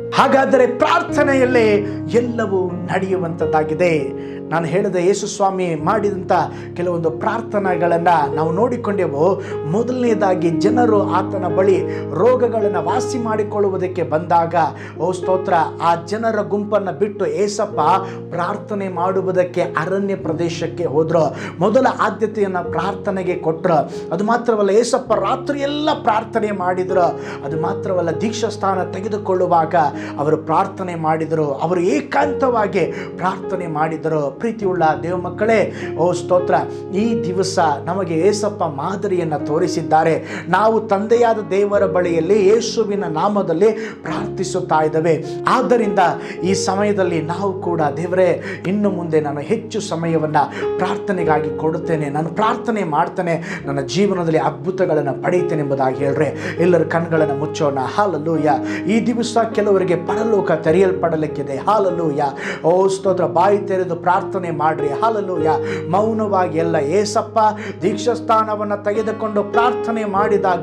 ಹಾಗಾದರೆ ಪ್ರಾರ್ಥನೆಯಲ್ಲೇ ಎಲ್ಲವೂ ನಡೆಯುವಂಥದ್ದಾಗಿದೆ ನಾನು ಹೇಳಿದ ಯೇಸು ಸ್ವಾಮಿ ಮಾಡಿದಂಥ ಕೆಲವೊಂದು ಪ್ರಾರ್ಥನೆಗಳನ್ನು ನಾವು ನೋಡಿಕೊಂಡೆವು ಮೊದಲನೇದಾಗಿ ಜನರು ಆತನ ಬಳಿ ರೋಗಗಳನ್ನು ವಾಸಿ ಮಾಡಿಕೊಳ್ಳುವುದಕ್ಕೆ ಬಂದಾಗ ಓ ಸ್ತೋತ್ರ ಆ ಜನರ ಗುಂಪನ್ನು ಬಿಟ್ಟು ಏಸಪ್ಪ ಪ್ರಾರ್ಥನೆ ಮಾಡುವುದಕ್ಕೆ ಅರಣ್ಯ ಪ್ರದೇಶಕ್ಕೆ ಹೋದ್ರು ಮೊದಲ ಆದ್ಯತೆಯನ್ನು ಪ್ರಾರ್ಥನೆಗೆ ಕೊಟ್ಟರು ಅದು ಮಾತ್ರವಲ್ಲ ಏಸಪ್ಪ ರಾತ್ರಿ ಎಲ್ಲ ಪ್ರಾರ್ಥನೆ ಮಾಡಿದ್ರು ಅದು ಮಾತ್ರವಲ್ಲ ದೀಕ್ಷಾ ಸ್ಥಾನ ತೆಗೆದುಕೊಳ್ಳುವಾಗ ಅವರು ಪ್ರಾರ್ಥನೆ ಮಾಡಿದರು ಅವರು ಏಕಾಂತವಾಗಿ ಪ್ರಾರ್ಥನೆ ಮಾಡಿದರು ಪ್ರೀತಿಯುಳ್ಳ ದೇವ ಮಕ್ಕಳೇ ಓ ಸ್ತೋತ್ರ ಈ ದಿವಸ ನಮಗೆ ಏಸಪ್ಪ ಮಾದರಿಯನ್ನು ತೋರಿಸಿದ್ದಾರೆ ನಾವು ತಂದೆಯಾದ ದೇವರ ಬಳಿಯಲ್ಲಿ ಯೇಸುವಿನ ನಾಮದಲ್ಲಿ ಪ್ರಾರ್ಥಿಸುತ್ತಾ ಇದ್ದೇವೆ ಆದ್ದರಿಂದ ಈ ಸಮಯದಲ್ಲಿ ನಾವು ಕೂಡ ದೇವರೇ ಇನ್ನು ಮುಂದೆ ನಾನು ಹೆಚ್ಚು ಸಮಯವನ್ನು ಪ್ರಾರ್ಥನೆಗಾಗಿ ಕೊಡುತ್ತೇನೆ ನಾನು ಪ್ರಾರ್ಥನೆ ಮಾಡ್ತೇನೆ ನನ್ನ ಜೀವನದಲ್ಲಿ ಅದ್ಭುತಗಳನ್ನು ಪಡೆಯುತ್ತೇನೆ ಎಂಬುದಾಗಿ ಹೇಳ್ರೆ ಎಲ್ಲರ ಕಣ್ಗಳನ್ನು ಮುಚ್ಚೋಣ ಹಾಲಲ್ಲೂಯ ಈ ದಿವಸ ಕೆಲವರಿಗೆ ಪರಲೋಕ ತೆರೆಯಲ್ಪಡಲಿಕ್ಕಿದೆ ಹಾಲಲ್ಲೂಯ ಓ ಸ್ತೋತ್ರ ಬಾಯಿ ತೆರೆದು ಪ್ರಾರ್ಥನೆ ಮಾಡ್ರಿ ಹಾಲಲ್ಲೂಯ ಮೌನವಾಗಿ ಎಲ್ಲ ಏಸಪ್ಪ ದೀಕ್ಷಾಸ್ಥಾನವನ್ನು ತೆಗೆದುಕೊಂಡು ಪ್ರಾರ್ಥನೆ ಮಾಡಿದಾಗ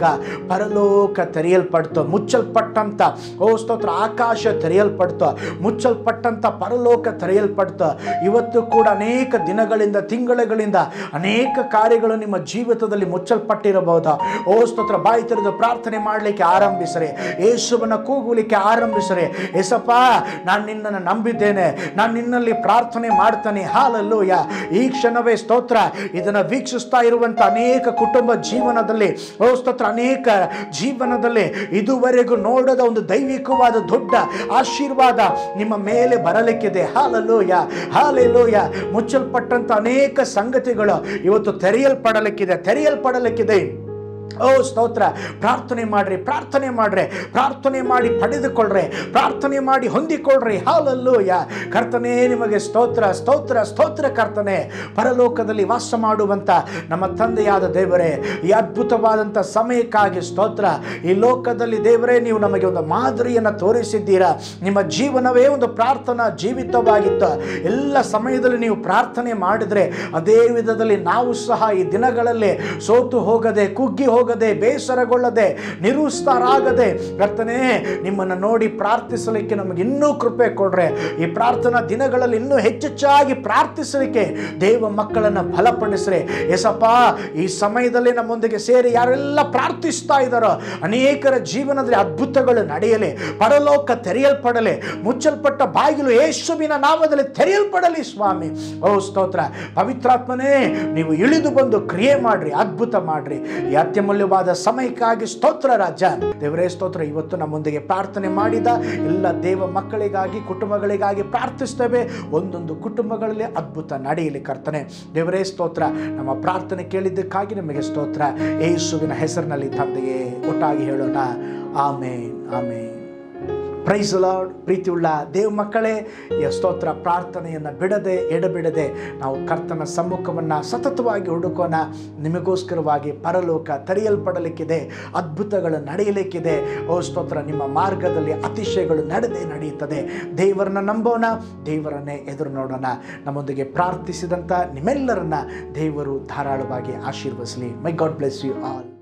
ಪರಲೋಕ ತೆರೆಯಲ್ಪಡ್ತು ಮುಚ್ಚಲ್ಪಟ್ಟಂತ ಓ ಸ್ತೋತ್ರ ಆಕಾಶ ತೆರೆಯಲ್ಪಡ್ತು ಮುಚ್ಚಲ್ಪಟ್ಟಂತ ಪರಲೋಕ ತೆರೆಯಲ್ಪಡ್ತು ಇವತ್ತು ಕೂಡ ಅನೇಕ ದಿನಗಳಿಂದ ತಿಂಗಳುಗಳಿಂದ ಅನೇಕ ಕಾರ್ಯಗಳು ನಿಮ್ಮ ಜೀವಿತದಲ್ಲಿ ಮುಚ್ಚಲ್ಪಟ್ಟಿರಬಹುದು ಓ ಸ್ತೋತ್ರ ಬಾಯಿ ತೆರೆದು ಪ್ರಾರ್ಥನೆ ಮಾಡಲಿಕ್ಕೆ ಆರಂಭಿಸ್ರಿ ಯೇಸುವನ್ನ ಕೂಗಲಿಕ್ಕೆ ಆರಂಭಿಸ್ರಿ ಏಸಪ್ಪ ನಾನು ನಿನ್ನನ್ನು ನಂಬಿದ್ದೇನೆ ನಾನು ನಿನ್ನಲ್ಲಿ ಪ್ರಾರ್ಥನೆ ಮಾಡ್ತಾನೆ ಹಾಲಲ್ಲೂಯ ಈ ಕ್ಷಣವೇ ಸ್ತೋತ್ರ ಇದನ್ನು ವೀಕ್ಷಿಸ್ತಾ ಇರುವಂತ ಅನೇಕ ಕುಟುಂಬ ಜೀವನದಲ್ಲಿ ಓ ಸ್ತೋತ್ರ ಅನೇಕ ಜೀವನದಲ್ಲಿ ಇದುವರೆಗೂ ನೋಡದ ಒಂದು ದೈವಿಕವಾದ ದೊಡ್ಡ ಆಶೀರ್ವಾದ ನಿಮ್ಮ ಮೇಲೆ ಬರಲಿಕ್ಕಿದೆ ಹಾಲಲ್ಲೂಯ ಹಾಲೆಲ್ಲೂಯ ಮುಚ್ಚಲ್ಪಟ್ಟಂತ ಅನೇಕ ಸಂಗತಿಗಳು ಇವತ್ತು ತೆರೆಯಲ್ಪಡಲಿಕ್ಕಿದೆ ತೆರೆಯಲ್ಪಡಲಿಕ್ಕಿದೆ ಓ ಸ್ತೋತ್ರ ಪ್ರಾರ್ಥನೆ ಮಾಡ್ರಿ ಪ್ರಾರ್ಥನೆ ಮಾಡ್ರಿ ಪ್ರಾರ್ಥನೆ ಮಾಡಿ ಪಡೆದುಕೊಳ್ಳ್ರಿ ಪ್ರಾರ್ಥನೆ ಮಾಡಿ ಹೊಂದಿಕೊಳ್ಳ್ರಿ ಹಾಲಲ್ಲೂಯ ಕರ್ತನೇ ನಿಮಗೆ ಸ್ತೋತ್ರ ಸ್ತೋತ್ರ ಸ್ತೋತ್ರ ಕರ್ತನೆ ಪರಲೋಕದಲ್ಲಿ ವಾಸ ಮಾಡುವಂತ ನಮ್ಮ ತಂದೆಯಾದ ದೇವರೇ ಈ ಅದ್ಭುತವಾದಂಥ ಸಮಯಕ್ಕಾಗಿ ಸ್ತೋತ್ರ ಈ ಲೋಕದಲ್ಲಿ ದೇವರೇ ನೀವು ನಮಗೆ ಒಂದು ಮಾದರಿಯನ್ನು ತೋರಿಸಿದ್ದೀರಾ ನಿಮ್ಮ ಜೀವನವೇ ಒಂದು ಪ್ರಾರ್ಥನಾ ಜೀವಿತವಾಗಿತ್ತು ಎಲ್ಲ ಸಮಯದಲ್ಲಿ ನೀವು ಪ್ರಾರ್ಥನೆ ಮಾಡಿದರೆ ಅದೇ ವಿಧದಲ್ಲಿ ನಾವು ಸಹ ಈ ದಿನಗಳಲ್ಲಿ ಸೋತು ಹೋಗದೆ ಕುಗ್ಗಿ ಹೋಗದೆ ಬೇಸರಗೊಳ್ಳದೆ ನಿರುಸ್ತರಾಗದೆ ಕರ್ತನೇ ನಿಮ್ಮನ್ನು ನೋಡಿ ಪ್ರಾರ್ಥಿಸಲಿಕ್ಕೆ ನಮಗೆ ಇನ್ನೂ ಕೃಪೆ ಕೊಡ್ರೆ ಈ ಪ್ರಾರ್ಥನಾ ದಿನಗಳಲ್ಲಿ ಇನ್ನೂ ಹೆಚ್ಚೆಚ್ಚಾಗಿ ಪ್ರಾರ್ಥಿಸಲಿಕ್ಕೆ ದೇವ ಮಕ್ಕಳನ್ನು ಬಲಪಡಿಸ್ರೆ ಎಸಪ್ಪ ಈ ಸಮಯದಲ್ಲಿ ನಮ್ಮೊಂದಿಗೆ ಸೇರಿ ಯಾರೆಲ್ಲ ಪ್ರಾರ್ಥಿಸ್ತಾ ಇದ್ದಾರೋ ಅನೇಕರ ಜೀವನದಲ್ಲಿ ಅದ್ಭುತಗಳು ನಡೆಯಲಿ ಪರಲೋಕ ತೆರೆಯಲ್ಪಡಲಿ ಮುಚ್ಚಲ್ಪಟ್ಟ ಬಾಗಿಲು ಯೇಸುವಿನ ನಾಮದಲ್ಲಿ ತೆರೆಯಲ್ಪಡಲಿ ಸ್ವಾಮಿ ಓ ಸ್ತೋತ್ರ ಪವಿತ್ರಾತ್ಮನೇ ನೀವು ಇಳಿದು ಬಂದು ಕ್ರಿಯೆ ಮಾಡ್ರಿ ಅದ್ಭುತ ಮಾಡ್ರಿ ಈ ಅತ್ಯಮೂಲ್ಯವಾದ ಸಮಯಕ್ಕಾಗಿ ಸ್ತೋತ್ರ ರಾಜ ದೇವರೇ ಸ್ತೋತ್ರ ಇವತ್ತು ನಮ್ಮೊಂದಿಗೆ ಪ್ರಾರ್ಥನೆ ಮಾಡಿದ ಎಲ್ಲ ದೇವ ಮಕ್ಕಳಿಗಾಗಿ ಕುಟುಂಬಗಳಿಗಾಗಿ ಪ್ರಾರ್ಥಿಸ್ತೇವೆ ಒಂದೊಂದು ಕುಟುಂಬಗಳಲ್ಲಿ ಅದ್ಭುತ ನಡೆಯಲಿ ಕರ್ತನೆ ದೇವರೇ ಸ್ತೋತ್ರ ನಮ್ಮ ಪ್ರಾರ್ಥನೆ ಕೇಳಿದ್ದಕ್ಕಾಗಿ ನಿಮಗೆ ಸ್ತೋತ್ರ ಯೇಸುವಿನ ಹೆಸರಿನಲ್ಲಿ ತಂದೆಯೇ ಒಟ್ಟಾಗಿ ಹೇಳೋಣ ಆಮೇನ್ ಆಮೇನ್ ಪ್ರೈಸ್ ಲಾರ್ಡ್ ಪ್ರೀತಿಯುಳ್ಳ ದೇವ ಮಕ್ಕಳೇ ಈ ಸ್ತೋತ್ರ ಪ್ರಾರ್ಥನೆಯನ್ನು ಬಿಡದೆ ಎಡಬಿಡದೆ ನಾವು ಕರ್ತನ ಸಮ್ಮುಖವನ್ನು ಸತತವಾಗಿ ಹುಡುಕೋಣ ನಿಮಗೋಸ್ಕರವಾಗಿ ಪರಲೋಕ ತೆರೆಯಲ್ಪಡಲಿಕ್ಕಿದೆ ಅದ್ಭುತಗಳು ನಡೆಯಲಿಕ್ಕಿದೆ ಓ ಸ್ತೋತ್ರ ನಿಮ್ಮ ಮಾರ್ಗದಲ್ಲಿ ಅತಿಶಯಗಳು ನಡೆದೇ ನಡೆಯುತ್ತದೆ ದೇವರನ್ನ ನಂಬೋಣ ದೇವರನ್ನೇ ಎದುರು ನೋಡೋಣ ನಮ್ಮೊಂದಿಗೆ ಪ್ರಾರ್ಥಿಸಿದಂಥ ನಿಮ್ಮೆಲ್ಲರನ್ನ ದೇವರು ಧಾರಾಳವಾಗಿ ಆಶೀರ್ವದಿಸಲಿ my God bless you all